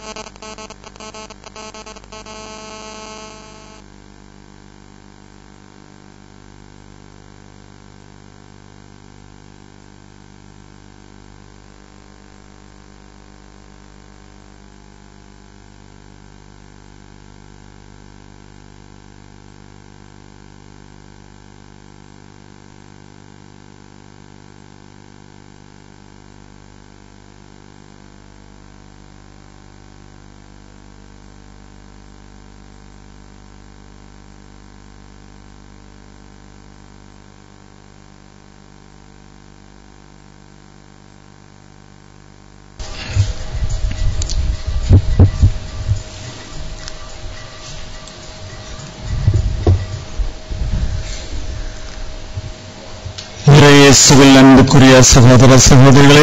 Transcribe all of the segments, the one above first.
இயேசுவில் அன்புக்குரிய சகோதர சகோதரிகளே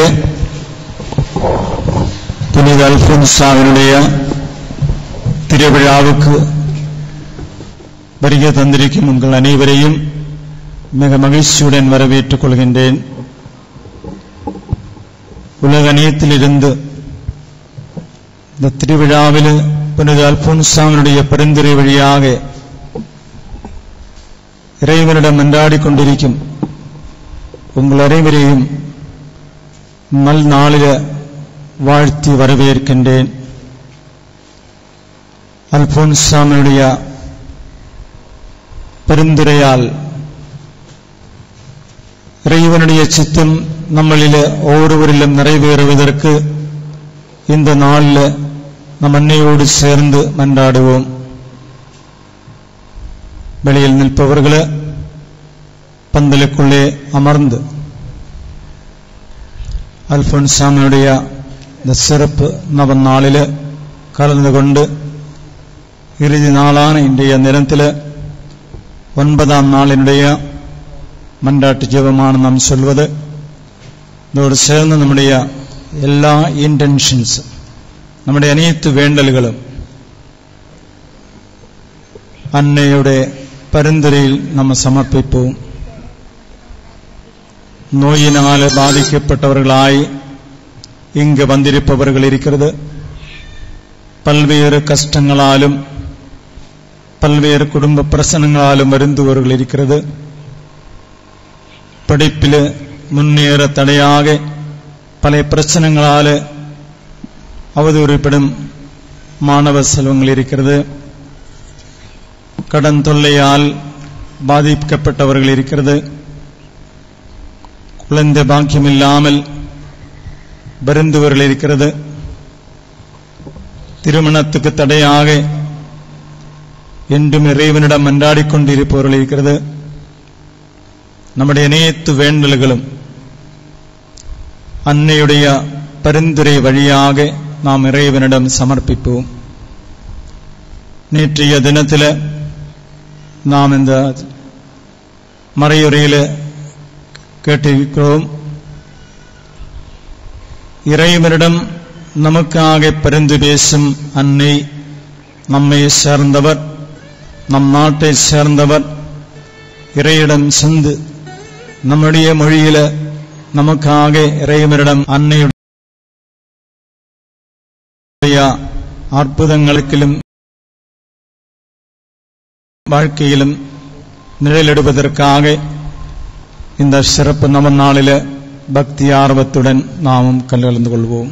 புனித அல்போன்சாவினுடைய திருவிழாவுக்கு வருகை தந்திருக்கும் உங்கள் அனைவரையும் மிக மகிழ்ச்சியுடன் வரவேற்றுக் கொள்கின்றேன் உலக அநேகத்திலிருந்து இந்த திருவிழாவில் புனித அல்போன்சாவினுடைய பரிந்துரை வழியாக இறைவனிடம் மன்றாடிக் கொண்டிருக்கும் உங்கள் அனைவரையும் நல் நாளில வாழ்த்தி வரவேற்கின்றேன் அல்போன்சாமியுடைய பெருந்துரையால் இறைவனுடைய சித்தம் நம்மளில ஒவ்வொருவரிலும் நிறைவேறுவதற்கு இந்த நாளில் நம் அன்னையோடு சேர்ந்து மன்றாடுவோம் வெளியில் நிற்பவர்களே பந்தலுக்குள்ளே அமர்ந்து அல்போன்சாமியுடைய இந்த சிறப்பு நவ நாளில் கலந்து கொண்டு இறுதி நாளான இன்றைய தினத்தில் ஒன்பதாம் நாளினுடைய மன்றாட்டு ஜெபமான நாம் சொல்வது இதோடு சேர்ந்து நம்முடைய எல்லா இன்டென்ஷன்ஸ் நம்முடைய அனைத்து வேண்டல்களும் அன்னையுடைய பரிந்துரையில் நம்ம சமர்ப்பிப்போம் நோயினால் பாதிக்கப்பட்டவர்களாய் இங்கு வந்திருப்பவர்கள் இருக்கிறது பல்வேறு கஷ்டங்களாலும் பல்வேறு குடும்ப பிரச்சனைகளாலும் வருந்துவர்கள் இருக்கிறது படிப்பில் முன்னேற தடையாக பல பிரச்சனைகளால் அவதூறுப்படும் மாணவ செல்வங்கள் இருக்கிறது கடன் தொல்லையால் பாதிக்கப்பட்டவர்கள் இருக்கிறது குழந்தை பாக்கியம் இல்லாமல் வருந்துவர்கள் இருக்கிறது திருமணத்துக்கு தடையாக என்றும் இறைவனிடம் மன்றாடிக் கொண்டிருப்பவர்கள் இருக்கிறது நம்முடைய அனைத்து வேண்டல்களும் அன்னையுடைய பரிந்துரை வழியாக நாம் இறைவனிடம் சமர்ப்பிப்போம் நேற்றைய தினத்தில் நாம் இந்த மறையுறையில் கேட்டிருக்கிறோம் இறைவனிடம் நமக்காக பரிந்து பேசும் அன்னை நம்மை சேர்ந்தவர் நம் நாட்டை சேர்ந்தவர் இறையிடம் சென்று நம்முடைய மொழியில நமக்காக இறைவனிடம் அன்னையுடைய அற்புதங்களுக்கிலும் வாழ்க்கையிலும் நிழலிடுவதற்காக இந்த சிறப்பு நம நாளில பக்தி ஆர்வத்துடன் நாமும் கலந்து கொள்வோம்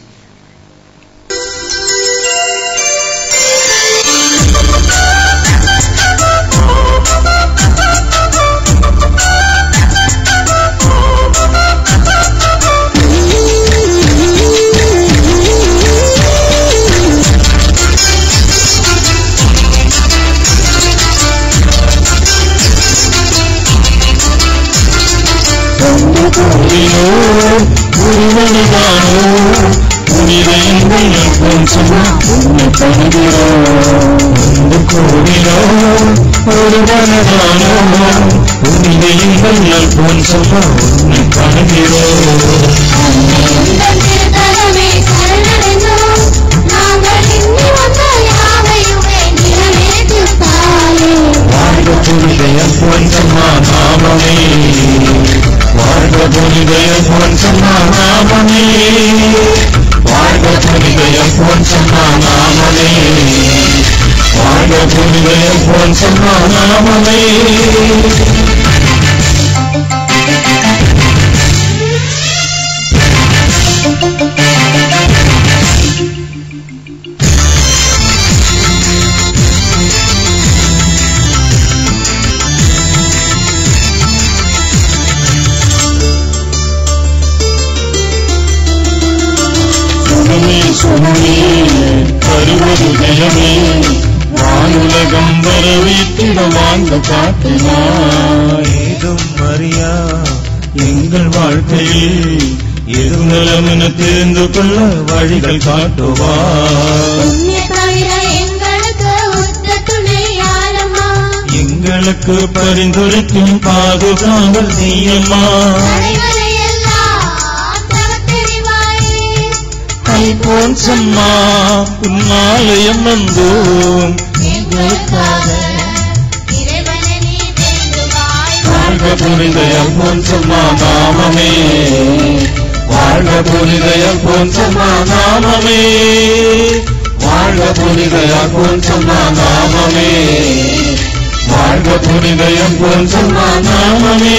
திருத்தலமே சரணடைந்தோம் நாங்கள் இன்னி வந்த யாவையுமே நிறைவேற்றுத்தாயே வாழ்க புனிதயம் போன் சொன்னா நாமமே வாழ்க புனிதயம் போன் சொன்னா நாமமே சுகமே சுகமே தருவது ஜெயமே வானுலகம் வரவேற்றிட வாழ்ந்த காட்டினாய் ஏதும் மரியா எங்கள் வாழ்க்கையில் எது நலம் என தெரிந்து கொள்ள வழிகள் காட்டுவார் உன்னை தவிர எங்களுக்கு உற்ற துணை யாரம்மா எங்களுக்கு பரிந்துரைக்கும் பாதுகாவல் நீயம்மா தலைவரை எல்லாம் தவத்தெறிவாயே கைபோன் சம்மா உன்னாலயம் வந்தோம் எங்களுக்காக இறைவனை நீ தேடுவாய் வாழ்க புனிதயம் போன் சம்மா நாமமே வாழ்க புனிதயம் போன் சம்மா நாமமே வாழ்க புனிதயம் போன் சம்மா நாமமே வாழ்க புனிதயம் போன் சம்மா நாமமே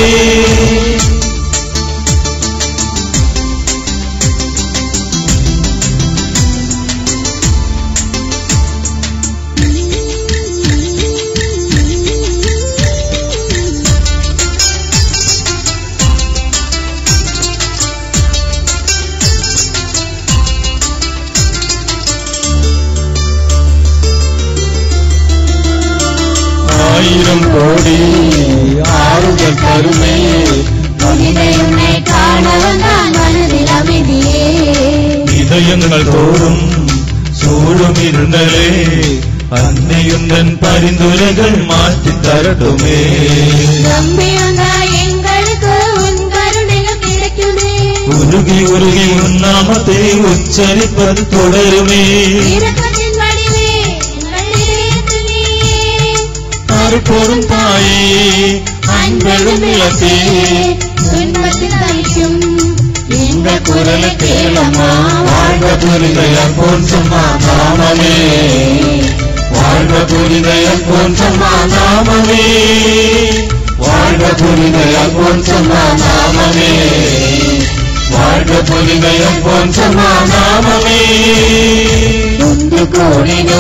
ஆயிரம் கோடி ஆறுதல் தருமே புனிதை உன்னை காண வந்தான் மனதில் அமைதியே இதயங்கள் தோறும் சூழும் இருந்தலே அன்னையுந்தன் பரிந்துரைகள் மாற்றி தரட்டுமே நம்பியுங்க எங்களுக்கு உன் கருணைகள் கிடைக்குமே உருகி உருகி உன் நாமத்தை உச்சரிப்பது தொடருமே இரக்கத்தின் வடிவே எங்கள் இதயத்தில் நீயே. அருப்போரும் தாயே அன்பெழும் இலத்தே துன்பத்தில் தவிக்கும் இந்த குரலை கேளம்மா வாழ்க புரிதயம் போன் சும்மா நாமமே வாழ்க புரிதயம் போன் சும்மா நாமமே வாழ்க புரிதயம் போன் சும்மா நாமமே வாழ்க புரிதயம் போன் சும்மா நாமமே உண்டு கோடினோ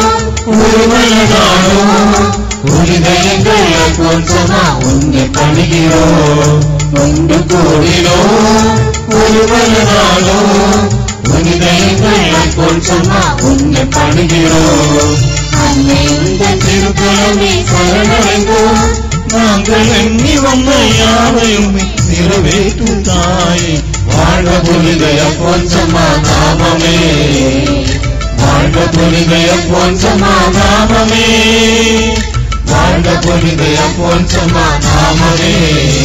ஒருவனதானோ புரிதயங்கள் போன் சும்மா உன்னை பணிகிறோம் ஒன்று கூடினோ ஒருவனாலோ புனிதயங்கள் போல் சொன்னா உன்னை படுகிறோம் அன்னை உந்தன் திருக்குறளை சரணடைந்தோம் நாங்கள் எண்ணி வந்த யாவையும் நிறைவேற்றும் தாய் வாழ்க புனிதய போல் சமாதானமே வாழ்க புனிதய போல் சமாதானமே வாழ்க புனிதய போல் சமாதானமே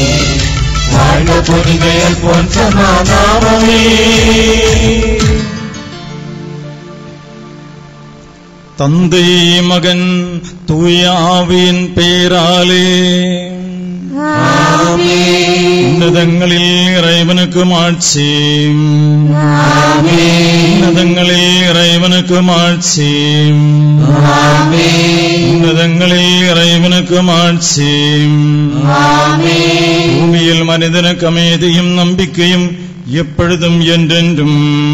வாழ்க புனிதய போல் சமாதானமே தந்தை மகன் தூய ஆவியின் பேராலே உன்னதங்களில் இறைவனுக்கு ஆட்சி உன்னதங்களில் இறைவனுக்கு ஆட்சி உன்னதங்களில் இறைவனுக்கு ஆட்சி பூமியில் மனிதனுக்கு அமைதியும் நம்பிக்கையும் எப்பொழுதும் என்றென்றும்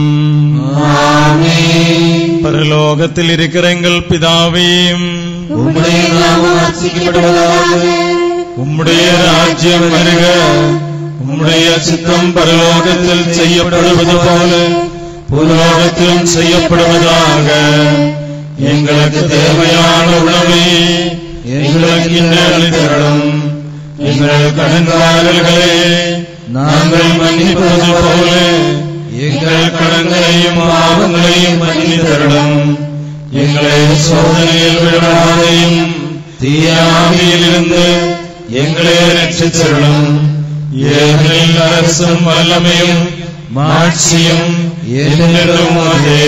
பரலோகத்தில் இருக்கிற எங்கள் பிதாவே உம்முடைய நாமம் அர்ச்சிக்கப்படுவதாக உம்முடைய ராஜ்யம் வருக உம்முடைய சித்தம் பரலோகத்தில் செய்யப்படுவது போல பூலோகத்திலும் செய்யப்படுவதாக எங்களுக்கு தேவையான உணவை எங்களுக்கு இன்று அளித்தருளும் எங்கள் கடன்காரர்களே நாங்கள் மன்னிப்பது போல எங்கள் கடன்களையும் பாவங்களையும் மன்னித்தருளும் எங்களை சோதனையில் விடாதையும் தீயாவியிலிருந்து எங்களை ரட்சித்தருளும் ஏழையில் அரசும் வல்லமையும் மாட்சியும் என்றும் அதே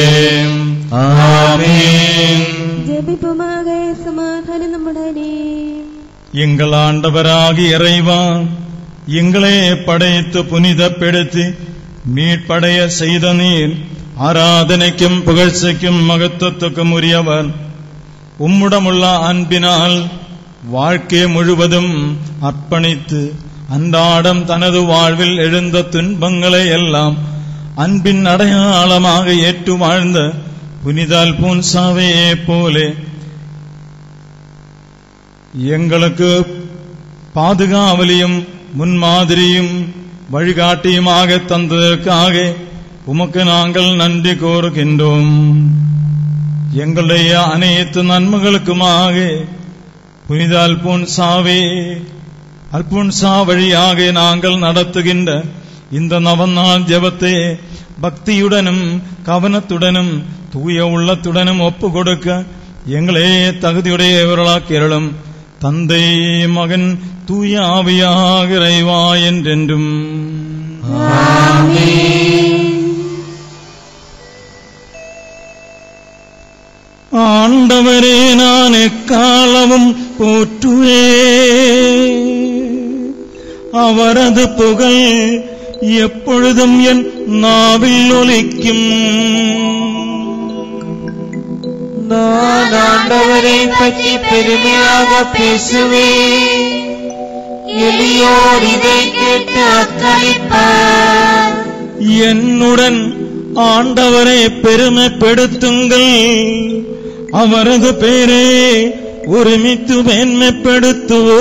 ஆமீன் ஜெபிப்புமாக சமாதானம் நம்முடனே எங்கள் ஆண்டவராகி இறைவா எங்களே படைத்து புனிதப்படுத்தி மீட்படைய செய்த நீர் ஆராதனைக்கும் புகழ்ச்சிக்கும் மகத்துவத்துக்கும் உரியவர் உம்முடமுள்ள அன்பினால் வாழ்க்கை முழுவதும் அர்ப்பணித்து அன்றாடம் தனது வாழ்வில் எழுந்த துன்பங்களை எல்லாம் அன்பின் அடையாளமாக ஏற்று வாழ்ந்த புனிதால் பூன்சாவையே போலே எங்களுக்கு பாதுகாவலியும் முன்மாதிரியும் வழிகாட்டியுமாக தந்ததற்காக உமக்கு நாங்கள் நன்றி கோருகின்றோம் எங்களுடைய அனைத்து நன்மைகளுக்குமாக புனித அல்போன்சாவே அல்போன்சா வழியாக நாங்கள் நடத்துகின்ற இந்த நவநாள் ஜெபத்தை பக்தியுடனும் கவனத்துடனும் தூய உள்ளத்துடனும் ஒப்பு கொடுக்க எங்களே தகுதியுடையவர்களாக்கிரளும் தந்தை மகன் தூய ஆவியாக இறைவா என்றென்றும் ஆண்டவரே நான் எக்காலமும் போற்றுவே அவரது புகழ் எப்பொழுதும் என் நாவில் ஒலிக்கும் நான் ஆண்டவரை பற்றி பெருமையாக பேசுவேன் எளியோர் இதை கேட்டு அக்களிப்பார் என்னுடன் ஆண்டவரை பெருமைப்படுத்துங்கள் அவரது பேரே ஒருமித்து மேன்மைப்படுத்துவோ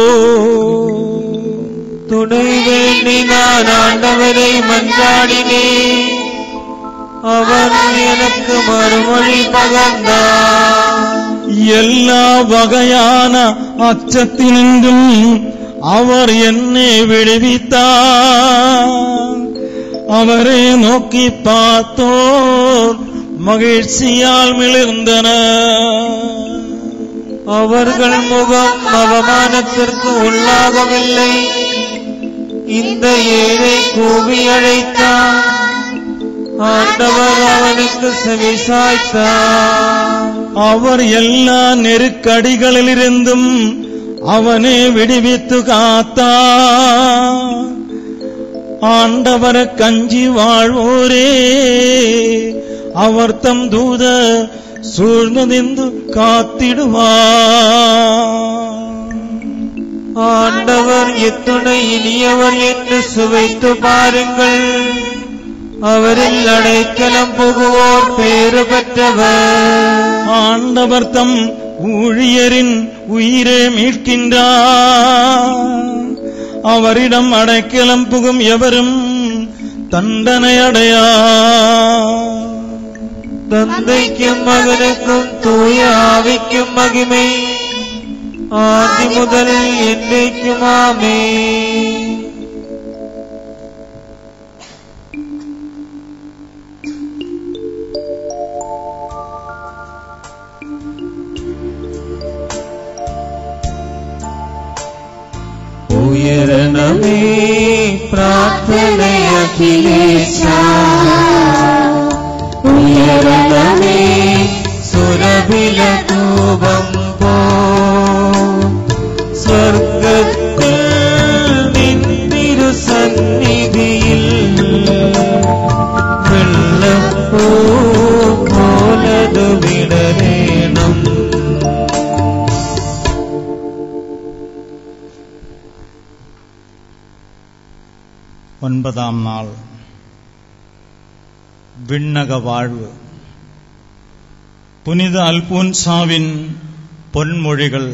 துணை வேண்டி நான் ஆண்டவரை மன்றாடினேன் அவர் எனக்கு மறுமொழி பகர்ந்தார் எல்லா வகையான அச்சத்தினின்றும் அவர் என்னை விடுவித்தார் அவரை நோக்கி பார்த்தோர் மகிழ்ச்சியால் மிளிர்ந்தனர் அவர்கள் முகம் அவமானத்திற்கு உள்ளாகவில்லை இந்த ஏழை கூவி அழைத்தார் ஆண்டவர் அவனுக்கு செவிசாய்த்தார் அவர் எல்லா நெருக்கடிகளிலிருந்தும் அவனை விடுவித்து காத்தார் ஆண்டவர கஞ்சி வாழ்வோரே அவர் தம் தூத சூழ்ந்ததிந்து காத்திடுவார் ஆண்டவர் எத்துணை இனியவர் என்று சுவைத்து பாருங்கள் அவரில் அடைக்கலம் புகுவோர் பேறு பெற்றவர் ஆண்டவர் தம் ஊழியரின் உயிரை மீட்கின்றார் அவரிடம் அடைக்கலம் புகும் எவரும் தண்டனை அடையா தந்தைக்கும் மகனுக்கும் தூய ஆவிக்கும் மகிமை ஆதி முதல் என்றைக்குமாமே உயரணமே பிரார்த்தனை அகிலேஷா உயரணமே சுரபில தூபம் போ ஸ்வர்க்கத்தில் நின்றிரு சந்நிதியில் வெள்ளப்பூ போலது விடரேனம் ஒன்பதாம் நாள் விண்ணக வாழ்வு புனித அல்போன்சாவின் பொன்மொழிகள்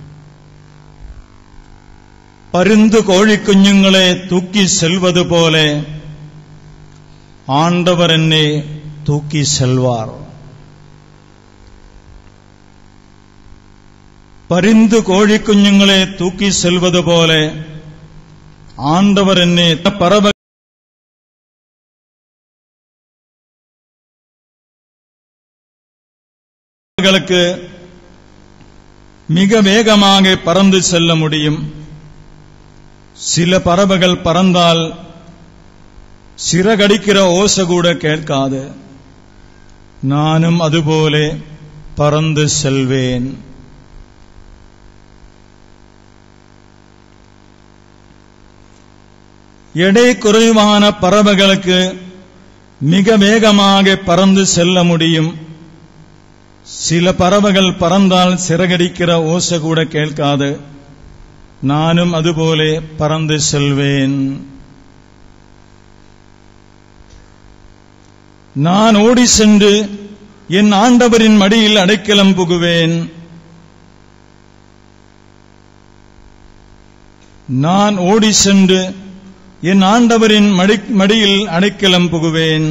பருந்து கோழி குஞ்சுங்களே தூக்கி செல்வது போல ஆண்டவர் என்னை தூக்கி செல்வார் பரிந்து கோழி குஞ்சுங்களே தூக்கி செல்வது போல ஆண்டவர் என்னை பரவ களுக்கு மிக வேகமாக பறந்து செல்ல முடியும் சில பறவைகள் பறந்தால் சிறகடிக்கிற ஓசை கூட கேட்காது நானும் அதுபோல பறந்து செல்வேன் எடை குறைவான பறவைகளுக்கு மிக வேகமாக பறந்து செல்ல முடியும் சில பறவைகள் பறந்தால் சிறகடிக்கிற ஓசை கூட கேட்காது நானும் அதுபோலே பறந்து செல்வேன் நான் ஓடி சென்று என் ஆண்டவரின் மடியில் அடைக்கலம் புகுவேன் நான் ஓடி சென்று என் ஆண்டவரின் மடி மடியில் அடைக்கலம் புகுவேன்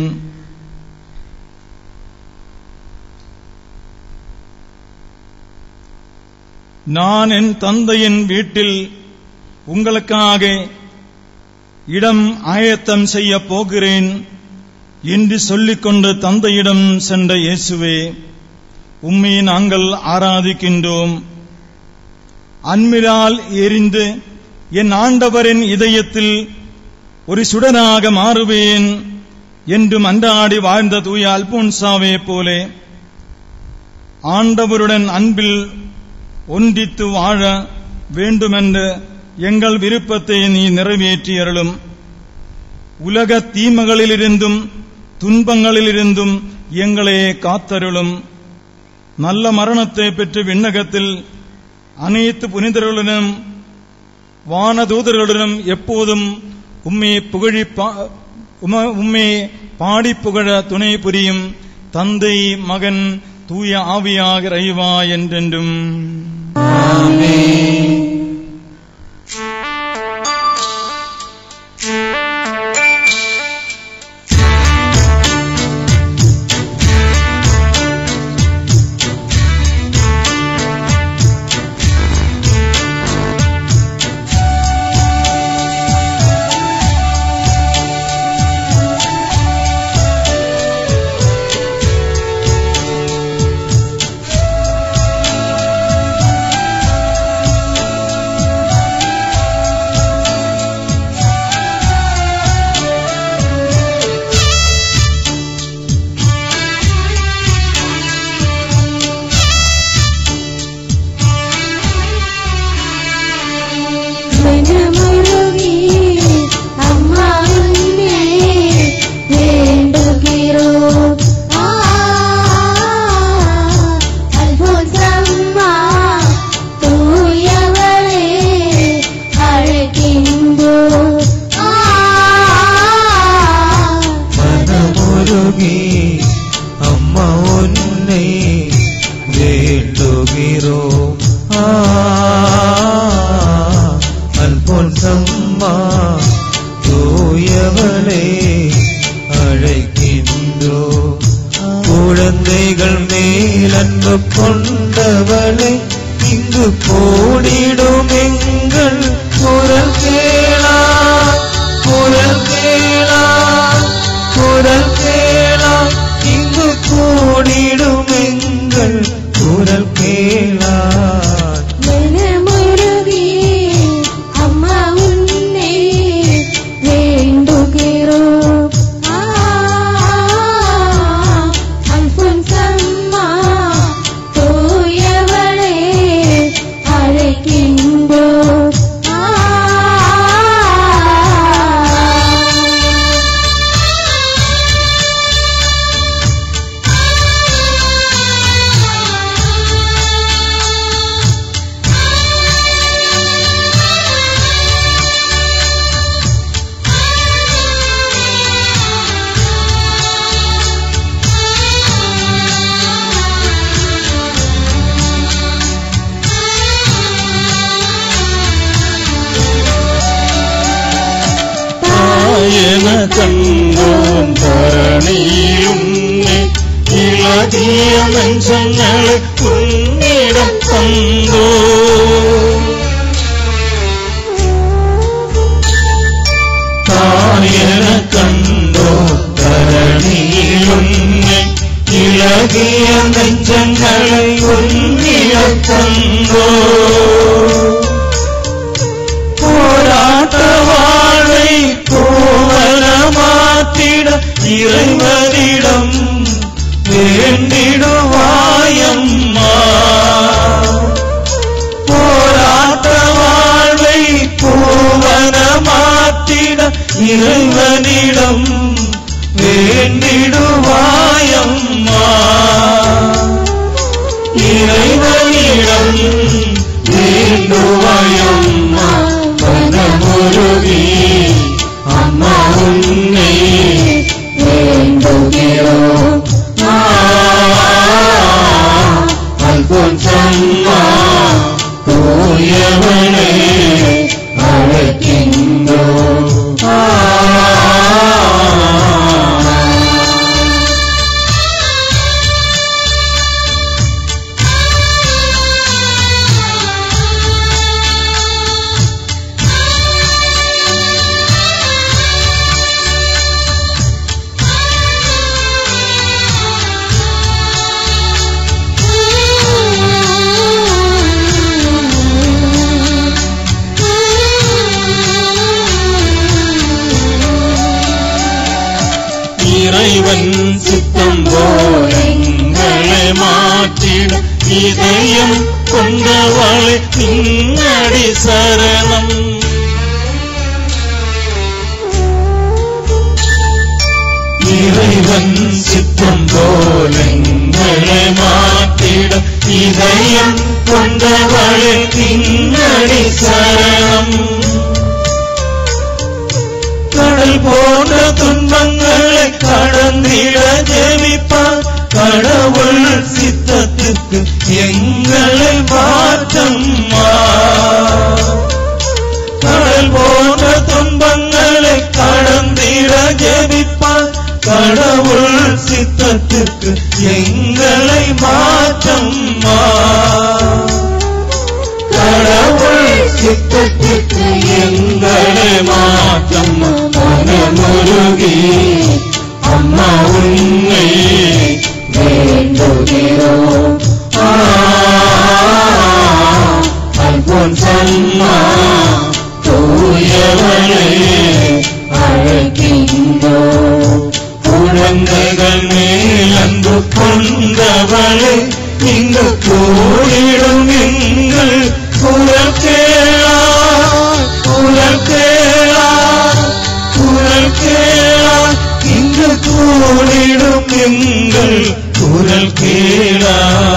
நான் என் தந்தையின் வீட்டில் உங்களுக்காக இடம் ஆயத்தம் செய்ய போகிறேன் என்று சொல்லிக்கொண்டு தந்தையிடம் சென்ற இயேசுவே உம்மை நாங்கள் ஆராதிக்கின்றோம் அன்பினால் எரிந்து என் ஆண்டவரின் இதயத்தில் ஒரு சுடராக மாறுவேன் என்றும் அன்றாடி வாழ்ந்த தூய அல்போன்சாவே போலே ஆண்டவருடன் அன்பில் ஒன்றித்து வாழ வேண்டுமென்ற எங்கள் விருப்பத்தை நீ நிறைவேற்றி அருளும் உலக தீமைகளிலிருந்தும் துன்பங்களிலிருந்தும் எங்களை காத்தருளும் நல்ல மரணத்தை பெற்று விண்ணகத்தில் அனைத்து புனிதர்களுடனும் வானதூதர்களுடனும் எப்போதும் உம்மை புகழி பா- உம- உம்மை பாடி புகழ துணை புரியும் தந்தை மகன் தூய ஆவியாக இறைவா என்றென்றும் மனமுருகி அம்மா உன்னை வேண்டுகிறோம் ஆ, அல்போன்சம்மா தூயவளே அழைக்கின்றோம் ஆ, மனமுருகி அம்மா உன்னை வேண்டுகிறோம் ஆ, அல்போன்சம்மா தூயவளே அழைக்கின்றோ குழந்தைகள் மேல் அன்பு கொண்டவளே இங்கு கூடிடும் எங்கள் குரல் கேளா குரல் கேளா குரல் கேளா இங்கு கூடிடும் எங்கள் குரல் கேளா மனமுருகி அம்மா உன்னை வேண்டுகிறோம் ஆ, அல்போன்சம்மா தூயவளே அழைக்கின்றோம் ஆ. தாயன கண்டோம் தரணியும் இலகிய மஞ்சங்களை உன்னிடம் தந்தோ தாயன கண்டோ தரணியும் இலகிய நெஞ்சங்களை உன்னிடம் தந்தோ போராட்ட வாழ்வை கோவலமாத்திட இறைவனிடம் வேண்டிடுவாயம்மா போராட்ட வாழ்வை கோவலமாத்திட இறைவனிடம் வேண்டிடுவாயம்மா இறைவனிடம் வேண்டுவாயம்மா மனமுருகி அம்மா உன்னை வேண்டுகிறோம் ஆ, அல்பொன்சம்மா தூயவனே அழைக்கின்றோம் ஆ. இறைவன் சித்தம் போல் எங்களை மாற்றிட இதயம் கொண்டவளை பின்னடி சரணம் இறைவன் சித்தம் போல் எங்களை மாற்றிட இதயம் கொண்டவளை பின்னடி சரணம் கடல் போன்ற துன்பங்களை கடந்திட ஜெபிப்பார் கடவுள் சித்தத்துக்கு எங்களை மாற்றம்மா கடல் போன்ற துன்பங்களை கடந்திட ஜெபிப்பார் கடவுள் சித்தத்துக்கு எங்களை மாற்றம்மா கடவுள் சித்தத்துக்கு எங்களை மாற்றம் மனமுருகி அம்மா உன்னை வேண்டுகிறோம் ஆ, அல்பொன்சம்மா தூயவளே அழைக்கின்றோம் குழந்தைகள் மேல் அன்பு கொண்டவளே இங்கு கூடிடும் எங்கள் குரல் கேளா குரல் கேளா குரல் கேளா இங்கு கூடிடும் எங்கள் குரல் கேளா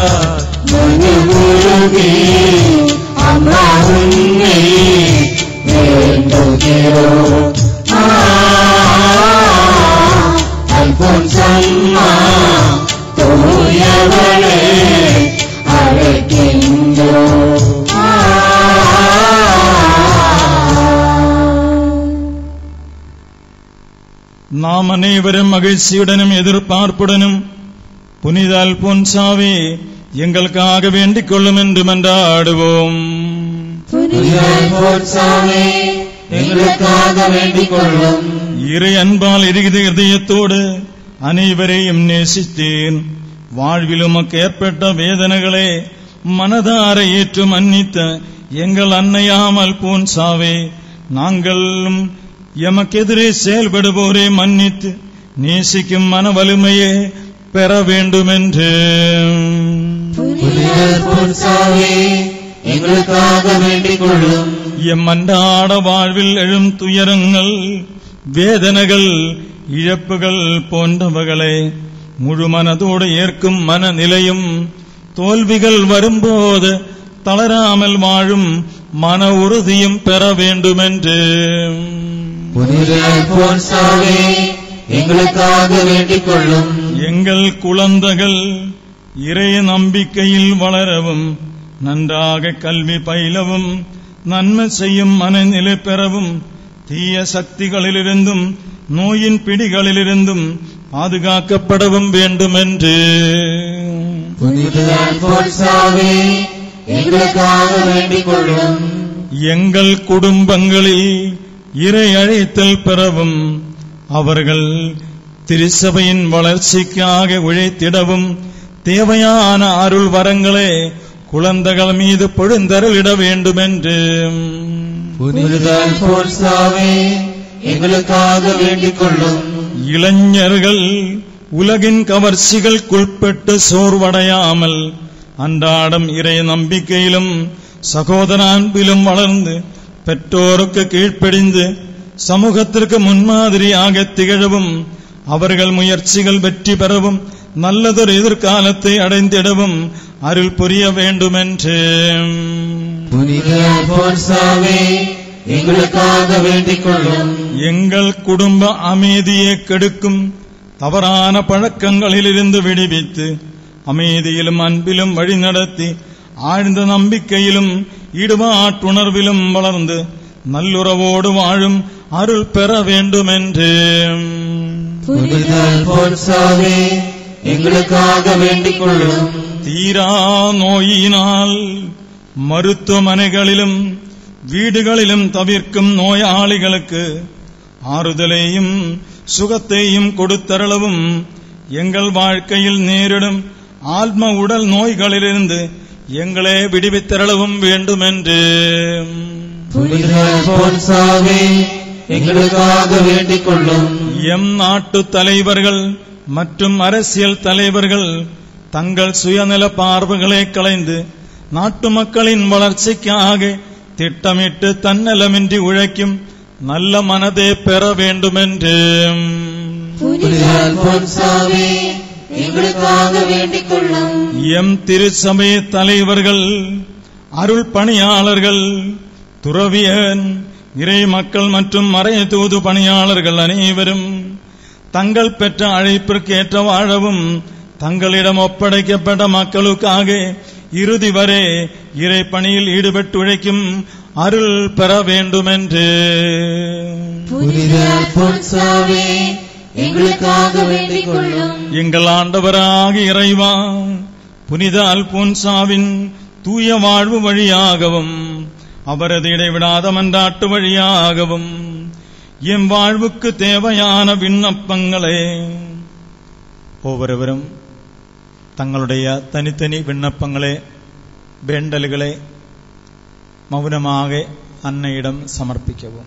மனமுருகி அம்மா உன்னை வேண்டுகிறோம் ஆ, அல்பொன்சம்மா தூயவளே அழைக்கின்றோம் ஆ. நாம் அனைவரும் மகிழ்ச்சியுடனும் எதிர்பார்ப்புடனும் புனித அல்போன்சாவே எங்களுக்காக வேண்டிக் கொள்ளும் என்று மன்றாடுவோம் சாமி எங்களுக்காக வேண்டிக் கொள்ளும் இறை அன்பால் எரிகிற இதயத்தோடு அனைவரையும் நேசித்தேன் வாழ்வில் உமக்கு ஏற்பட்ட வேதனைகளை மனதார ஏற்று மன்னித்த எங்கள் அன்னையாமல் போன்சாவே நாங்களும் எமக்கெதிரே செயல்படுவோரை மன்னித்து நேசிக்கும் மன வலிமையை பெற வேண்டுமென்று புனிதர் பொன்சாவே எங்களுக்காக வேண்டிக் கொள்ளும் எம் அன்றாட வாழ்வில் எழும் துயரங்கள் வேதனைகள் இழப்புகள் போன்றவகளை முழு மனதோடு ஏற்கும் மனநிலையும் தோல்விகள் வரும்போது தளராமல் வாழும் மன உறுதியும் பெற வேண்டுமென்று புனிதர் பொன்சாவே எங்களுக்காக வேண்டிக் கொள்ளும் எங்கள் குழந்தைகள் இறை நம்பிக்கையில் வளரவும் நன்றாக கல்வி பயிலவும் நன்மை செய்யும் மனநிலை பெறவும் தீய சக்திகளிலிருந்தும் நோயின் பிடிகளிலிருந்தும் பாதுகாக்கப்படவும் வேண்டுமென்று புனிதர் பொன்சாவே எங்களுக்காக வேண்டிக் கொள்ளும் எங்கள் குடும்பங்களில் இறை அழைத்தல் பெறவும் அவர்கள் திருச்சபையின் வளர்ச்சிக்காக உழைத்திடவும் தேவையான அருள் வரங்களை குழந்தைகள் மீது பொழுந்தருளிட வேண்டுமென்று புனிதர் பொன்சாவே எங்களுக்காக வேண்டிக் கொள்ளும் இளைஞர்கள் உலகின் கவர்ச்சிகளுக்குட்பட்டு சோர்வடையாமல் அன்றாடம் இறை நம்பிக்கையிலும் சகோதர அன்பிலும் வளர்ந்து பெற்றோருக்கு கீழ்ப்படிந்து சமூகத்திற்கு முன்மாதிரியாக திகழவும் அவர்கள் முயற்சிகள் வெற்றி பெறவும் நல்லதொரு எதிர்காலத்தை அடைந்திடவும் அருள் புரிய வேண்டுமென்று புனித அல்போன்சாவே எங்களுக்காக வேண்டிக் கொள்ளும் எங்கள் குடும்ப அமைதியை கெடுக்கும் தவறான பழக்கங்களிலிருந்து விடுவித்து அமைதியிலும் அன்பிலும் வழிநடத்தி ஆழ்ந்த நம்பிக்கையிலும் ஈடுபாட்டுணர்விலும் வளர்ந்து நல்லுறவோடு வாழும் அருள் பெற வேண்டுமென்று புனித அல்போன்சாவே எங்களுக்காக வேண்டிக் கொள்ளும் தீரா நோயினால் மருத்துவமனைகளிலும் வீடுகளிலும் தவிர்க்கும் நோயாளிகளுக்கு ஆறுதலையும் சுகத்தையும் கொடுத்தரளவும் எங்கள் வாழ்க்கையில் நேரிடும் ஆத்ம உடல் நோய்களிலிருந்து எங்களை விடுவித்தரளவும் வேண்டுமென்று புனித அல்போன்சாவே எங்களுக்காக வேண்டிக் கொள்ளும் எம் நாட்டு தலைவர்கள் மற்றும் அரசியல் தலைவர்கள் தங்கள் சுயநல பார்வைகளை களைந்து நாட்டு மக்களின் வளர்ச்சிக்காக திட்டமிட்டு தன்னலமின்றி உழைக்கும் நல்ல மனதை பெற வேண்டுமென்று புனித அல்போன்சாவே எங்களுக்காக வேண்டிக் கொள்ளும் எம் திருச்சபை தலைவர்கள் அருள் பணியாளர்கள் துறவியன் இறை மக்கள் மற்றும் மறைய தூது பணியாளர்கள் அனைவரும் தங்கள் பெற்ற அழைப்பிற்கு ஏற்ற வாழவும் தங்களிடம் ஒப்படைக்கப்பட்ட மக்களுக்காக இறுதி வரை இறை பணியில் ஈடுபட்டு உழைக்கும் அருள் பெற வேண்டுமென்று புனித அல்போன்சாவே எங்களுக்காக வேண்டிக் கொள்ளும் எங்கள் ஆண்டவராக இறைவா புனித அல்போன்சாவின் தூய வாழ்வு வழியாகவும் அவரது இடைவிடாத மன்றாட்டு வழியாகவும் எம் வாழ்வுக்கு தேவையான விண்ணப்பங்களை ஒவ்வொருவரும் தங்களுடைய தனித்தனி விண்ணப்பங்களை வேண்டல்களை மௌனமாக அன்னையிடம் சமர்ப்பிக்கவும்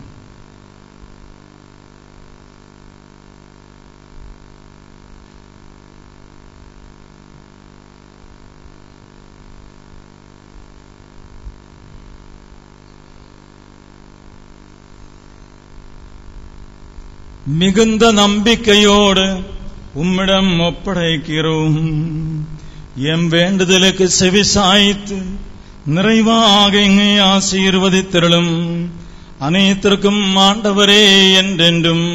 மிகுந்த நம்பிக்கையோடு உம்மிடம் ஒப்படைக்கிறோம் எம் வேண்டுதலுக்கு செவி சாய்த்து நிறைவாக இங்கே ஆசீர்வதித்திரளும் அனைத்திற்கும் ஆண்டவரே என்றென்றும்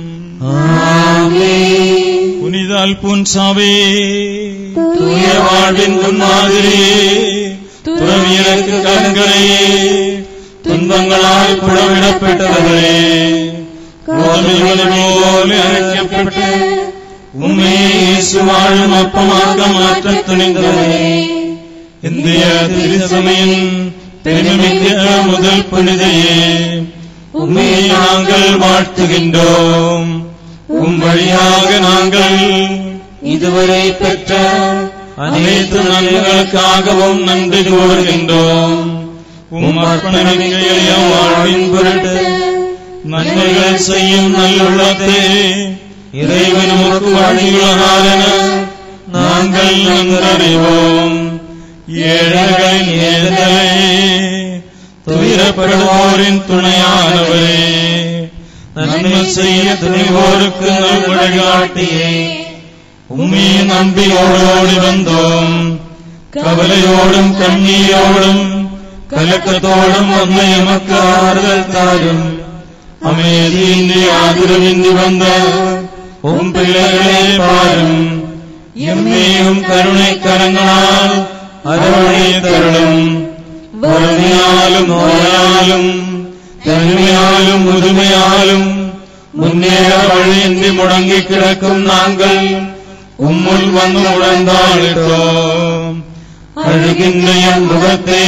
ஆமென். புனித அல்பூன்சாவே தூய வாழ்வின் முன்மாதிரியே துறவியருக்கு கண்களே துன்பங்களால் புடமிடப்பட்டவர்களே கோதுமைகளை போல அழைக்கப்பட்டு உண்மையை இயேசு வாழும் அப்பமாக்க மாற்றத் துணிந்தவரே இந்திய திருசமயம் பெருமைமிக்க முதல் புனிதையே உண்மையை நாங்கள் வாழ்த்துகின்றோம் உம் வழியாக நாங்கள் இதுவரை பெற்ற அனைத்து நன்மைகளுக்காகவும் நன்றி கூறுகின்றோம் உம் அர்ப்பணமிக்க எளிய வாழ்வின் பொருட்டு நன்மைகள் செய்யும் நல்லுள்ளத்தை இறைவன் நமக்கு வழங்கியுள்ளாரென நாங்கள் நன்கறிவோம் ஏழைகளின் ஏதலை துயரப்படுவோரின் துணையானவரே நன்மை செய்ய துணிவோருக்கு நல் வழிகாட்டியே உம்மை நம்பி ஓடோடி வந்தோம் கவலையோடும் கண்ணீரோடும் கலக்கத்தோடும் வந்த எமக்கு ஆறுதல் தாரும் அமைதியின்றி ஆதரவின்றி வந்த உம் பிள்ளைகளே பாரும் எம்மேயும் கருணை கரங்களால் அரவணை தருளும் வறுமையாலும் நோயாலும் தனிமையாலும் முதுமையாலும் முன்னேற வழியின்றி முடங்கி கிடக்கும் நாங்கள் உம்முள் வந்து உடந்தாளிட்டோம் அழுகின்ற என் முகத்தை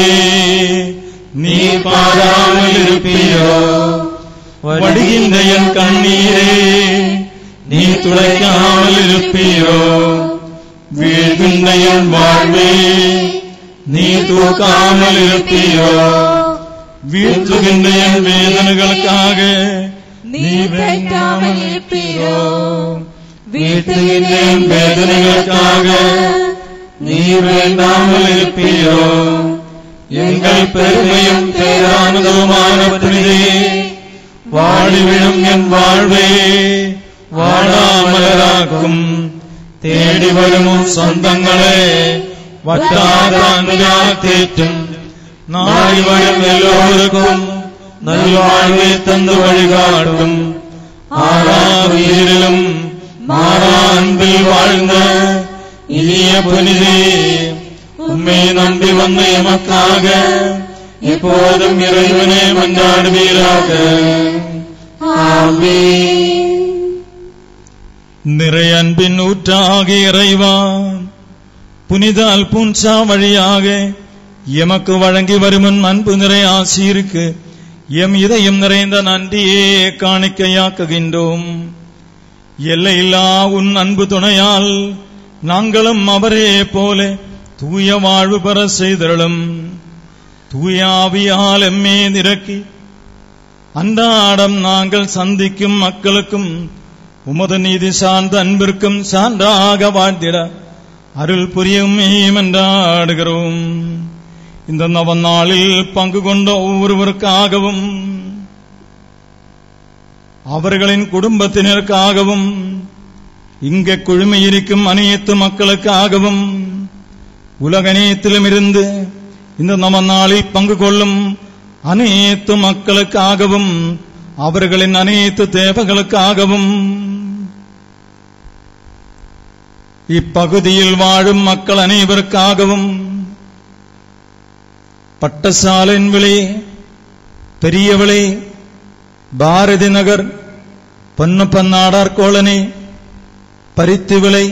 நீ பாராமல் இருப்பீரோ வடிகின்ற என் கண்ணீரே நீ துடைக்காமல் இருப்பீரோ வீழ்கின்ற என் வாழ்வே நீ தூக்காமல் இருப்பீரோ வீழ்த்துகின்ற என் வேதனைகளுக்காக நீ வேண்டாமல் இருப்பீரோ வீழ்த்துகின்ற என் வேதனைகளுக்காக நீ வேண்டாமல் இருப்பீரோ எங்கள் பெருமையும் பேரானதுமான புனிதே வாழ வாடி விழும் என் வாழ்வே வாடாமலராக்கும் தேடி வரும் உன் சொந்தங்களே வட்டாத அன்பினால் தேற்றும் நாடி வரும் எல்லோருக்கும் நல்வாழ்வை தந்து வழிகாட்டும் ஆறா உயிரிலும் மாறா அன்பில் வாழ்ந்த இனிய புனிதே உம்மை நம்பி வந்த எமக்காக எப்போதும் இறைவனே மன்றாடுவீராக ஆமென் நிறை அன்பின் ஊற்றாகி இறைவா புனித அல்பூன்சா வழியாக எமக்கு வழங்கி வருமுன் அன்பு நிறை ஆசீருக்கு எம் இதயம் நிறைந்த நன்றியே காணிக்கையாக்குகின்றோம் எல்லையில்லா உன் அன்பு துணையால் நாங்களும் அவரே போல தூய வாழ்வு பெற செய்தருளும் தூய ஆவியால் எம்மே நிரக்கி அன்றாடம் நாங்கள் சந்திக்கும் மக்களுக்கும் உமது நீதி சார்ந்த அன்பிற்கும் சான்றாக வாழ்ந்திட அருள் புரியும் என்றாடுகிறோம் இந்த நவ நாளில் பங்கு கொண்ட ஒவ்வொருவருக்காகவும் அவர்களின் குடும்பத்தினருக்காகவும் இங்கே குழுமையிருக்கும் அனைத்து மக்களுக்காகவும் உலகநேயத்திலும் இருந்து இந்த நவ நாளில் பங்கு கொள்ளும் அனைத்து மக்களுக்காகவும் அவர்களின் அனைத்து தேவைகளுக்காகவும் இப்பகுதியில் வாழும் மக்கள் அனைவருக்காகவும் பட்டசாலின் விலை பெரியவளை பாரதி நகர் பொன்னு பன்னாடார் கோளனி பரித்து விலை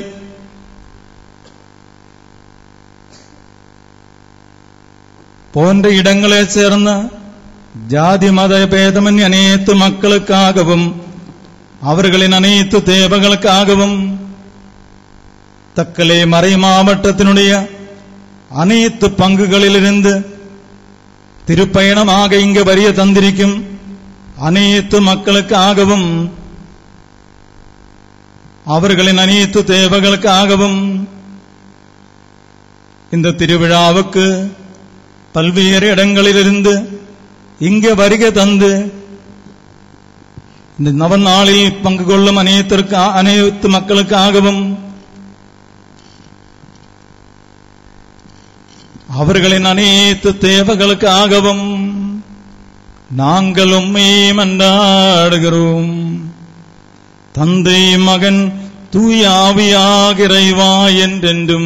போன்ற இடங்களைச் சேர்ந்த ஜாதி மத பேதமன் அனைத்து மக்களுக்காகவும் அவர்களின் அனைத்து தேவைகளுக்காகவும் தக்கலை மறை மாவட்டத்தினுடைய அனைத்து பங்குகளிலிருந்து திருப்பயணமாக இங்கு வரிய தந்திருக்கும் அனைத்து மக்களுக்காகவும் அவர்களின் அனைத்து தேவைகளுக்காகவும் இந்த திருவிழாவுக்கு பல்வேறு இடங்களிலிருந்து இங்கே வருகை தந்து இந்த நவநாளில் பங்கு கொள்ளும் அனைத்திற்கு அனைத்து மக்களுக்காகவும் அவர்களின் அனைத்து தேவைகளுக்காகவும் நாங்கள் உண்மை மன்றாடுகிறோம் தந்தை மகன் தூய ஆவியாக இறைவா என்றென்றும்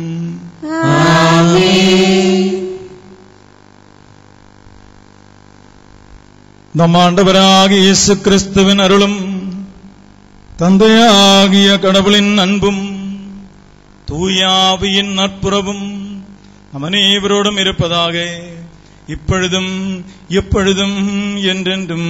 நம் ஆண்டவராகிய இயேசு கிறிஸ்துவின் அருளும் தந்தையாகிய கடவுளின் அன்பும் தூயாவியின் நட்புறவும் நம் அனைவரோடும் இருப்பதாக இப்பொழுதும் எப்பொழுதும் என்றென்றும்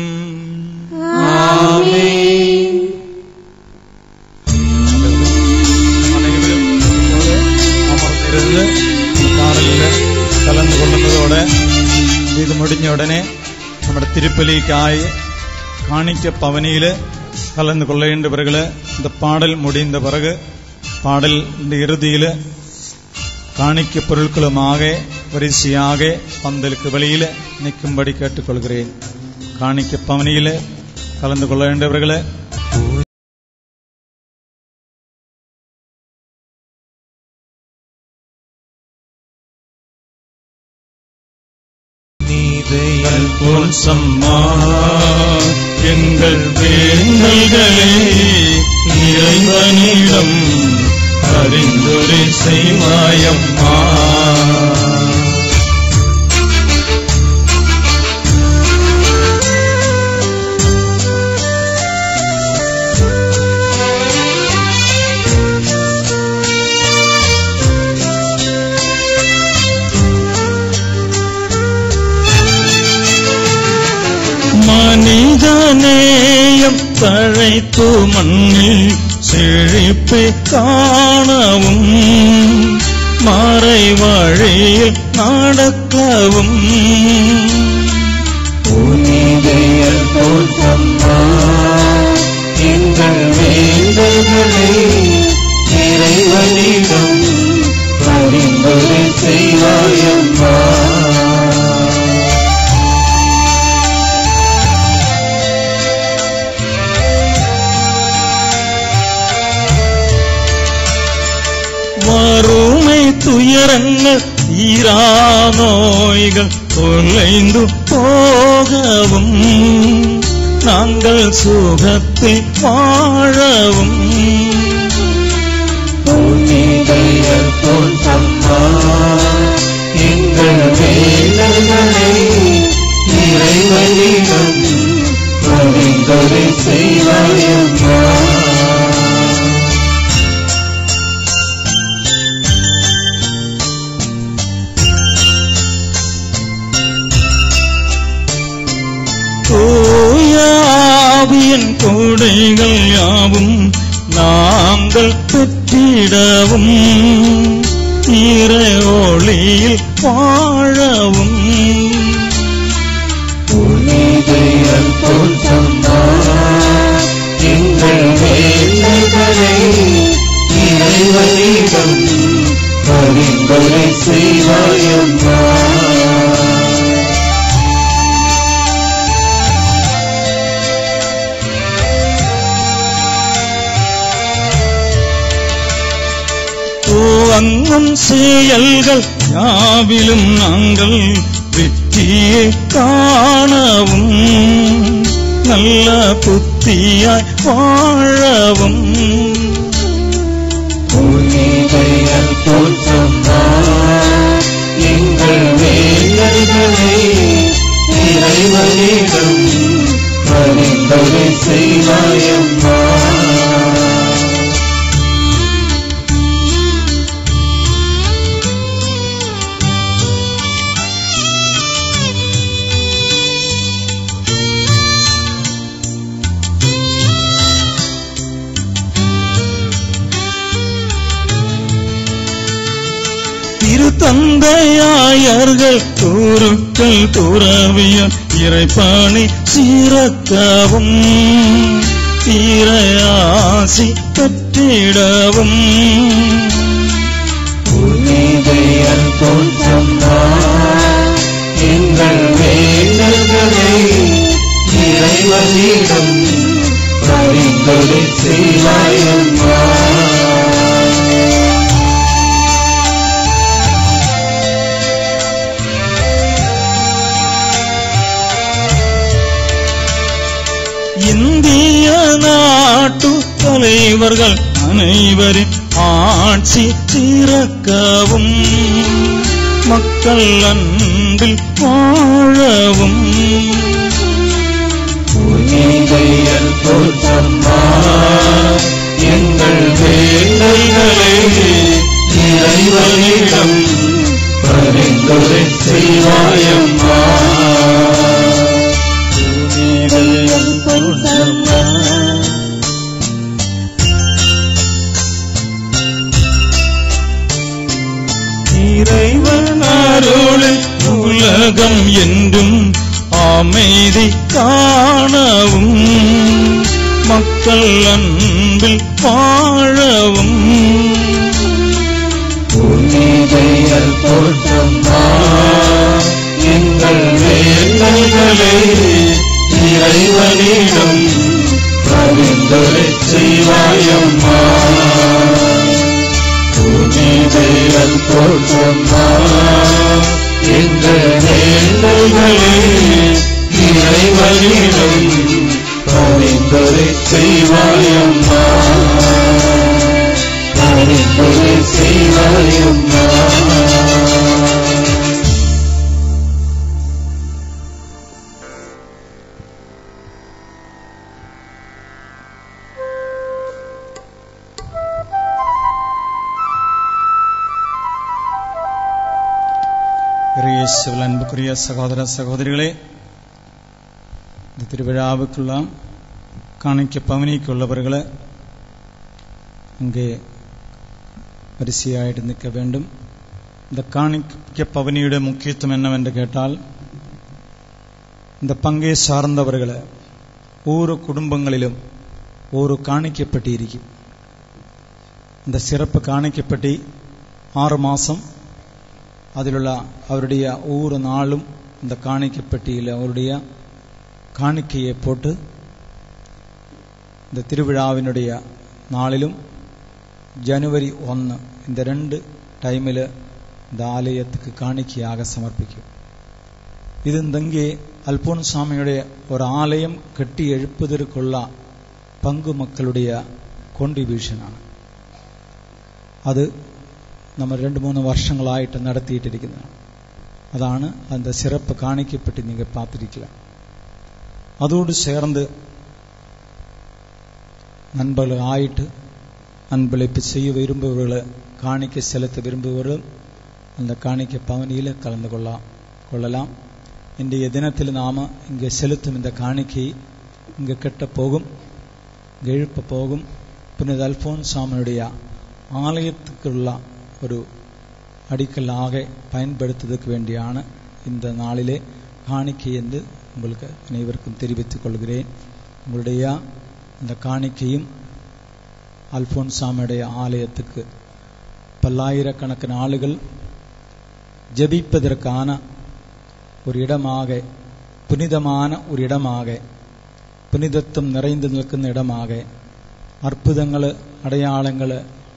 அனைவரும் அமர்ந்திருந்து பாடலில் கலந்து கொள்ளுന്നതോட ഇത് മുടിഞ്ഞ ഉടനെ നമ്മുടെ തിരുപ്പലിക്കായി காணிக்க பவனியில் கலந்து கொள்ளையின்றவர்கள் இந்த பாடல் முடிந்த பிறகு பாடல் இந்த இறுதியில் காணிக்க பொருட்களுமாக வரிசையாக பந்தலுக்கு வெளியில் நிற்கும்படி கேட்டுக்கொள்கிறேன் காணிக்க பவனியில் கலந்து கொள்ள வேண்டியவர்களை நீதையல் போல் சம்மா எங்கள் வேண்டல்களே இறைவனிடம் அறிந்துரை செய்வாயம்மா மனிதநேயம் தழைத்து மண்ணில் செழிப்பை காணவும் மறை வழியில் நடக்கவும் புனிதையர் போற்றம்மா எங்கள் வேண்டுதலை இறைவனிடம் பரிந்துரை செய்வாயம்மா துயரங்கள் தீரா நோய்கள் தொலைந்து போகவும் நாங்கள் சுகத்தில் வாழவும் புனிதையர் தோன்றம்மா எங்கள் வேலைகளை இறைவனிடம் பரிந்துரை செய்வாயம்மா தூயாவியின் கொடைகள் யாவும் நாங்கள் பெற்றிடவும் ஈர ஒளியில் வாழவும் புனிதையர் தோன்றம்மா எங்கள் வேலைகளை இறைவனிடம் பரிந்துரை செய்வாயம்மா அங்கும் செயல்கள் யாவிலும் நாங்கள் வெற்றியை காணவும் நல்ல புத்தியாய் வாழவும் புனிதையர் தோற்றம்மா எங்கள் வேலைகளை இறைவனிடம் பரிந்துரை செய்வாயம்மா திருத்தந்தையாயர்கள் கூறுக்கள் துறவிய இறைப்பாணி சீரக்கவும் இறையாசி பெற்றிடவும் புனிதையர் தோற்றம்மா எங்கள் வேலைகளை இறைவனிடம் பரிந்துரை செய்வாயம்மா இந்திய நாட்டு தலைவர்கள் அனைவரின் ஆட்சி சிறக்கவும் மக்கள் அன்பில் வாழவும் புனிதையர் தோற்றம்மா எங்கள் வேலைகளை இறைவனிடம் பரிந்துரை செய்வாயம்மா புனிதையர் தோற்றம்மா இறைவன் அருளில் உலகம் என்றும் அமைதி காணவும் மக்கள் அன்பில் வாழவும் புனிதையர் தோற்றம்மா எங்கள் வேலைகளை இறைவனிடம் பரிந்துரை செய்வாயம்மா புனிதையர் தோற்றம்மா எங்கள் வேலைகளை இறைவனிடம் பரிந்துரை செய்வாயம்மா பரிந்துரை செய்வாயம்மா இறையேசுவில் அன்புக்குரிய சகோதர சகோதரிகளே இந்த திருவிழாவுக்குள்ள காணிக்க பவனிக்குள்ளவர்களை இங்கே வரிசையாയിട്ട് நிற்க வேண்டும் இந்த காணிக்க பவனிയുടെ முக்கியத்துவம் என்னவென்று கேட்டால் இந்த பங்கை சார்ந்தவர்களை ஒவ்வொரு குடும்பங்களிலும் ஒரு காணிக்கப்பட்டிருக்கும் இந்த சிறப்பு காணிக்கப்பட்டி ஆறு மாதம் அதிലുള്ള அவருடைய ஒவ்வொரு நாளும் இந்த காணிக்கப்பட்டியில் அவருடைய காணிக்கையை போட்டு இந்த திருவிழாவினுடைய நாளிலும் ஜனவரி ஒன்று இந்த ரெண்டு டைமில் இந்த ஆலயத்துக்கு காணிக்கையாக சமர்ப்பிக்கும் இது இங்கே அல்போன் சாமியுடைய ஒரு ஆலயம் கட்டி எழுப்பதற்குள்ள பங்கு மக்களுடைய കോൺട്രിബ്യൂഷൻ ആണ് അത് നമ്മൾ രണ്ട് മൂന്ന് വർഷങ്ങളായിട്ട് നടത്തിയിട്ടിരിക്കുന്നതാണ് അതാണ് അതിന്റെ സിറപ്പ് കാണിക്കപ്പെട്ട് നിങ്ങൾ பார்த்திருக்கல அதோடு சேர்ந்து நண்பர்கள் ஆயிட்டு அன்பளிப்பு செய்ய விரும்புபவர்கள் காணிக்க செலுத்த விரும்புபவர்கள் அந்த காணிக்க பவனியில் கலந்து கொள்ளலாம் கொள்ளலாம் இன்றைய தினத்தில் நாம இங்கே செலுத்தும் இந்த காணிக்கை இங்கே கெட்ட போகும் இங்கே எழுப்ப போகும் புனித அல்போன்சாமனுடைய ஆலயத்துக்குள்ள ஒரு அடிக்கல்லாக பயன்படுத்துவதற்கு வேண்டியான இந்த நாளிலே காணிக்கை என்று உங்களுக்கு அனைவருக்கும் தெரிவித்துக் கொள்கிறேன் உங்களுடைய இந்த காணிக்கையும் அல்போன்சாமியுடைய ஆலயத்துக்கு பல்லாயிரக்கணக்கான ஆளுகள் ஜபிப்பதற்கான ஒரு இடமாக புனிதமான ஒரு இடமாக புனிதத்துவம் நிறைந்து நிற்கின்ற இடமாக അത്ഭുതങ്ങൾ അടയാളങ്ങൾ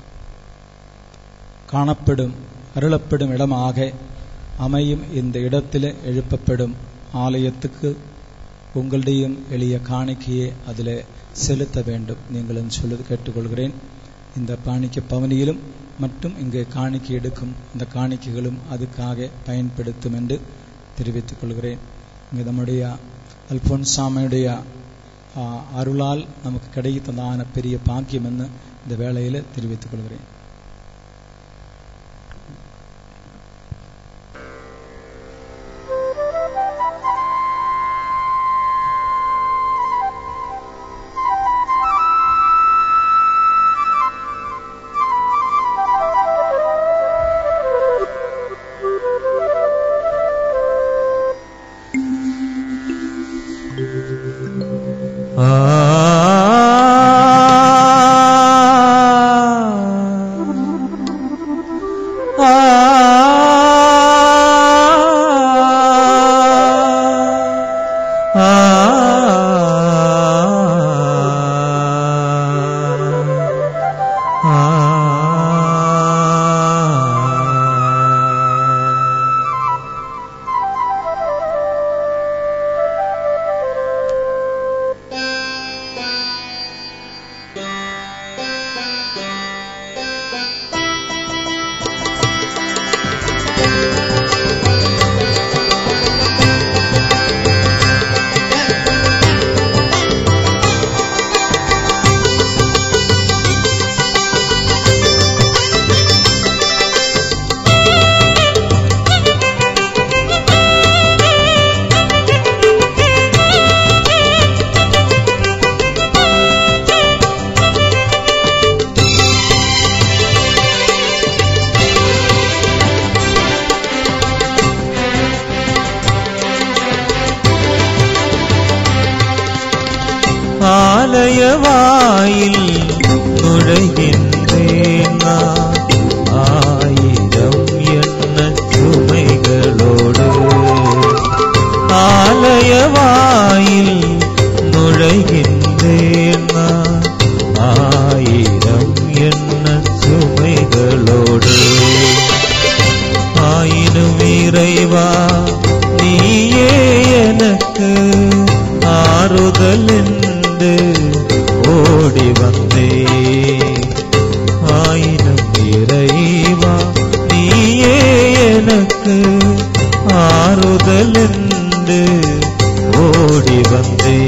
കാണപ്പെടും അരുളപ്പെടും ഇടമാകെ அமையும் இந்த இடத்தில் எழுப்பப்படும் ஆலயத்துக்கு உங்களுடையும் எளிய காணிக்கையை அதில் செலுத்த வேண்டும் நீங்களும் சொல்லுது கேட்டுக்கொள்கிறேன் இந்த காணிக்க பவனியிலும் மற்றும் இங்கே காணிக்கை எடுக்கும் இந்த காணிக்கைகளும் அதுக்காக பயன்படுத்தும் என்று தெரிவித்துக் கொள்கிறேன் இங்கே நம்முடைய அல்போன்சாமியுடைய அருளால் நமக்கு கிடைத்ததான பெரிய பாக்கியம் என்று இந்த வேளையில் தெரிவித்துக் கொள்கிறேன் ஆலயவாயில் நுழைகின்றேன் நான் ஆயிரம் எண்ண சுமைகளோடு ஆலயவாயில் நுழைகின்றேன் நான் ஆயிரம் எண்ண சுமைகளோடு ஆயினும் இறைவா நீயே எனக்கு ஆறுதல் என்று ஓடி வந்தே ஆயினும் இறைவா நீயே எனக்கு ஆறுதல் என்று ஓடி வந்தே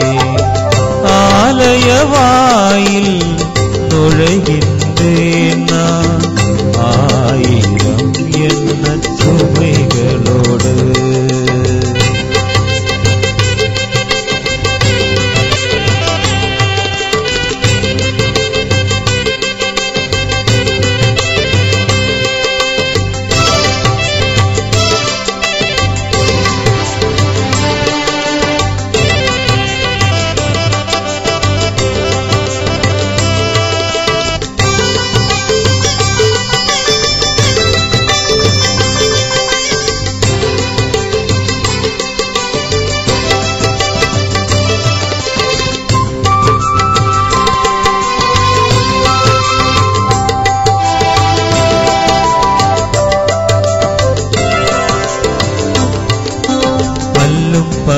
ஆலயவாயில் நுழைகின்றேன் நான் ஆயிரம் என்ன சுமைகளோடு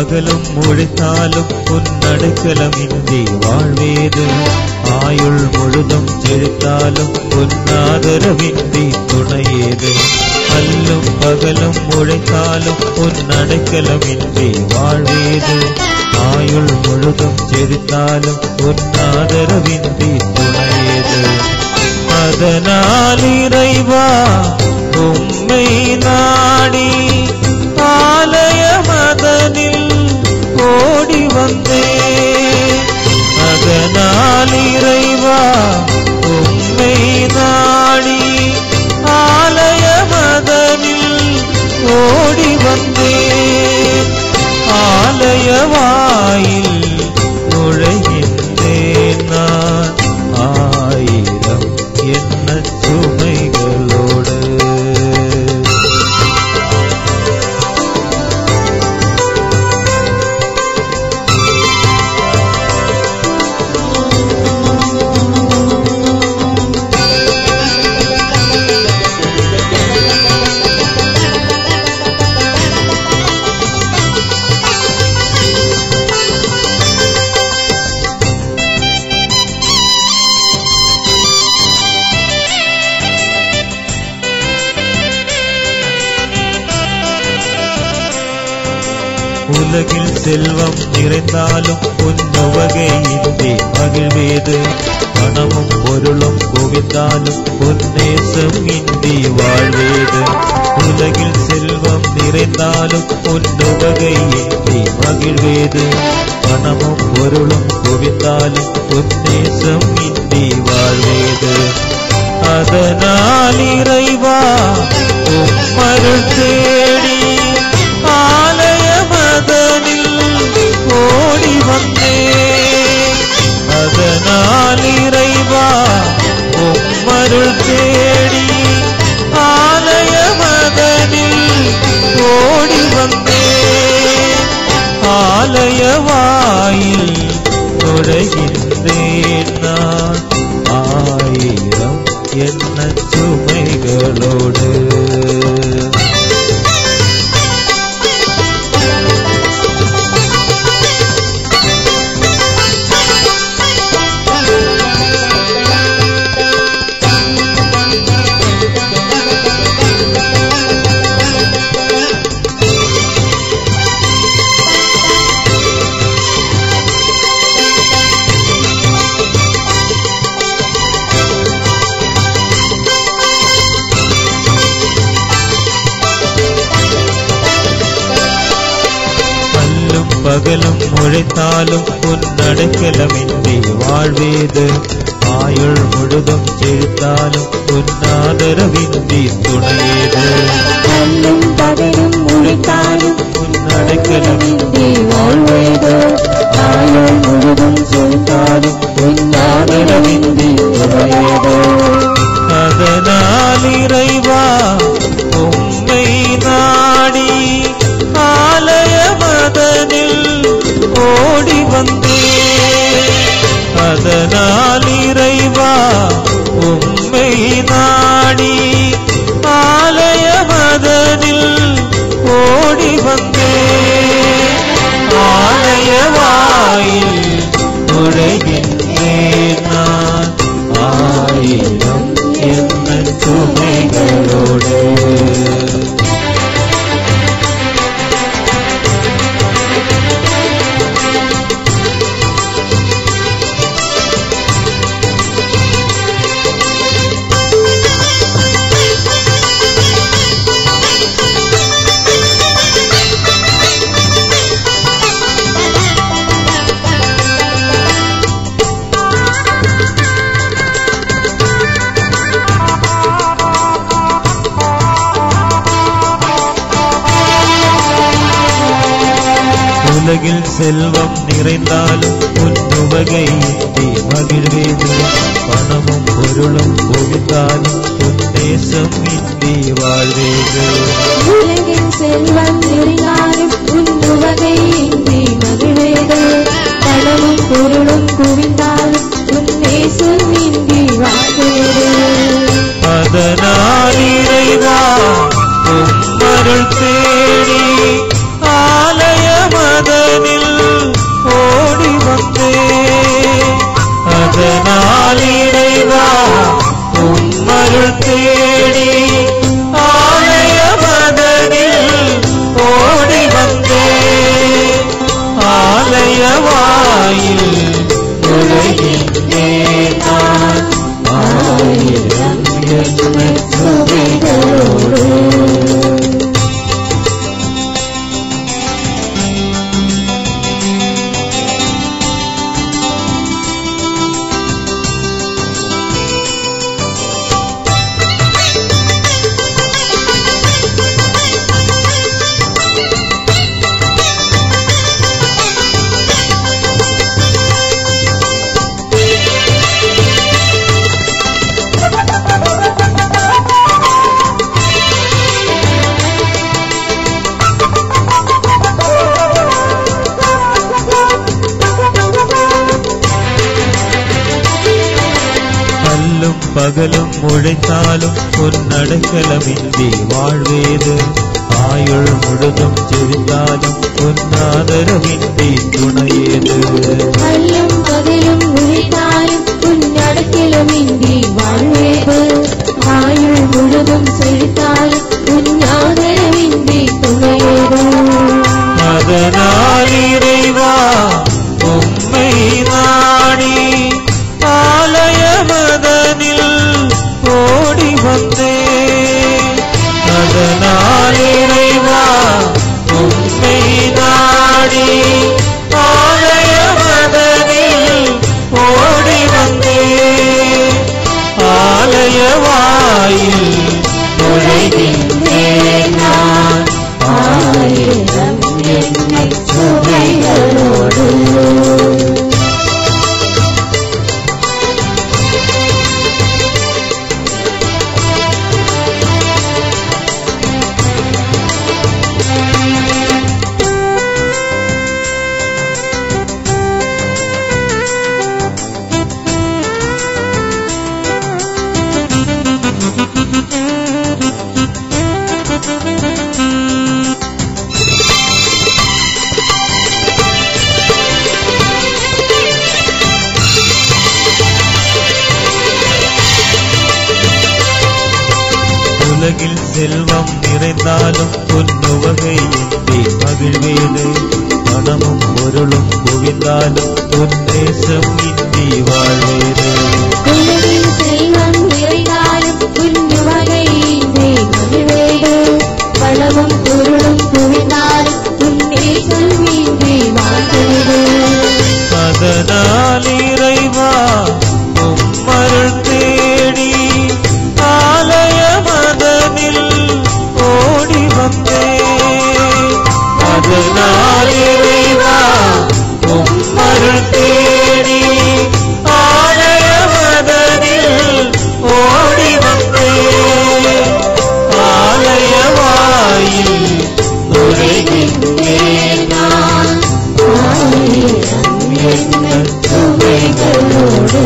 பகலும் உழைத்தாலும் உன் நடுக்கலமின்றி வாழ்வேது ஆயுள் முழுதும் செழித்தாலும் உன் ஆதரவின்றி துணையேது அல்லும் பகலும் உழைத்தாலும் உன் நடுக்கலமின்றி வாழ்வேது ஆயுள் முழுதும் செழித்தாலும் உன் ஆதரவின்றி துணையேது அதனால் இறைவா உம்மை நாடி ஆலய மதனில் ஓடி வந்தேன் அதனால் இறைவா உம்மை நாடி ஆலய மதனில் ஓடி வந்தேன் ஆலய வாயில் நுழைகின்றேன் நான் ஆயிரம் என்ன சுமைகளோடு உலகில் செல்வம் நிறைந்தாலும் உன் உவகை இன்றி மகிழ்வேது பணமும் பொருளும் குவிந்தாலும் உன் நேசம் இன்றி வாழ்வேது உலகில் செல்வம் நிறைந்தாலும் உன் உவகை இன்றி மகிழ்வேது பணமும் பொருளும் குவிந்தாலும் உன் நேசம் இன்றி வாழ்வேது அதனால் இறைவா உம்மருள் தேடி ஆலய மதனில் ஓடி வந்தேன் அதனால் இறைவா உம்மருள் தேடி ஆலய மதனில் ஓடி வந்தேன் ஆலய வாயில் நுழைகின்றேன் நான் ஆயிரம் என்ன சுமைகளோடு அல்லும் பகலும் உழைத்தாலும் உன் நடுக்கலமின்றி வாழ்வேது ஆயுள் முழுதும் செழித்தாலும் உன் ஆதரவின்றி துணையேது கல்லும் பகலும் உழைத்தாலும் உன் நடுக்கலமின்றி இன்றி வாழ்வேது ஆயுள் முழுதும் செலுத்தாலும் உன் ஆதரவின்றி துணையேது அதனால் இறைவா உம்மை நாடி ஆலய மதனில் ஓடி வந்தேன் அதனால் இறைவா உம்மை நாடி ஆலய மதனில் ஓடி வந்தேன் ஆலய வாயில் நுழைகின்றேன் நான் ஆயிரம் என்ன சுமைகளோடு உலகில் செல்வம் நிறைந்தாலும் உன் உவகை இன்றி மகிழ்வேது பணமும் பொருளும் குவிந்தாலும் உன் தேசம் இன்றி வாழ்வேது உலகின் செல்வம் நிறைந்தாலும் உன் உவகை இன்றி மகிழ்வேது பணமும் பொருளும் குவிந்தாலும் உன் நேசம் இன்றி வாழ்வேது அதனால் இறைவா உம்மருள் தேடி ஆலய மத ஆலயவாயில் நுழைகின்றேன் நான் ஆயிரம் சுமைகளோடு கல்லும் பகலும் உழைத்தாலும் உன் அடைக்கலமின்றி வாழ்வேது ஆயுள் முழுதும் செழித்தாலும் உன் ஆதரவின்றி துணையேது அல்லும் பகலும் உழைத்தாலும் உன் நடக்கிலும் இன்றி வாழ்வேது ஆயுள் முழுதும் செழித்தாலும் உன் ஆதரவின்றி துணையேது அதனால் இறைவா உம்மை நாடி ஆலயமதனில் ஓடி வந்தேன் அதனால் இறைவா உம்மை நாடி ஆலயமதனில் ஓடி வந்தேன் ஆலயவாயில் நுழைகின்றேன் நான் ஆயிரம் என்னை சுமைகளோடு உலகில் செல்வம் நிறைந்தாலும் உன்னுவகை இன்றி மகிழ்வேது பணமும் பொருளும் குவிந்தாலும் உன் நேசம் இன்றி வாழ்வேது உலகில் செல்வம் நிறைந்தாலும் உன் வகை இன்றி மகிழ்வேது பணமும் பொருளும் குவிந்தாலும் உன் நேசம் இன்றி வாழ்வேது அதனால் இறைவா உம்மருள் தேடி ஆலய மதனில் ஓடி வந்தேன் அதனால் இறைவா உம்மருள் தேடி ஆலய மதனில் ஓடி வந்தேன் ஆலய வாயில் நுழைகின்றேன் நான் ஆயிரம் என்ன சுமைகளோடு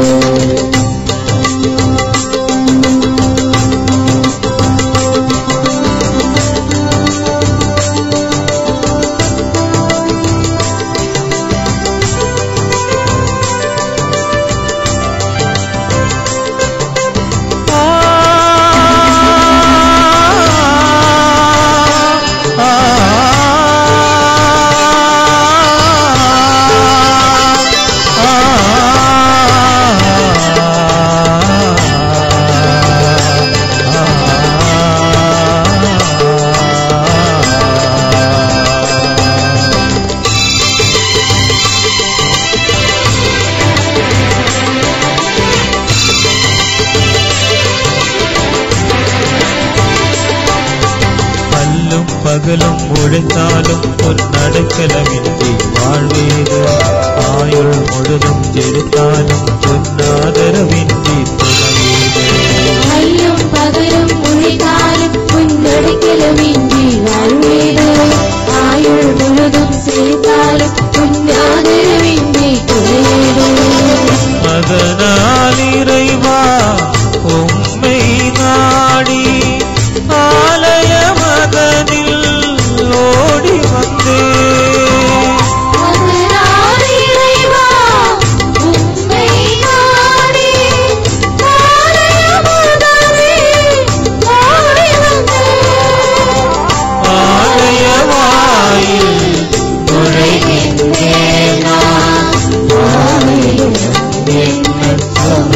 பல்லும் பகலும் உழைத்தாலும் பொன் நடக்கலமின்றி வாழ்வேது ஆயுள் முழுதும் செலுத்தாலும் பொன்னாதரவின்றி துணையேது ஐயும் பகலும் உழைத்தாலும் உன் நடுக்கிலும் இன்றி வாழ்வேது ஆயுள் முழுதும் செழித்தாலும் உன் ஆதரவின்றி துணையேது அதனால் இறைவா உம்மை நாடி ஆலய மதனில் ஓடி வந்தேன் அதனால் இறைவா, உம்மை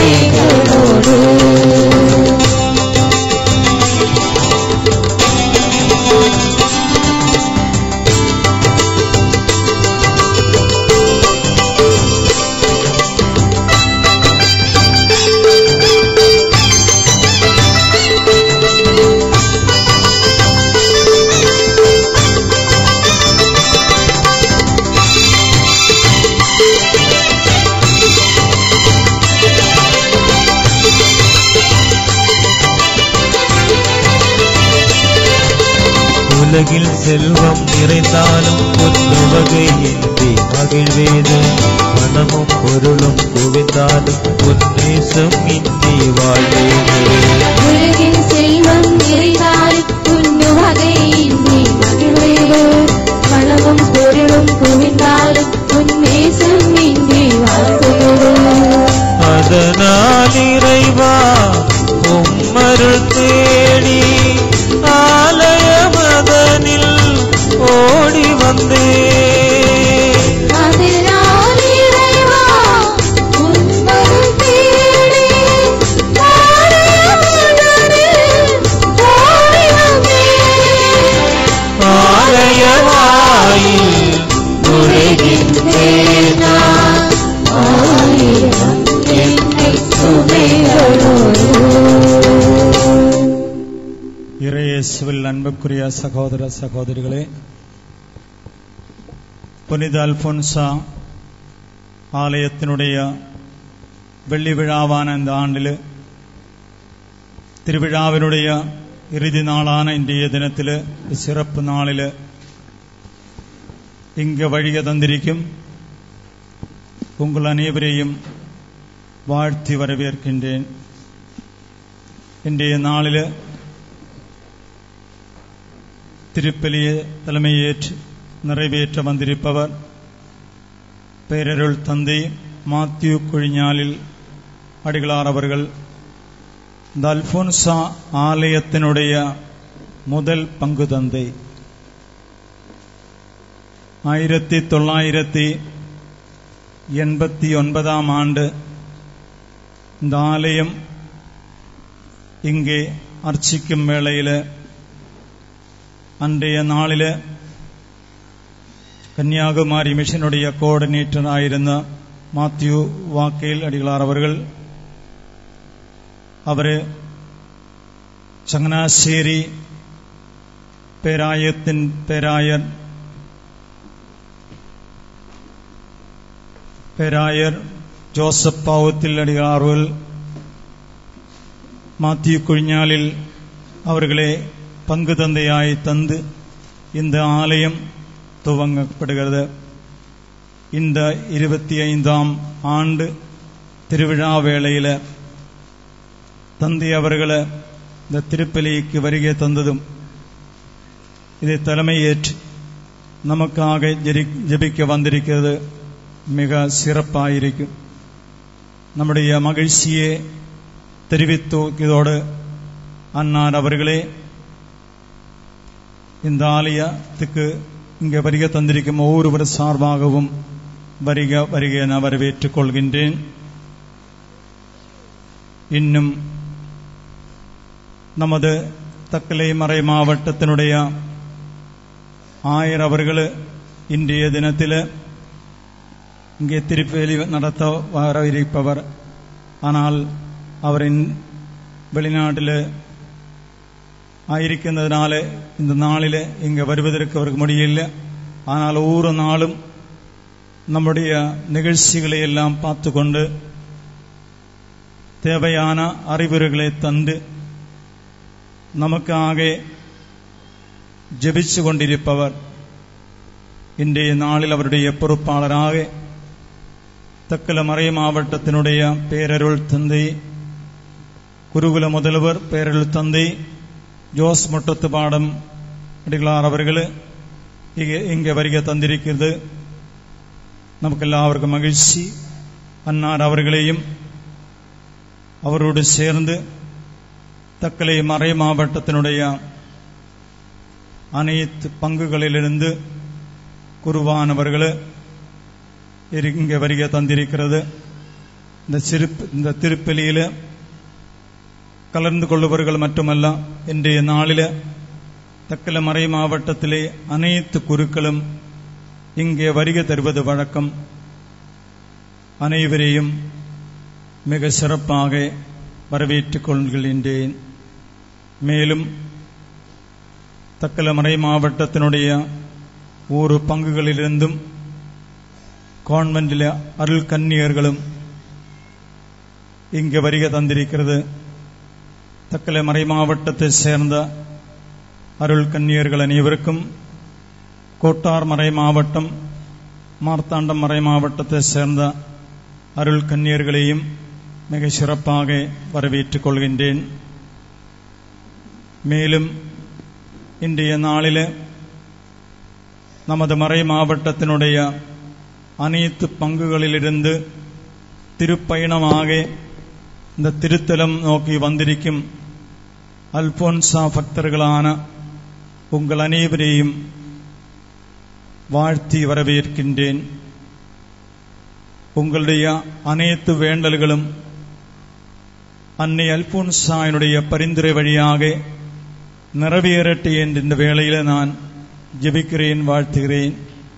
சுமைகளோடு உலகில் செல்வம் நிறைந்தாலும் பொன்னுவகையின்றி மகிழ்வேது மனமும் பொருளும் குவிந்தாலும் பொன்னேசம் இன்றி வாழ்வேது உலகின் செல்வம் நிறைந்தால் உண்ணு வகையின்றி மகிழ்வேது வளமும் பொருளும் குவிந்தாலும் உன்னேசம் இன்றி வாழ்வேது அதனால் இறைவா உம்மருள் தேடி ஆலய மதனில் ஓடி வந்தேன் அதனால் இறைவா உன்மருள் தேடி ஆலயமலரில் ஓடி வந்தேன். ஆலயவாயில் நுழைகின்றேன் நான். ஆயிரம் என்னை சுமைகளோடு இறையேசுவில் அன்புக்குரிய சகோதர சகோதரிகளே புனித அல்பொன்சா ஆலயத்தினுடைய வெள்ளி விழாவான இந்த ஆண்டில் திருவிழாவினுடைய இறுதி நாளான இன்றைய தினத்தில் சிறப்பு நாளில் இங்க வழிய தந்திருக்கும் உங்கள் அனைவரையும் வாழ்த்தி வரவேற்கின்றேன் இன்றைய நாளில் திருப்பலியை தலைமையேற்று நிறைவேற்ற வந்திருப்பவர் பேரருள் தந்தை மாத்யூ குழிஞாலில் அடிகளார் அவர்கள் இந்த அல்போன்சா ஆலயத்தினுடைய முதல் பங்கு தந்தை ஆயிரத்தி தொள்ளாயிரத்தி எண்பத்தி ஒன்பதாம் ஆண்டு இந்த ஆலயம் இங்கே அர்ச்சிக்கும் வேளையில் அன்றைய நாளில் கன்னியாகுமரி மிஷனுடைய கோஆர்டினேட்டர் ஆயிருந்த மாத்யூ வாக்கேல் அடிகளார் அவர்கள் அவர் சங்கனாശ്ശേരി பேராயத்தின் பேராயர் பேராயர் ஜோசப் பாவத்தில் அடிகளார் அவர்கள் மாத்யூ குழிஞாலில் அவர்களே பங்கு தந்தையாய் தந்து இந்த ஆலயம் துவங்கப்படுகிறது இந்த இருபத்தி ஐந்தாம் ஆண்டு திருவிழா வேளையில் தந்தை அவர்களை இந்த திருப்பலிக்கு வருகை தந்ததும் இதை தலைமையேற்று நமக்காக ஜெரி- ஜெபிக்க வந்திருக்கிறது மிக சிறப்பாயிருக்கும் நம்முடைய மகிழ்ச்சியை தெரிவித்தோக்கியதோடு அன்னார் அவர்களே இந்த ஆலயத்துக்கு இங்கே வருகை தந்திருக்கும் ஒவ்வொருவர் சார்பாகவும் வருக வருக என வரவேற்றுக் கொள்கின்றேன் இன்னும் நமது தக்கலை மறை மாவட்டத்தினுடைய ஆயர் அவர்கள் இன்றைய தினத்தில் இங்கே திருப்பலி நடத்த வர இருப்பவர் ஆனால் அவரின் வெளிநாட்டில் ஆയിരിക്കുന്നതിனால இந்த நாளில் இங்கே வருவதற்கு அவருக்கு முடியல ஆனால் ஒவ்வொரு நாளும் நம்முடைய நிகழ்ச்சிகளை எல்லாம் பார்த்து கொண்டு தேவையான அறிவுரைகளை தந்து நமக்காக ஜெபிச்சு கொண்டிருப்பவர் இன்றைய நாளில் அவருடைய பொறுப்பாளராக தக்கல மறை மாவட்டத்தினுடைய பேரருள் தந்தை குருகுல முதல்வர் பேரருள் தந்தை ஜோஸ் முட்டத்து பாடம் அடிகளார் அவர்கள் இங்கே இங்கே வருகை தந்திருக்கிறது நமக்கு எல்லாருக்கும் மகிழ்ச்சி அன்னார் அவர்களையும் அவரோடு சேர்ந்து தக்கலை மறை மாவட்டத்தினுடைய அனைத்து பங்குகளிலிருந்து குருவானவர்கள் இரு- இங்கே வருகை தந்திருக்கிறது இந்த சிறுப்பு இந்த திருப்பலியில் கலந்து கொள்ளுபவர்கள் மட்டுமல்ல இன்றைய நாளில் தக்கலமறை மாவட்டத்திலே அனைத்து குருக்களும் இங்கே வருகை தருவது வழக்கம் அனைவரையும் மிக சிறப்பாக வரவேற்றுக் கொள்கின்றேன் மேலும் தக்கலமறை மாவட்டத்தினுடைய ஒரு பங்குகளிலிருந்தும் கான்வென்டில் அருள் கன்னியர்களும் இங்கே வருகை தந்திருக்கிறது தக்கலமறை மாவட்டத்தை சேர்ந்த அருள் கன்னியர்கள் அனைவருக்கும் கோட்டார் மறை மாவட்டம் மார்த்தாண்டம் மறை மாவட்டத்தை சேர்ந்த அருள் கன்னியர்களையும் மிக சிறப்பாக வரவேற்றுக் கொள்கின்றேன் மேலும் இன்றைய நாளில் நமது மறை மாவட்டத்தினுடைய அனைத்து பங்குகளிலிருந்து திருப்பயணமாக இந்த திருத்தலம் நோக்கி வந்திருக்கும் அல்போன்சா பக்தர்களான உங்கள் அனைவரையும் வாழ்த்தி வரவேற்கின்றேன் உங்களுடைய அனைத்து வேண்டல்களும் அன்னை அல்போன்சாயினுடைய பரிந்துரை வழியாக நிறைவேறட்டு என்ற இந்த வேளையில் நான் ஜெபிக்கிறேன் வாழ்த்துகிறேன்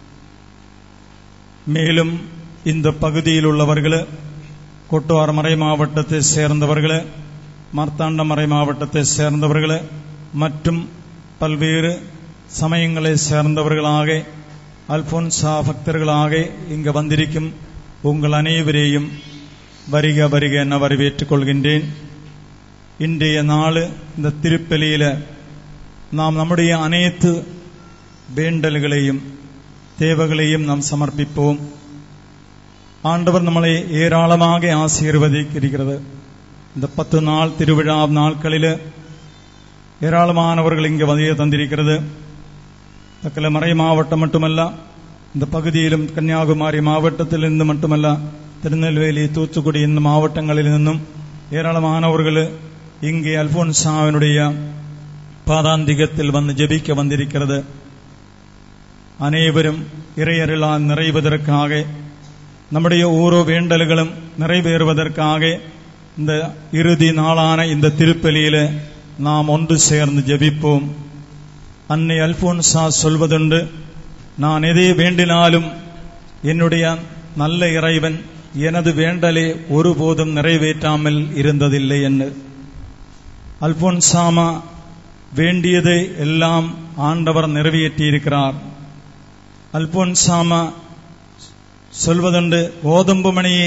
மேலும் இந்த பகுதியில் உள்ளவர்கள் கொட்டுவார் மறை மாவட்டத்தை சேர்ந்தவர்கள் மார்த்தாண்ட மறை மாவட்டத்தை சேர்ந்தவர்கள் மற்றும் பல்வேறு சமயங்களை சேர்ந்தவர்களாக அல்போன்சா பக்தர்களாக இங்கு வந்திருக்கும் உங்கள் அனைவரையும் வருக வருக என வரவேற்றுக் கொள்கின்றேன் இன்றைய நாள் இந்த திருப்பலியில நாம் நம்முடைய அனைத்து வேண்டல்களையும் தேவைகளையும் நாம் சமர்ப்பிப்போம் ஆண்டவர் நம்மளை ஏராளமாக ஆசீர்வதிக்கிறது இந்த பத்து நாள் திருவிழா நாட்களில் ஏராளமானவர்கள் இங்கு வந்து தந்திருக்கிறது தக்கல மறை மாவட்டம் மட்டுமல்ல இந்த பகுதியிலும் கன்னியாகுமரி மாவட்டத்திலிருந்து மட்டுமல்ல திருநெல்வேலி தூத்துக்குடி இந்த மாவட்டங்களில் நின்றும் ஏராளமானவர்கள் இங்கே அல்போன்சாவினுடைய பாதாந்திகத்தில் வந்து ஜெபிக்க வந்திருக்கிறது அனைவரும் இறையருளால் நிறைவதற்காக நம்முடைய ஓரோ வேண்டல்களும் நிறைவேறுவதற்காக இந்த இறுதி நாளான இந்த திருப்பலியில நாம் ஒன்று சேர்ந்து ஜெபிப்போம் அன்னை அல்போன்சா சொல்வதுண்டு நான் எதை வேண்டினாலும் என்னுடைய நல்ல இறைவன் எனது வேண்டலை ஒருபோதும் நிறைவேற்றாமல் இருந்ததில்லை என்று அல்போன்சாமா வேண்டியதை எல்லாம் ஆண்டவர் நிறைவேற்றியிருக்கிறார் அல்போன்சாமா சொல்வதுண்டு கோதம்பு மணியே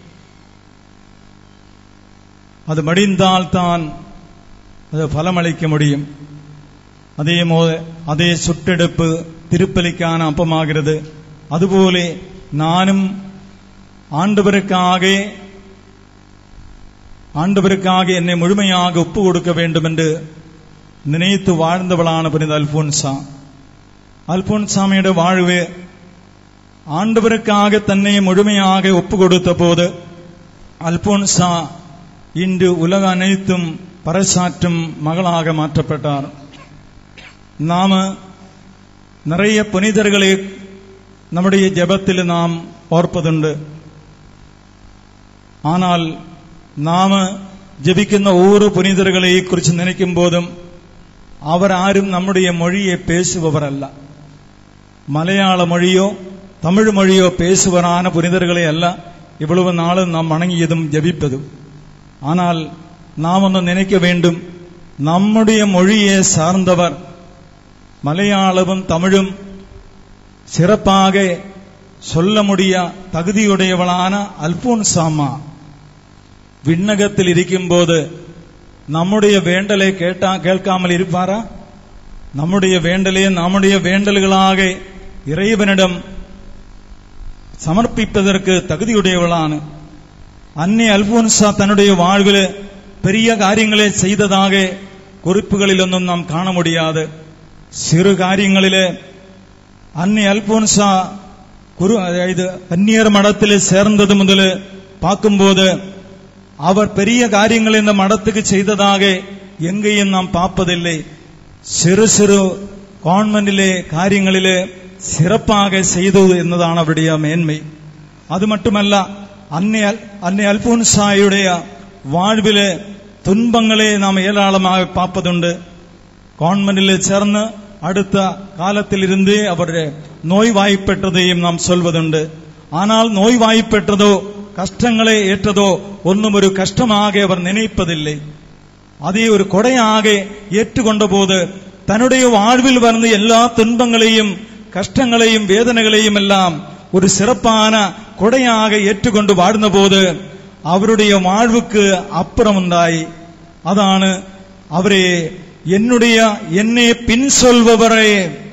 அது மடிந்தால்தான் அது பலமளிக்க முடியும் அதே மோ அதே சுட்டெடுப்பு திருப்பலிக்கான அப்பமாகிறது அதுபோல நானும் ஆண்டவருக்காக ஆண்டவருக்காக என்னை முழுமையாக ஒப்பு கொடுக்க வேண்டும் என்று நினைத்து வாழ்ந்தவளான புனித அல்போன்சா அல்போன்சாமியோட வாழ்வு ஆண்டவருக்காக தன்னை முழுமையாக ஒப்பு கொடுத்த போது அல்போன்சா இன்று உலக அனைத்தும் பறைசாற்றும் மகளாக மாற்றப்பட்டார் நாம நிறைய புனிதர்களை நம்முடைய ஜெபத்தில் நாம் ஓர்ப்பதுண்டு ஆனால் നാം ജപിക്കുന്ന ഓരോ പുനീതരുകളെ കുറിച്ച് നനയ്ക്കും പോതും അവരാരും നമ്മുടെ മൊഴിയെ പേശുവവരല്ല മലയാള മൊഴിയോ തമിഴ് മൊഴിയോ പേശുവരാന പുനിതരുകളെയല്ല ഇவ்வளவு നാളും നാം വണങ്ങിയതും ജപിപ്പതും ஆனால் நாம் ஒன்று நினைக்க வேண்டும் நம்முடைய மொழியை சார்ந்தவர் மலையாளமும் தமிழும் சிறப்பாக சொல்ல முடிய தகுதியுடையவளான அல்போன்சாமா விண்ணகத்தில் இருக்கும்போது நம்முடைய வேண்டலை கேட்டா கேட்காமல் இருப்பாரா நம்முடைய வேண்டலே நம்முடைய வேண்டல்களாக இறைவனிடம் சமர்ப்பிப்பதற்கு தகுதியுடையவளான அன்னை அல்போன்சா தன்னுடைய வாழ்வில் பெரிய காரியங்களை செய்ததாக குறிப்புகளிலொന്നും நாம் காண முடியாது சிறு காரியங்களிலே அன்னை அல்போன்சா குரு இது கன்னியர் மடத்தில் சேர்ந்தது முதல் பார்க்கும்போது அவர் பெரிய காரியங்களை இந்த மடத்துக்கு செய்ததாக எங்கேயும் நாம் பார்ப்பதில்லை சிறு சிறு கான்வென்டிலே காரியங்களிலே சிறப்பாக செய்தது എന്നതാണ് அவருடைய மேன்மை அது மட்டுமல்ல அன்னை அல்- அன்னை அல்போன்சாயுடைய வாழ்விலே துன்பங்களை நாம் ஏராளமாக பார்ப்பதுண்டு கான்வெന്റിൽ ചേർന്ന് അടുത്ത കാലത്തിലിരുന്ന് അവരുടെ നോയ്വായ്പെട്ടதையும் നാം சொல்வதுണ്ട് ஆனால் நோய்வாய்ப்பெற்றதோ கஷ்டங்களை ஏற்றதோ ஒன்றும் ஒரு கஷ்டமாக அவர் நினைப்பதில்லை அதை ஒரு கொடையாக ஏற்றுக்கொண்ட போது தன்னுடைய வாழ்வில் வந்த எல்லா துன்பங்களையும் கஷ்டங்களையும் வேதனைகளையும் எல்லாம் ஒரு சிறப்பான கொடையாக ஏற்றுக்கொண்டு வாழ்ந்தபோது அவருடைய வாழ்வுக்கு அப்புறம் உண்டாയി അതാണ് അവരെ என்னுடைய என்னை பின் சொல்பவரை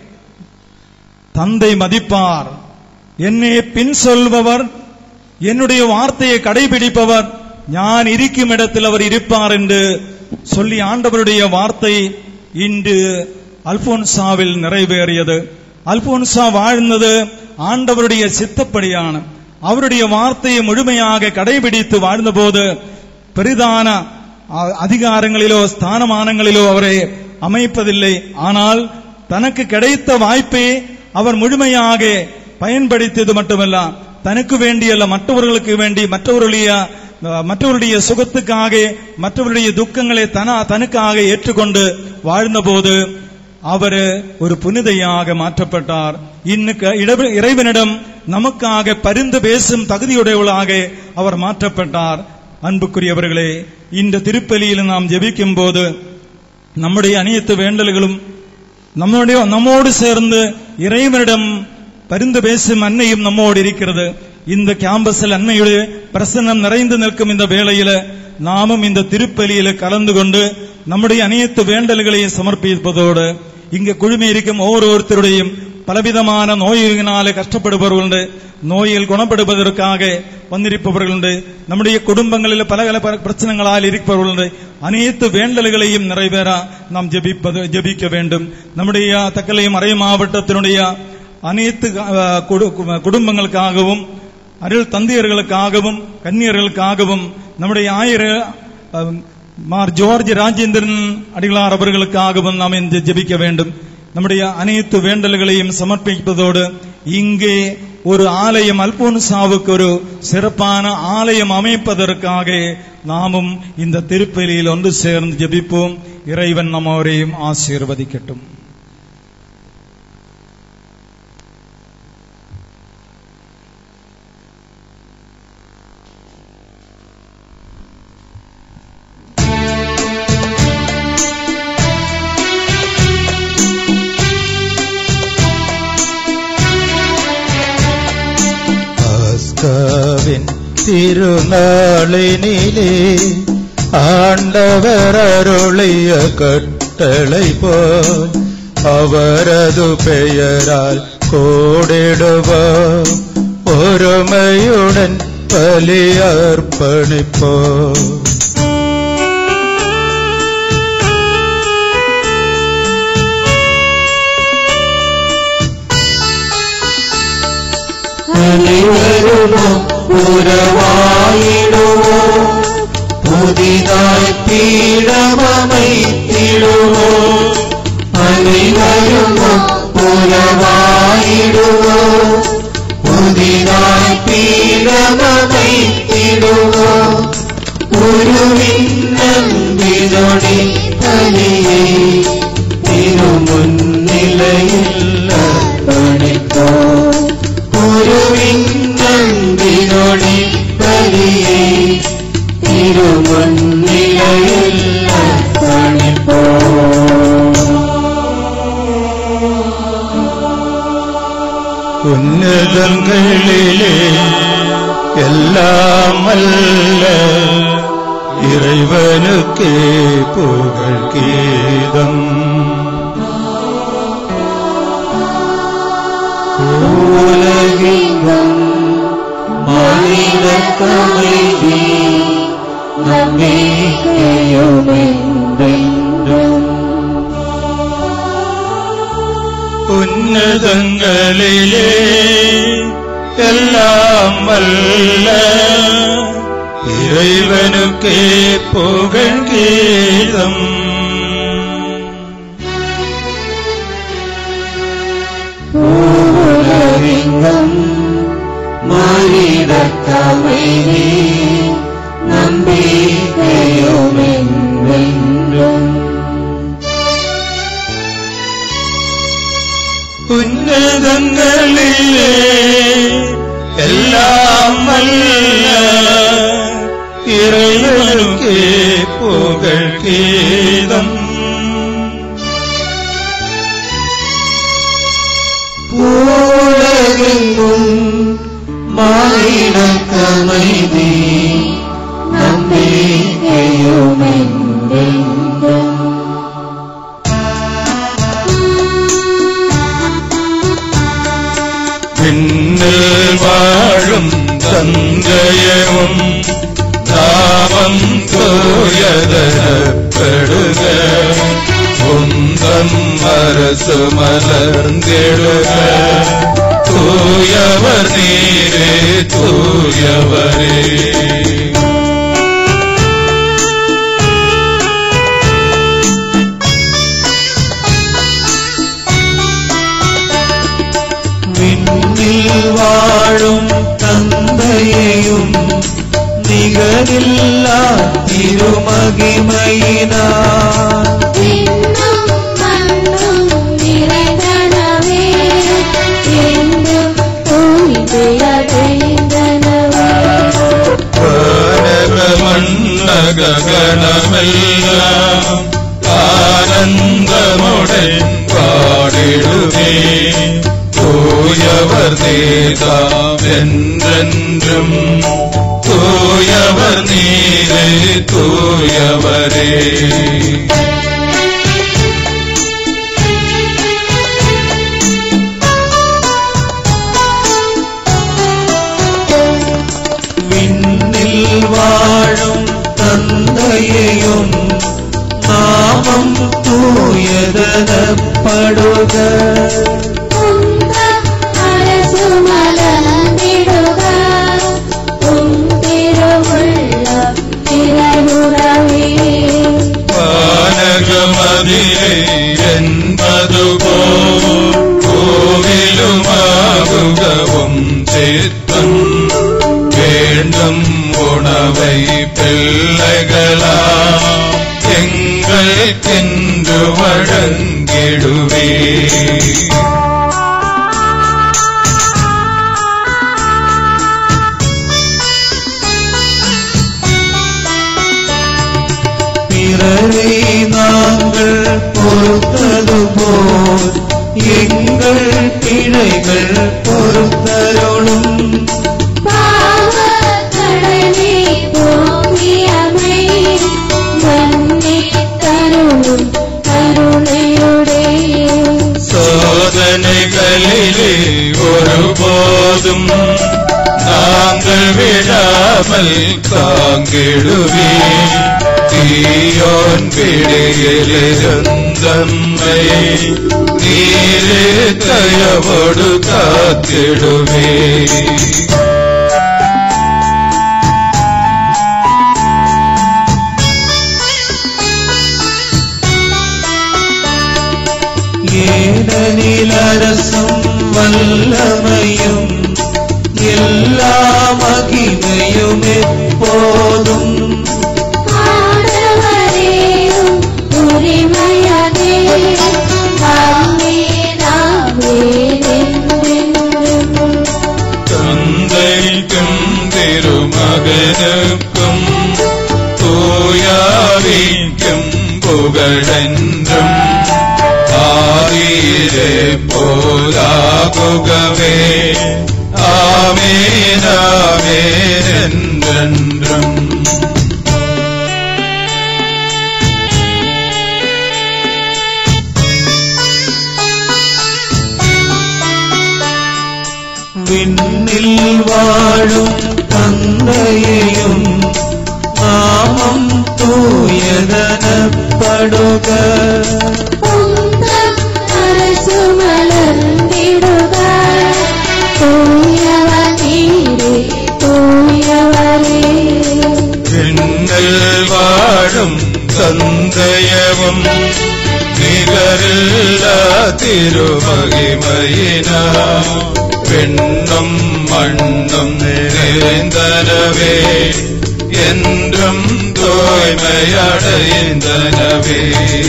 தந்தை மதிப்பார் என்னை பின் சொல்பவர் என்னுடைய வார்த்தையை கடைபிடிப்பவர் ஞான் இருக்கும் இடத்தில் அவர் இருப்பார் என்று சொல்லி ஆண்டவருடைய வார்த்தை இன்று அல்போன்சாவில் நிறைவேறியது அல்போன்சா வாழ்ந்தது ஆண்டவருடைய சித்தப்படியான அவருடைய வார்த்தையை முழுமையாக கடைபிடித்து வாழ்ந்தபோது பெரிதான அ- அதிகாரங்களிலோ ஸ்தானமானங்களிலோ அவரை அமைப்பதில்லை ஆனால் தனக்கு கிடைத்த வாய்ப்பை அவர் முழுமையாக பயன்படுத்தியது மட்டுமல்ல தனக்கு வேண்டியல்ல மற்றவர்களுக்கு வேண்டி மற்றவருடைய அஹ், மற்றவருடைய சுகத்துக்காக மற்றவருடைய துக்கங்களை தன தனக்காக ஏற்றுக்கொண்டு வாழ்ந்தபோது அவர் ஒரு புனிதையாக மாற்றப்பட்டார் இன்னுக்கு இடவ- இறைவனிடம் நமக்காக பரிந்து பேசும் தகுதியுடையவளாக அவர் மாற்றப்பட்டார் அன்புக்குரியவர்களே இந்த திருப்பலியில் நாம் ஜெபிக்கும் போது நம்முடைய அனைத்து வேண்டல்களும் நம்முடைய நம்மோடு சேர்ந்து இறைவனிடம் பரிந்து பேசும் அன்னையும் நம்மோடு இருக்கிறது இந்த கேம்பஸில் அன்னையுடைய பிரசன்னம் நிறைந்து நிற்கும் இந்த வேளையில நாமும் இந்த திருப்பலியில கலந்து கொண்டு நம்முடைய அனைத்து வேண்டல்களையும் சமர்ப்பிப்பதோடு இங்கு குழுமியிருக்கும் ஒவ்வொருத்தருடையும் பலவிதமான நோயினாலே கஷ்டப்படுபவர்களுண்டு நோயில் குணப்படுவதற்காக வந்திருப்பவர்களுண்டு நம்முடைய குடும்பங்களில் பல பல பல பிரச்சனைகளால் இருப்பவர்களுண்டு அனைத்து வேண்டல்களையும் நிறைவேற நாம் ஜெபிப்பது ஜெபிக்க வேண்டும் நம்முடைய தக்கலையும் அரை மாவட்டத்தினுடைய அனைத்து அஹ், குடு- குடும்பங்களுக்காகவும் அருள் தந்தையர்களுக்காகவும் கன்னியர்களுக்காகவும் நம்முடைய ஆயிர அஹ், மார் ஜோர்ஜ் ராஜேந்திரன் அடிகளார் அவர்களுக்காகவும் நாம் இந்த ஜெபிக்க வேண்டும் நம்முடைய அனைத்து வேண்டல்களையும் சமர்ப்பிப்பதோடு இங்கே ஒரு ஆலயம் அல்போன்சாவுக்கு ஒரு சிறப்பான ஆலயம் அமைப்பதற்காக நாமும் இந்த திருப்பலியில் ஒன்று சேர்ந்து ஜெபிப்போம் இறைவன் நம்மவரையும் ஆசீர்வதிக்கட்டும் பாஸ்காவின் திருநாளினிலே ஆண்டவர் அருளிய கட்டளை போல் அவரது பெயரால் கோடிடுவோம் ஒருமையுடன் பலி அர்ப்பணிப்போம் அனைவரும் உறவாயிடுவோம் புதிதாய் பீடமமைத்திடுவோம் அனைவரும் உறவாயிடுவோம் புதிதாய் பீடமமைத்திடுவோம் குருவின் நம்பினொடி பலியை திருமுன்னிலையில் அர்ப்பணிப்போம் குருவின் நம்பினொடி பலியை திருமுன்னிலையில் அர்ப்பணிப்போம் உன்னதங்களிலே எல்லாம் அல்ல இறைவனுக்கே புகழ் கீதம் உலகெங்கும் மனிதக்கமைதி நம்பிக்கையுமென்றென்றும் உன்னதங்களிலே எல்லாம் வல்ல இறைவனுக்கே புகழ் கீதம் உலகெங்கும் மனித மகிமையினக்கமைதி நம்பிக்கையும் என்றென்றும் ഉന്നതങ്ങളിലെ എല്ലാം വല്ല ഇറയനുക്കേ പുകൾ ഗീതം பூலகெங்கும் மாநிலக்கமைதி நம்பிக்கையும் என்றென்றும் പിന്നിൽ വാഴും തങ്കയവും നാമം തോയതപ്പെടുക കുന്തം മനസ്സു മലർന്നിടുക തൂയവർ നീരേ തൂയവരേ விண்ணில் வாழும் தந்தையையும் நிகரில்லா திருமகிமையினார் விண்ணும் மண்ணும் நிறைந்தனவே என்றும் தூய்மையடைந்தனவே ഗണമെല്ലാം ആനന്ദമുടൻ പാടിടുമേ തൂയവർ നേതാവെன்றെன்றுം തൂയവർ നീരേ തൂയവരേ விண்ணில் வாழும் தந்தையையும் நாமம் தூயதனப்படுக உந்த அரசு மலர்ந்திடுக உம் திருவுள்ளம் நிறைவுறவே വാനകമതിലെ என்பதுபோ கோவிலுமாகுகவும் சித்தம் வேண்டும் உணவை பிள்ளைகளா எங்களுக்கென்று வழங்கிடுவே பிறரை நாங்கள் பொறுத்தது போல் எங்கள் பிழைகள் பொறுத்தருளும் பாவக்கடலே போகியமை மன்னித்தருளும் கருணையுடே சோதனைகளிலே ஒருபோதும் நாங்கள் விடாமல் தாங்கிடுவே தீயோன் பிடியிலிருந்தம்மை நீரே தயவோடு காத்திடுவே ஏனெனில் அரசும் வல்லமையும் எல்லா மகிமையும் எப்போதும் ஆண்டவரேயும் உரிமையதே அம்மீதாவே என்றென்றும் தந்தைக்கும் திருமகனுக்கும் தூயாவிக்கும் புகழென்றும் ஆதியிலே போதாகுகவே ஆமேனாமேனென்றென்றும் விண்ணில் வாழும் தந்தையையும் நாமம் தூயதனப்படுக உந்தம் அரசு மலர்ந்திடுக தூயவர் நீரே தூயவரே விண்ணில் வாழும் தந்தையவும் நிகரில்லா திருமகிமையினா பெண்ணும் மண்ணும் மண்ணும் நிறைந்தனவே என்றும் தூய்மையடைந்தனவே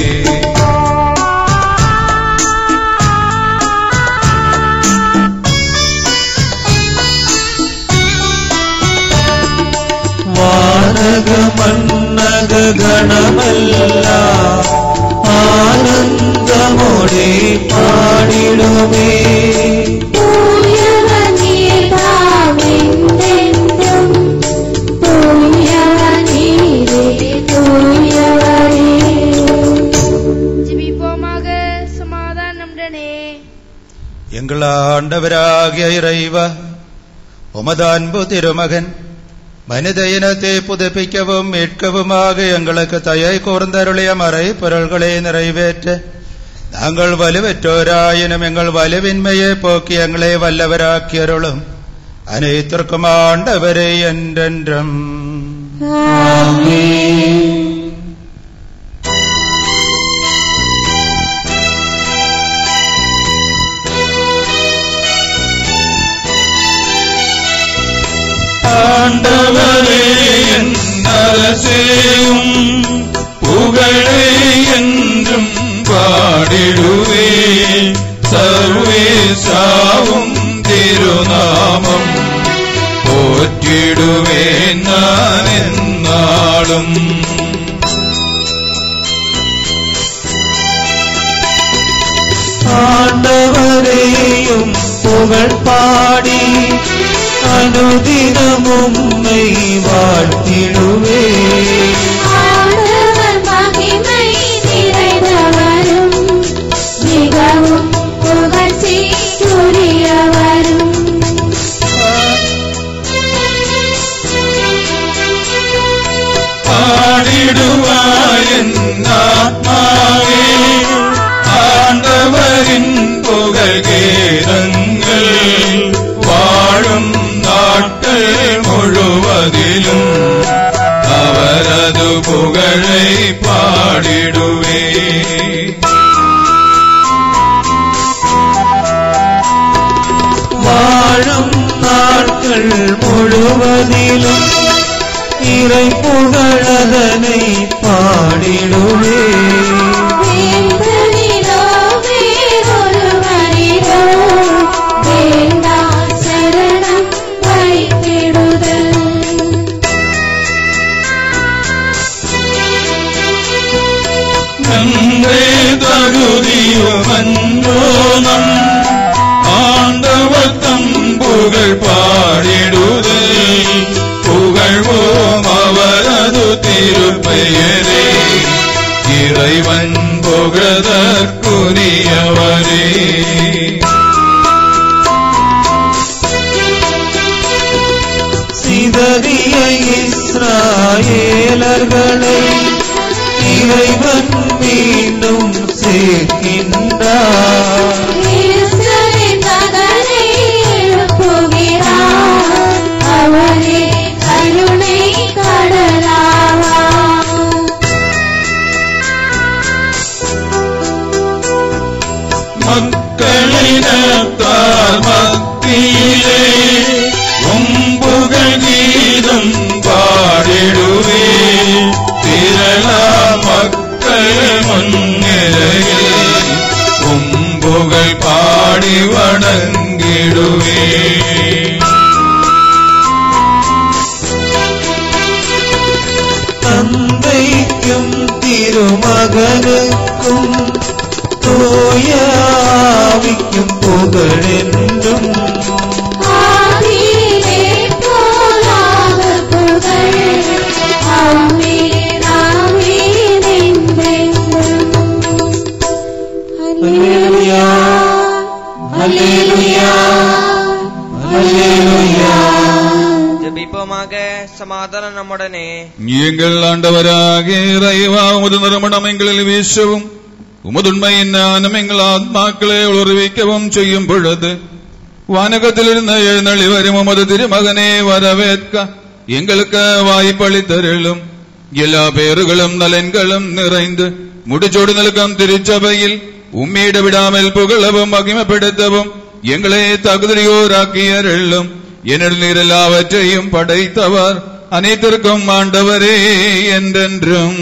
வானக மன்னக கணமல்ல ஆனந்தமோடே பாடிடுமே தூயவர் நீர்தாமென்றென்றும் தூயவர் நீரே தூயவரே ஜெபிப்போமாக சமாதானமுடனே எங்கள் ஆண்டவராகிய இறைவா உமது அன்பு திருமகன் மனித இனத்தை புதுப்பிக்கவும் மீட்கவுமாக எங்களுக்கு தயை கூர்ந்தருளிய மறை பொருள்களை நிறைவேற்ற நாங்கள் வலுவற்றோராயினும் எங்கள் வலுவின்மையை போக்கி எங்களை வல்லவராக்கியருளும் அனைத்திற்கும் ஆண்டவரே என்றென்றும் ஆண்டவரே என் அரசேயும் புகழே என்றும் பாடிடுவே சர்வேசாவும் திருநாமம் போற்றிடுவேன் நான் என்னாலும் ஆண்டவரேயும் புகழ் பாடி அனுதினமும் உம்மை வாழ்த்திடுவே ஆண்டவர் மகிமை நிறைந்தவரும் மிகவும் புகழ்ச்சிக்குரியவரும் பாடிடுவாயன் ஆத்மாவே ஆண்டவரின் புகழ் கீதங்கள் வாழும் நாட்கள் முழுவதிலும் அவரது புகழை பாடிடுவே வாழும் நாட்கள் முழுவதிலும் இறை புகழதனை பாடிடுவே வேந்தனிலோ வேறொருவரிலோ வேண்டா சரணம் வைத்திடுதல் நன்றே தகுதியுமன்றோனம் ஆண்டவர் தம் புகழ் பாடிடுதே புகழ்வோம் அவரது திருப்பெயரே இறைவன் புகழதற்குரியவரே சிதறிய இஸ்ராயேலர்களை இறைவன் மீண்டும் சேர்க்கின்றார் இயேசுவின் மகனை எழுப்புகிறார் அவரே கருணை கடலாவார் மக்களினத்தார் மத்தியிலே உம்புகள் கீதம் பாடிடுவே திரளா மக்கள் முன்னிலையில் உம்புகள் பாடி வணங்கிடுவே தந்தைக்கும் திருமகனுக்கும் தூய ஆவிக்கும் புகழென்றும் ஆதியிலே போலாக புகழ் ஆமென் ஆமென் என்றென்றும். அல்லேலூயா அல்லேலூயா அல்லேலூயா ஜெபிப்போமாக சமாதானம் நம்முடனே எங்கள் ஆண்டவராகிய இறைவா உமது நறுமணம் எங்களில் வீசவும் உமதுண்மையின் ஞானம் எங்கள் ஆத்மாக்களை உணர்விக்கவும் செய்யும் பொழுது வானகத்திலிருந்து எழுந்தள்ளி வரும் உமது திருமகனே வரவேற்க எங்களுக்கு வாய்ப்பளித்தருளும் எல்லா பேறுகளும் நலன்களும் நிறைந்து முடிச்சோடு நிற்கும் திருச்சபையில் உம்மீட விடாமல் புகழவும் மகிமைப்படுத்தவும் எங்களை தகுதியோராக்கியருளும் என்னில் நீர் எல்லாவற்றையும் படைத்தவர் அனைத்திற்கும் ஆண்டவரே என்றென்றும்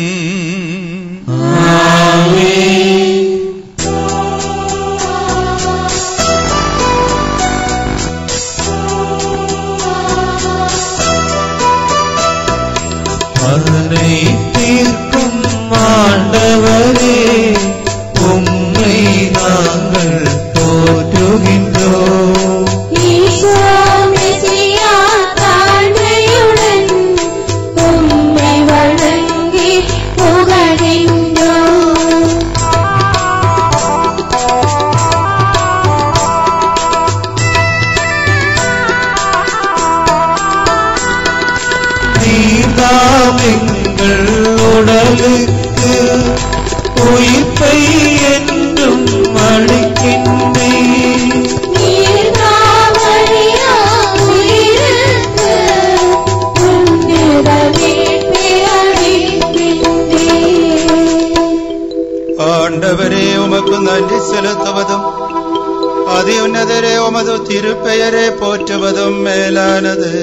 அதனை தீர்க்கும் ஆண்டவரே உம்மை நாங்கள் போற்றுகின்றோம் ஈசோ மெசியா தாழ்மையுடன் உம்மை வணங்கி புகழ்கின்றோம் நீதாம் எங்கள் உடலுக்கு உயிர்ப்பை என்றும் அளிக்கின்றேன் நீர்காவலியா உயிருக்கு உன்னிட மீட்பை அளிக்கின்றேன் ஆண்டவரே உமக்கு நன்றி செலுத்துவதும் அதி உன்னதரே உமது திருப்பெயரை போற்றுவதும் மேலானது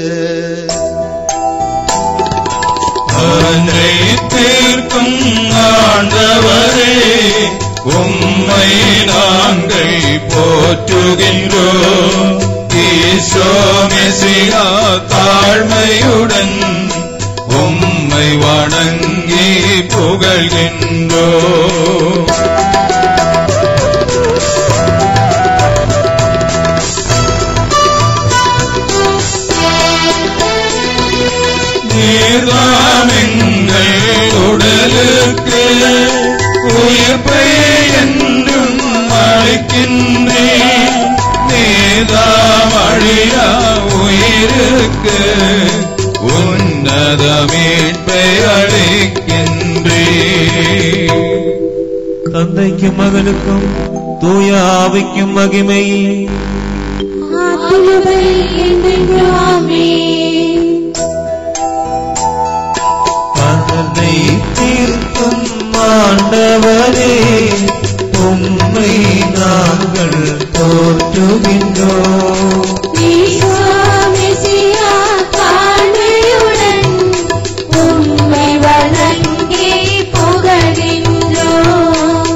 அன்னை தீர்க்கும் ஆண்டவரே உம்மை நாங்கள் போற்றுகின்றோம் ஈசோ மெசியா தாழ்மையுடன் உம்மை வணங்கி புகழ்கின்றோம் நீர்தாம் எங்கள் உடலுக்கு உயிர்ப்பை என்றும் அளிக்கின்றேன் நீதாம் அழியா உயிருக்கு உன்னத மீட்பை அளிக்கின்றேன் தந்தைக்கும் மகனுக்கும் தூய ஆவிக்கும் மகிமை ஆத்துமவை என்றென்றும் ஆமென். அதனை தீர்க்கும் ஆண்டவரே உம்மை நாங்கள் போற்றுகின்றோம் ஈசோ மெசியா தாழ்மையுடன் உம்மை வணங்கி புகழ்கின்றோம்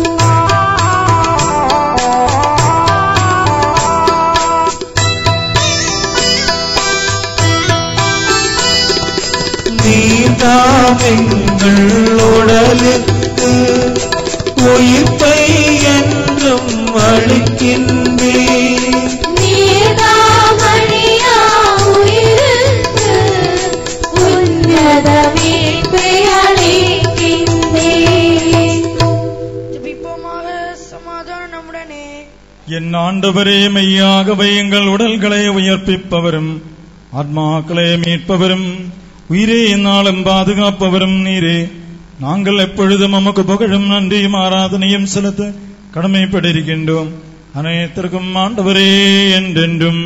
நீதாம் எங்கள் உடலுக்கு உயிர்ப்பை என்றும் அளிக்கின்றேன் நீர்தாமணியா உயிருக்கு உன்னத மீட்பை அளிக்கின்றேன் ஜெபிப்போமாக சமாதானம் நம்முடனே என் ஆண்டவரே மெய்யாகவே எங்கள் உடல்களை உயர்ப்பிப்பவரும் ஆத்மாக்களை மீட்பவரும் உயிரே என்னாலும் பாதுகாப்பவரும் நீரே நாங்கள் எப்பொழுதும் நமக்கு புகழும் நன்றியும் ஆராதனையும் செலுத்த கடமைப்பட்டிருக்கின்றோம் அனைத்திற்கும் ஆண்டவரே என்றென்றும்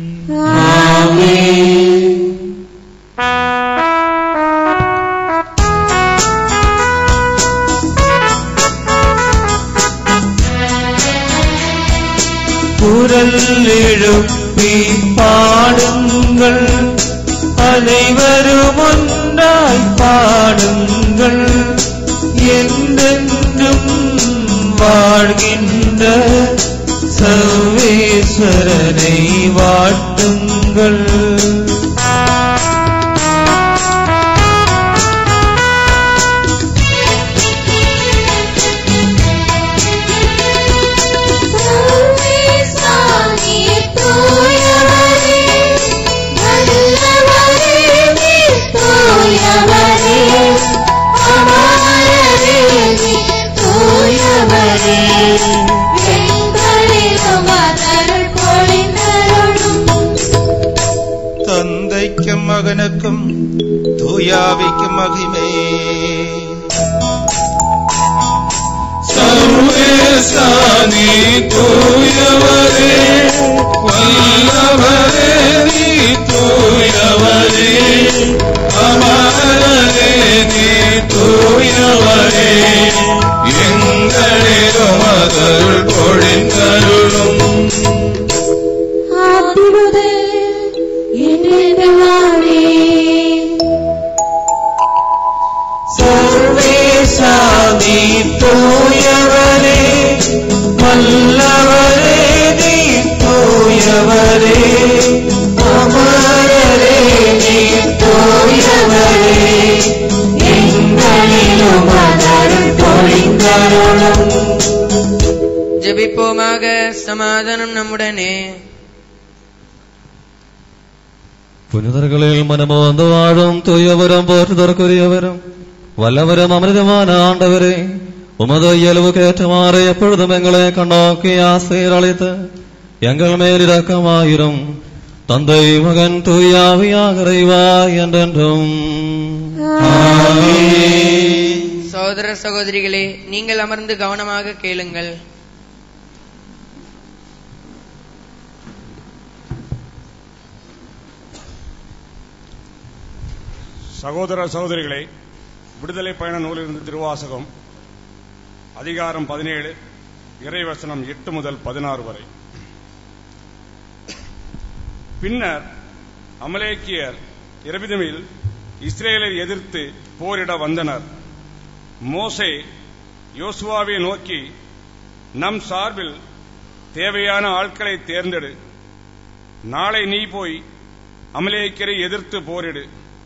குரல் எழுப்பி பாடுங்கள் அனைவரும் ஒன்றாய் பாடுங்கள் என்றென்றும் வாழ்கின்ற சர்வேஸ்வரனை வாட்டுங்கள் சர்வேஸ்வரி தூயவரே நல்லவரே நீர் தூயவரே அமரரே நீர் தூயவரே எங்களிலும் அதருள் பொழிந்தருளும் தந்தைக்கும் மகனுக்கும் தூயாவிக்கும் மகிமே சர்வேசானி தூயவரே வல்லவரே நீ தூயவரே அமரரே நீ தூயவரே எங்களிலும் அதருள் பொழிந்தருளும் ஆதி முதல் சாமி தூயவரே வல்லவரே நீ தூயவரே அமரரே நீ தூயவரே எங்களிலும் அதருள் பொழிந்தருளும் ஜெபிப்போமாக சமாதானம் நம்முடனே പുനിതർകളിൽ മനമോന്ത് വാഴും തൂയവരും പോറ്റുതർക്കുரியവരും വല്ലവരും അമൃതமான ஆண்டவரே உமது இயல்பு கேற்றமாறு எப்பொழுதும் எங்களை கண்ணோக்கி ஆசையளித்து எங்கள் மேல் இரக்கமாயிரும் தந்தை மகன் தூயாவியாக இறைவா என்றென்றும் சகோதர சகோதரிகளே நீங்கள் அமர்ந்து கவனமாக கேளுங்கள் சகோதர சகோதரிகளே விடுதலை பயண நூலிலிருந்து திருவாசகம் அதிகாரம் பதினேழு இறைவசனம் எட்டு முதல் பதினாறு வரை பின்னர் அமலேக்கியர் இரவிதமில் இஸ்ரேலை எதிர்த்து போரிட வந்தனர் மோசே யோசுவாவை நோக்கி நம் சார்பில் தேவையான ஆட்களை தேர்ந்தெடு நாளை நீ போய் அமலேக்கியரை எதிர்த்து போரிடு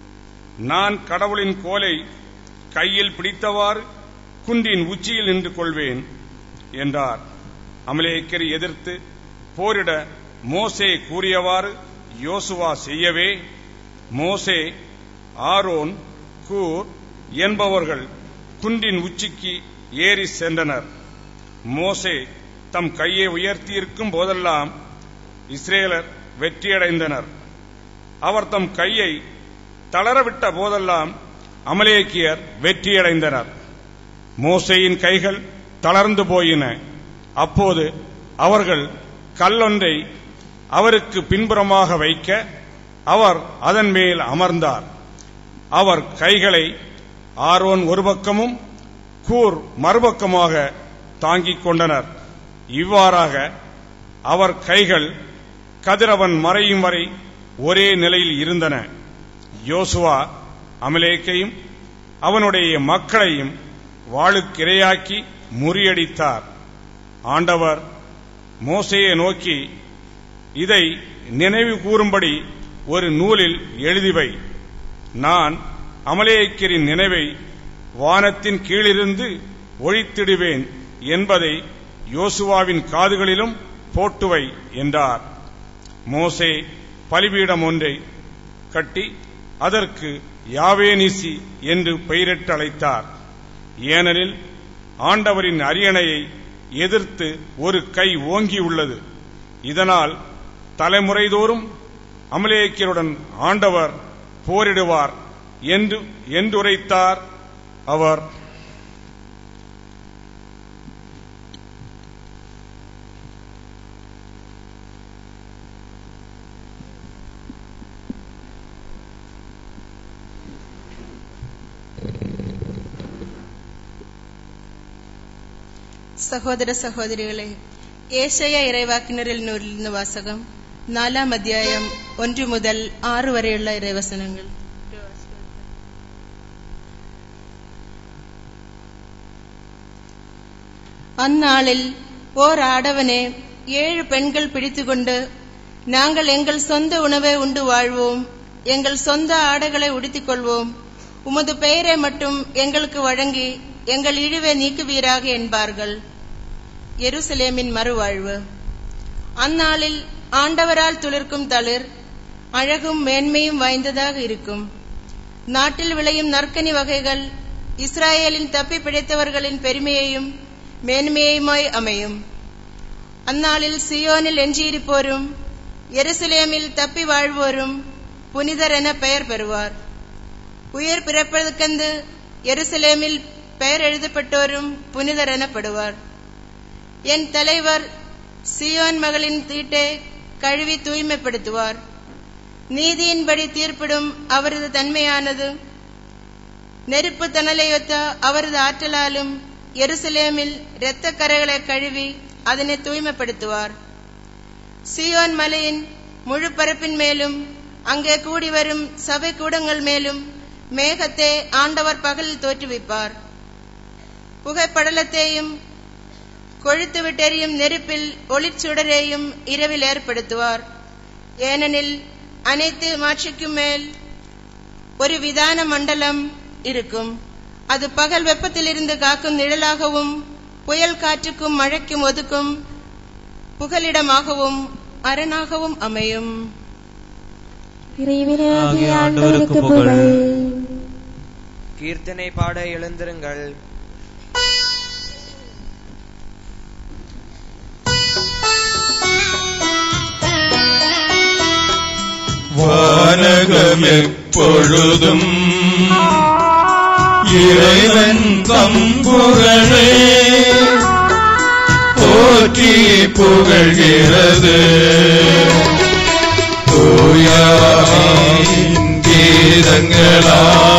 நான் கடவுளின் கோலை கையில் பிடித்தவாறு குன்றின் உச்சியில் நின்று கொள்வேன் என்றார் அமலேக்கரை எதிர்த்து போரிட மோசே கூறியவாறு யோசுவா செய்யவே மோசே ஆரோன் கூர் என்பவர்கள் குன்றின் உச்சிக்கு ஏறி சென்றனர் மோசே தம் கையை உயர்த்தியிருக்கும் போதெல்லாம் இஸ்ரேலர் வெற்றியடைந்தனர் அவர் தம் கையை தளரவிட்ட போதெல்லாம் அமலேக்கியர் வெற்றியடைந்தனர் மோசேயின் கைகள் தளர்ந்து போயின அப்போது அவர்கள் கல்லொன்றை அவருக்கு பின்புறமாக வைக்க அவர் அதன் மேல் அமர்ந்தார் அவர் கைகளை ஆரோன் ஒரு பக்கமும் கூர் மறுபக்கமாக தாங்கிக் கொண்டனர் இவ்வாறாக அவர் கைகள் கதிரவன் மறையும் வரை ஒரே நிலையில் இருந்தன யோசுவா அமலேக்கையும் அவனுடைய மக்களையும் வாளுக்கிரையாக்கி முறியடித்தார் ஆண்டவர் மோசையை நோக்கி இதை நினைவு கூறும்படி ஒரு நூலில் எழுதிவை நான் அமலேக்கியரின் நினைவை வானத்தின் கீழிருந்து ஒழித்திடுவேன் என்பதை யோசுவாவின் காதுகளிலும் போட்டுவை என்றார் மோசே பலிபீடம் ஒன்றை கட்டி அதற்கு யாவேனிசி என்று பெயரிட்டு அழைத்தார் ஏனெனில் ஆண்டவரின் அரியணையை எதிர்த்து ஒரு கை ஓங்கியுள்ளது இதனால் தலைமுறைதோறும் அமலேக்கியருடன் ஆண்டவர் போரிடுவார் என்று என்றுரைத்தார் அவர் സഹോദര സഹോദരികളെ ഏശയ ഇറവാക്കിനറിൽ നൂറിൽ നിന്ന് വാസകം നാലാം അധ്യായം ഒன்று മുതൽ ആറ് വരെയുള്ള ഇറവസനങ്ങൾ அந்நாளில் ஓர் ஆடவனே ஏழு பெண்கள் பிடித்துக்கொண்டு நாங்கள் எங்கள் சொந்த உணவை உண்டு வாழ்வோம் எங்கள் சொந்த ஆடைகளை உடுத்திக் கொள்வோம் உமது பெயரை மட்டும் எங்களுக்கு வழங்கி எங்கள் இழிவை நீக்குவீராக என்பார்கள் எருசலேமின் மறுவாழ்வு அந்நாளில் ஆண்டவரால் துளிர்க்கும் தளிர் அழகும் மேன்மையும் வாய்ந்ததாக இருக்கும் நாட்டில் விளையும் நற்கனி வகைகள் இஸ்ராயேலின் தப்பி பிழைத்தவர்களின் பெருமையையும் மேன்மையுமாய் அமையும் அந்நாளில் சியோனில் எஞ்சியிருப்போரும் எருசலேமில் தப்பி வாழ்வோரும் புனிதர் என பெயர் பெறுவார் உயிர் பிறப்பதற்கென்று எருசலேமில் பெயர் எழுதப்பட்டோரும் புனிதர் எனப்படுவார் என் தலைவர் சியோன் மகளின் தீட்டை கழுவி தூய்மைப்படுத்துவார் நீதியின்படி தீர்ப்பிடும் அவரது தன்மையானது நெருப்பு தணலையொத்த அவரது ஆற்றலாலும் எருசலேமில் இரத்த கரைகளை கழுவி அதனை தூய்மைப்படுத்துவார் சியோன் மலையின் முழு பரப்பின் மேலும் அங்கே கூடி வரும் சபை கூடங்கள் மேலும் மேகத்தை ஆண்டவர் பகலில் தோற்றுவிப்பார் புகைப்படலத்தையும் கொழுத்து விட்டெறியும் நெருப்பில் ஒளிச்சுடரையும் இரவில் ஏற்படுத்துவார் ஏனெனில் அனைத்து மாட்சிக்கும் மேல் ஒரு விதான மண்டலம் இருக்கும் அது பகல் வெப்பத்திலிருந்து காக்கும் நிழலாகவும் புயல் காற்றுக்கும் மழைக்கும் ஒதுக்கும் புகலிடமாகவும் அரணாகவும் அமையும் இறைவனாகிய ஆண்டவருக்கு புகழ் கீர்த்தனை பாட எழுந்திருங்கள் வானகம் எப்பொழுதும் இறைவன் தம்புகளே போற்றி புகழ்கிறது தூயாவின் கீதங்களா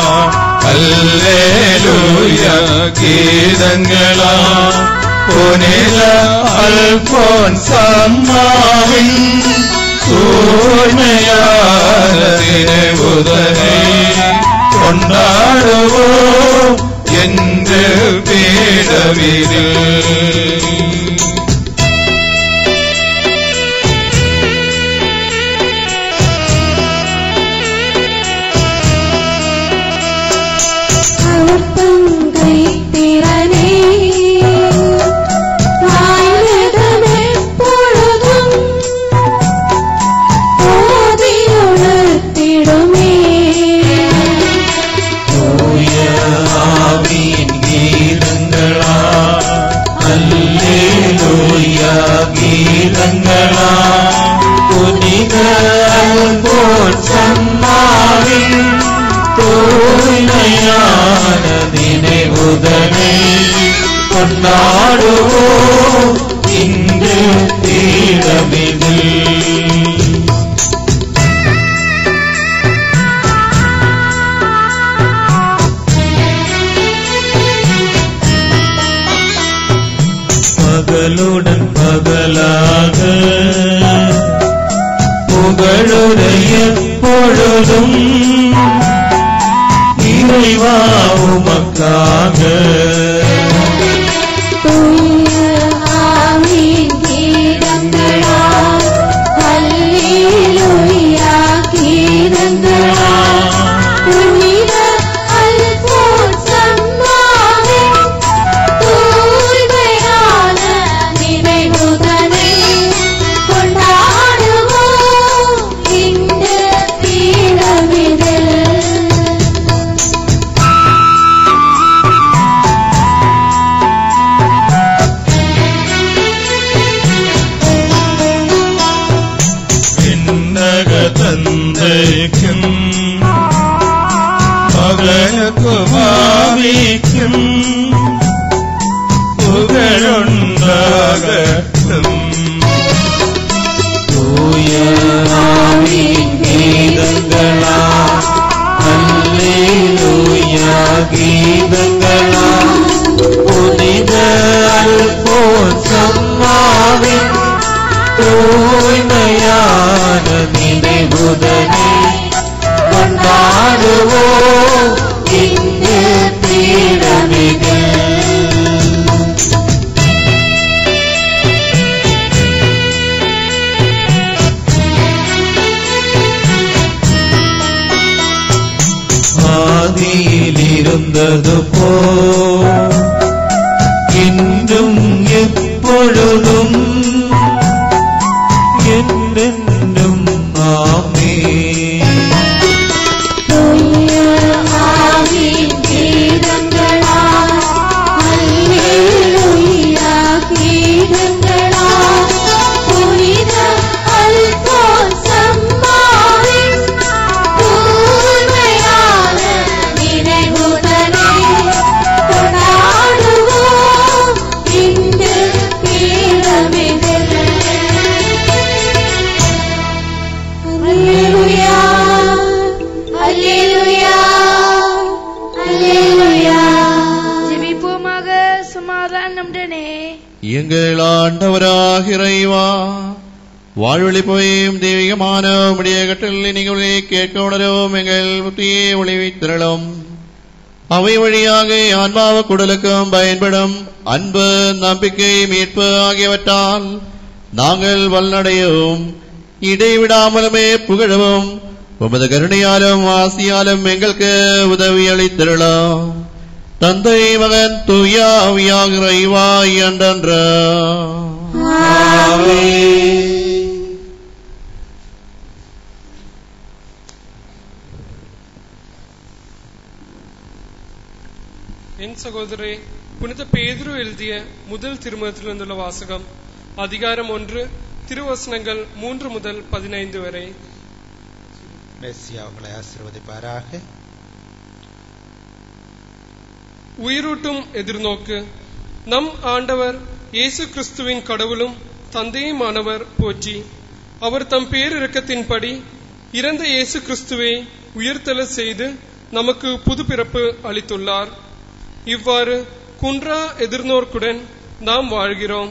அல்லேலூயா கீதங்களா புனித அல்போன் சம்மாவின் தூய்மையான நினைவுதனை கொண்டாடுவோம் என்று பீடவிதில் அற்பங்கை திறனே வாழ்வதம் எப்பொழுதும் ஓதியுணர்த்திடுமே ஆவியின் கீதங்களா அல்லேலூயா கீதங்களா புனித அல்போன் சம்மாவின் தூய்மையான நினைவுதனை கொண்டாடுவோம் இன்று தீரமிதில் பகலுடன் பகலாக புகழுடைய பொழுதும் இறைவா உமக்காக ஆவின் கீதங்களா அல்லேலூயா கீதங்களா புனித அல்போன் சம்மாவின் தூய்மையான நினைவுதனை கொண்டாடுவோம் இந்த தீரமிதில் விண்ணக தந்தைக்கும் மகனுக்கும் ஆவிக்கும் புகழுண்டாகட்டும் தூய ஆவியின் கீதங்களா அல்லேலூயா கீதங்களா புனித அல்போன் சம்மாவின் தூய்மையான நினைவுதனை கொண்டாடுவோம் இங்கு தீரமிதில் ஆதியில் இருந்தது போ இன்றும் எப்பொழுதும் என்றென்றும் ஆமே ஆவின் கீதங்களா அல்லேலூயா கீதங்களா புனித அல்போன் சம்மாவின் தூய்மையான நினைவுதனை கொண்டாடுவோம் இன்று பீடமிதில் அல்லேலூயா அல்லேலூயா அல்லேலூயா ஜெபிப்போமாக சமாதானமுடனே எங்கள் ஆண்டவராக இறைவா வாழ்வழிப்பையும் தெய்வீகமான உடைய கட்டளை நீங்கள் கேட்க உணரும் எங்கள் புத்தியை ஒளிவித்திரளும் அவை வழியாக ஆன்மாவ குடலுக்கும் பயன்படும் அன்பு நம்பிக்கை மீட்பு ஆகியவற்றால் நாங்கள் வல்லடையவும் இடைவிடாமலுமே புகழவும் உமது கருணையாலும் ஆசியாலும் எங்களுக்கு உதவி அளித்திரலாம் தந்தை மகன் தூயாவியாக இறைவாய் என்றென்ற என் சகோதரே புனித பேதுரு எழுதிய முதல் திருமணத்திலிருந்துள்ள வாசகம் அதிகாரம் ஒன்று திருவசனங்கள் மூன்று முதல் பதினைந்து வரை மெஸ்ஸியா உங்களை ஆசீர்வதிப்பாராக உயிரூட்டும் எதிர்நோக்கு நம் ஆண்டவர் இயேசு கிறிஸ்துவின் கடவுளும் தந்தையுமானவர் போற்றி அவர் தம் பேரிரக்கத்தின்படி இறந்த இயேசு கிறிஸ்துவை உயிர்த்தெழ செய்து நமக்கு புது பிறப்பு அளித்துள்ளார் இவ்வாறு குன்றா எதிர்நோக்குடன் நாம் வாழ்கிறோம்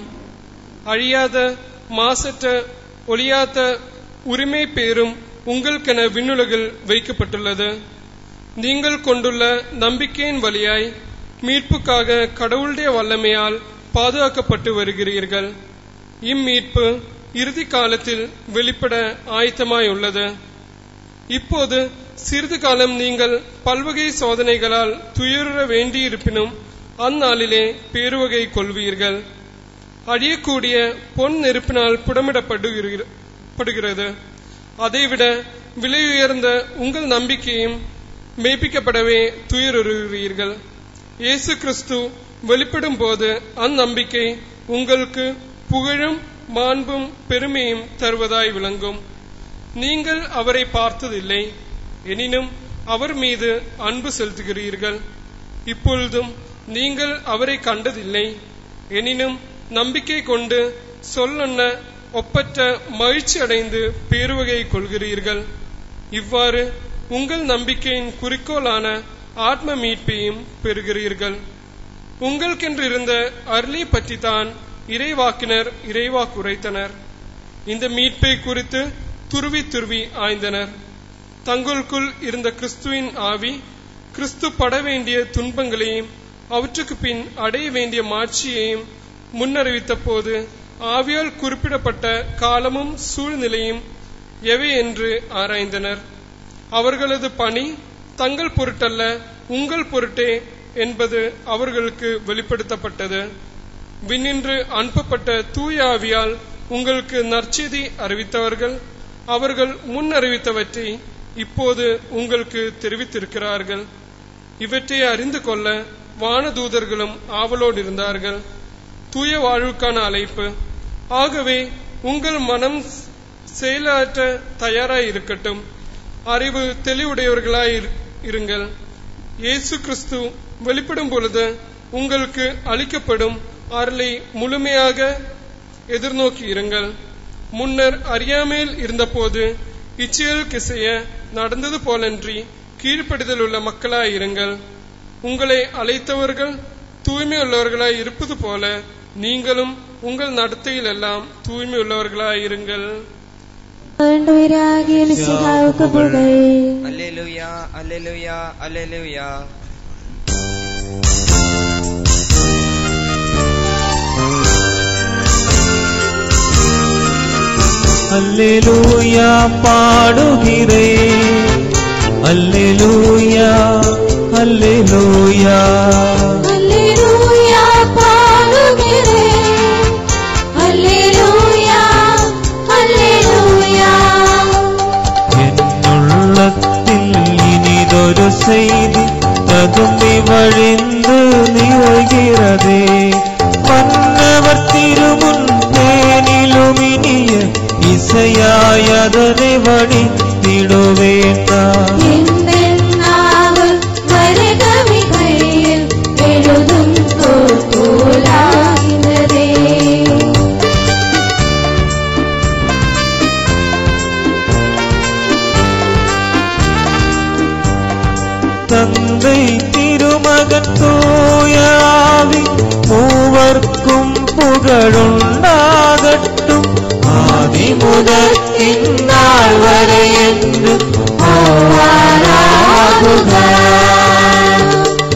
அழியாத மாசற்ற ஒளியாத உரிமை பேரும் உங்களுக்கென விண்ணுலகில் வைக்கப்பட்டுள்ளது நீங்கள் கொண்டுள்ள நம்பிக்கையின் வழியாய் மீட்புக்காக கடவுளுடைய வல்லமையால் பாதுகாக்கப்பட்டு வருகிறீர்கள் இம்மீட்பு இறுதி காலத்தில் வெளிப்பட ஆயத்தமாயுள்ளது இப்போது சிறிது காலம் நீங்கள் பல்வகை சோதனைகளால் துயர வேண்டியிருப்பினும் அந்நாளிலே பேருவகை கொள்வீர்கள் அழியக்கூடிய பொன் நெருப்பினால் புடமிடப்படுகிறது அதைவிட விலையுயர்ந்த உங்கள் நம்பிக்கையும் மெய்ப்பிக்கப்படவே துயருறுவீர்கள் இயேசு கிறிஸ்து வெளிப்படும் போது அந்நம்பிக்கை உங்களுக்கு புகழும் மாண்பும் பெருமையும் தருவதாய் விளங்கும் நீங்கள் அவரை பார்த்ததில்லை எனினும் அவர் மீது அன்பு செலுத்துகிறீர்கள் இப்பொழுதும் நீங்கள் அவரை கண்டதில்லை எனினும் நம்பிக்கை கொண்டு சொல்லொன்ன ஒப்பற்ற மகிழ்ச்சி அடைந்து பேருவகை கொள்கிறீர்கள் இவ்வாறு உங்கள் நம்பிக்கையின் குறிக்கோளான ஆத்ம மீட்பையும் பெறுகிறீர்கள் உங்களுக்கென்றிருந்த அருளை பற்றித்தான் இறைவாக்கினர் இறைவாக்குரைத்தனர் இந்த மீட்பை குறித்து துருவி துருவி ஆய்ந்தனர் தங்களுக்குள் இருந்த கிறிஸ்துவின் ஆவி கிறிஸ்து பட வேண்டிய துன்பங்களையும் அவற்றுக்கு பின் அடைய வேண்டிய மாட்சியையும் முன்னறிவித்த போது ஆவியால் குறிப்பிடப்பட்ட காலமும் சூழ்நிலையும் எவை என்று ஆராய்ந்தனர் அவர்களது பணி தங்கள் பொருட்டல்ல உங்கள் பொருட்டே என்பது அவர்களுக்கு வெளிப்படுத்தப்பட்டது விண்ணின்று அனுப்பப்பட்ட தூய ஆவியால் உங்களுக்கு நற்செய்தி அறிவித்தவர்கள் அவர்கள் முன் அறிவித்தவற்றை இப்போது உங்களுக்கு தெரிவித்திருக்கிறார்கள் இவற்றை அறிந்து கொள்ள வானதூதர்களும் ஆவலோடு இருந்தார்கள் தூய வாழ்வுக்கான அழைப்பு ஆகவே உங்கள் மனம் செயலாற்ற தயாராய் இருக்கட்டும் அறிவு தெளிவுடையவர்களாய் இரு- இருங்கள் இயேசு கிறிஸ்து வெளிப்படும் பொழுது உங்களுக்கு அளிக்கப்படும் அருளை முழுமையாக எதிர்நோக்கி இருங்கள் முன்னர் அறியாமையில் இருந்தபோது இச்செயல் கிசைய நடந்தது போலன்றி கீழ்ப்படிதல் உள்ள மக்களாய் இருங்கள் உங்களை அழைத்தவர்கள் தூய்மை உள்ளவர்களாய் இருப்பது போல நீங்களும் உங்கள் நடத்தையில் எல்லாம் தூய்மை உள்ளவர்களாய் இருங்கள் ஆண்டவராகிய மிசிகாவுக்கு புகழ் அல்லேலூயா அல்லேலூயா அல்லேலூயா அல்லேலூயா பாடுகிறேன் அல்லேலூயா அல்லேலூயா அல்லேலூயா பாடுகிறேன் அல்லேலூயா அல்லேலூயா உள்ளத்தில் இனிதொரு செய்தி ததும்பி வழிந்து நிகழ்கிறதே மன்னவர் திருமுன் தேனிலும் இனிய இசையாயதனை வடித்திடுவேன் நான் எந்தென்னாவல் வருகமிகையில் எழுதும் தோலாகின்றதே தந்தை திருமகன் தூயாவி மூவர்க்கும் புகழுண்டாகட்டும் ஆதி முதல் இந்நாள் வரை என்று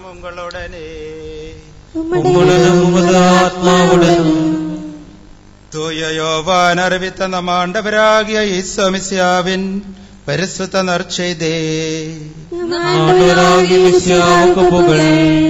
சமாதானம் உங்களுடனே உம்முடனும் உமது ஆத்மாவுடனும் தூய யோவான் அறிவித்த நம் ஆண்டவராகிய ஈசோமிசியாவின் பரிசுத்த நற்செய்தே ஆண்டவராகிய மிசியாவுக்கு புகழ்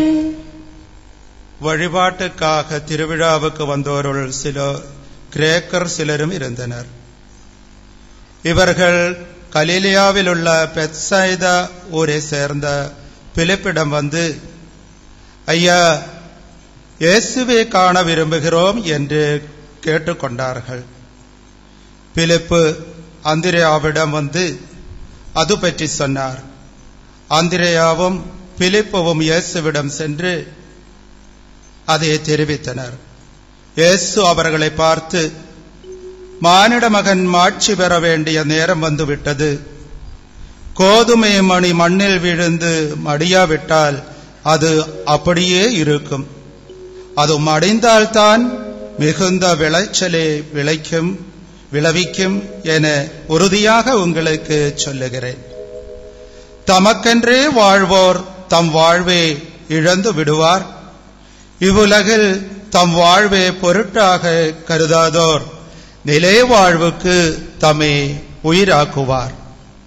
வழிபாட்டுக்காக திருவிழாவுக்கு வந்தோருள் சிலர் கிரேக்கர் சிலரும் இருந்தனர் இவர்கள் கலீலியாவில் உள்ள பெத்சைதா ஊரை சேர்ந்த பிலிப்பிடம் வந்து ஐயா இயேசுவை காண விரும்புகிறோம் என்று கேட்டுக்கொண்டார்கள் பிலிப்பு அந்திரேயாவிடம் வந்து அது பற்றி சொன்னார் அந்திரேயாவும் பிலிப்புவும் இயேசுவிடம் சென்று அதை தெரிவித்தனர் இயேசு அவர்களை பார்த்து மானிட மகன் மாட்சி பெற வேண்டிய நேரம் வந்துவிட்டது கோதுமை மணி மண்ணில் விழுந்து மடியாவிட்டால் அது அப்படியே இருக்கும் அது மடிந்தால்தான் மிகுந்த விளைச்சலை விளைக்கும் விளைவிக்கும் என உறுதியாக உங்களுக்கு சொல்லுகிறேன் தமக்கென்றே வாழ்வோர் தம் வாழ்வை இழந்து விடுவார் இவ்வுலகில் தம் வாழ்வை பொருட்டாக கருதாதோர் நிலை வாழ்வுக்கு தம்மை உயிராக்குவார்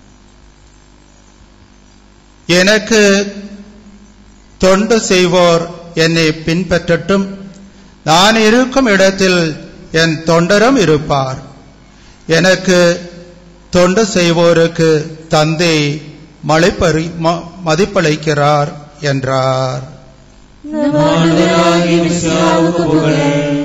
எனக்கு தொண்டு செய்வோர் என்னை பின்பற்றட்டும் நான் இருக்கும் இடத்தில் என் தொண்டரும் இருப்பார் எனக்கு தொண்டு செய்வோருக்கு தந்தை மலைப்பறி ம- மதிப்பளிக்கிறார் என்றார் ஆண்டவராகிய மிசியாவுக்கு புகழ்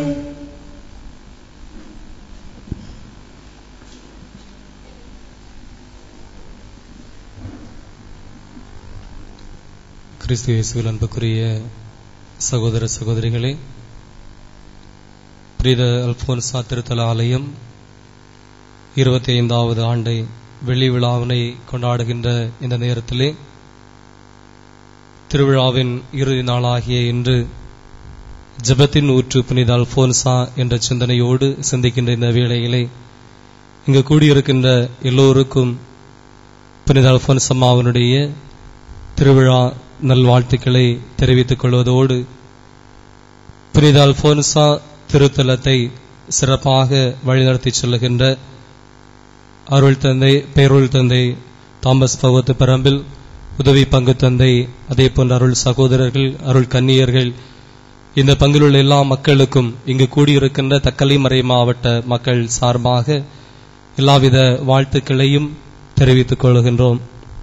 கிறிஸ்து இயேசுவில் அன்புக்குரிய சகோதர சகோதரிகளே பிரீத அல்போன்சா திருத்தல ஆலயம் இருபத்தி ஐந்தாவது ஆண்டை வெள்ளி விழாவினை கொண்டாடுகின்ற இந்த நேரத்திலே திருவிழாவின் இறுதி நாளாகிய இன்று ஜெபத்தின் ஊற்று புனித அல்போன்சா என்ற சிந்தனையோடு சிந்திக்கின்ற இந்த வேளையிலே இங்கு கூடியிருக்கின்ற எல்லோருக்கும் புனித அல்போன்சம்மாவினுடைய திருவிழா நல்வாழ்த்துக்களை தெரிவித்துக் கொள்வதோடு புனித அல்போன்சா திருத்தலத்தை சிறப்பாக வழிநடத்திச் செல்லுகின்ற அருள் தந்தை பேருள் தந்தை தாமஸ் பகவத்து பரம்பில் உதவி பங்கு தந்தை அதே போன்ற அருள் சகோதரர்கள் அருள் கன்னியர்கள் இந்த பங்கிலுள்ள எல்லா மக்களுக்கும் இங்கு கூடியிருக்கின்ற தக்கலை மறை மாவட்ட மக்கள் சார்பாக எல்லாவித வாழ்த்துக்களையும் தெரிவித்துக் கொள்கின்றோம்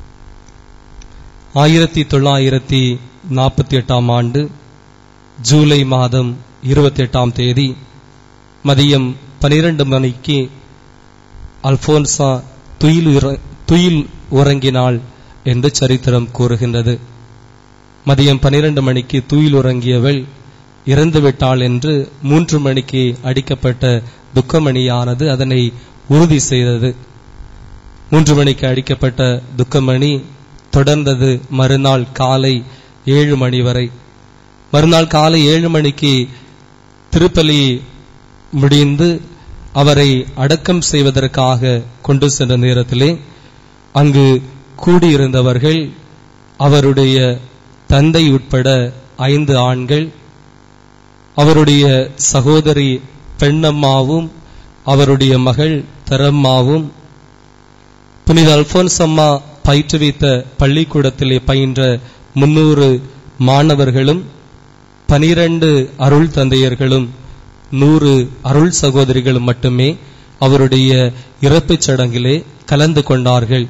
ஆயிரத்தி தொள்ளாயிரத்தி நாற்பத்தி எட்டாம் ஆண்டு ஜூலை மாதம் இருபத்தி எட்டாம் தேதி மதியம் பனிரெண்டு மணிக்கு அல்போன்சா துயில் உற- துயில் உறங்கினாள் என்று சரித்திரம் கூறுகின்றது மதியம் பனிரெண்டு மணிக்கு துயில் உறங்கியவள் இறந்து விட்டாள் என்று மூன்று மணிக்கு அடிக்கப்பட்ட துக்கமணியானது அதனை உறுதி செய்தது மூன்று மணிக்கு அடிக்கப்பட்ட துக்கமணி தொடர்ந்தது மறுநாள் காலை ஏழு மணி வரை மறுநாள் காலை ஏழு மணிக்கு திருப்பலி முடிந்து அவரை அடக்கம் செய்வதற்காக கொண்டு சென்ற நேரத்திலே அங்கு கூடியிருந்தவர்கள் அவருடைய தந்தை உட்பட ஐந்து ஆண்கள் அவருடைய சகோதரி பெண்ணம்மாவும் அவருடைய மகள் தரம்மாவும் புனித அல்போன்சம்மா பயிற்றுவித்த பள்ளிக்கூடத்திலே பயின்ற முன்னூறு மாணவர்களும் பனிரண்டு அருள் தந்தையர்களும் நூறு அருள் சகோதரிகளும் மட்டுமே அவருடைய இறப்புச் சடங்கிலே கலந்து கொண்டார்கள்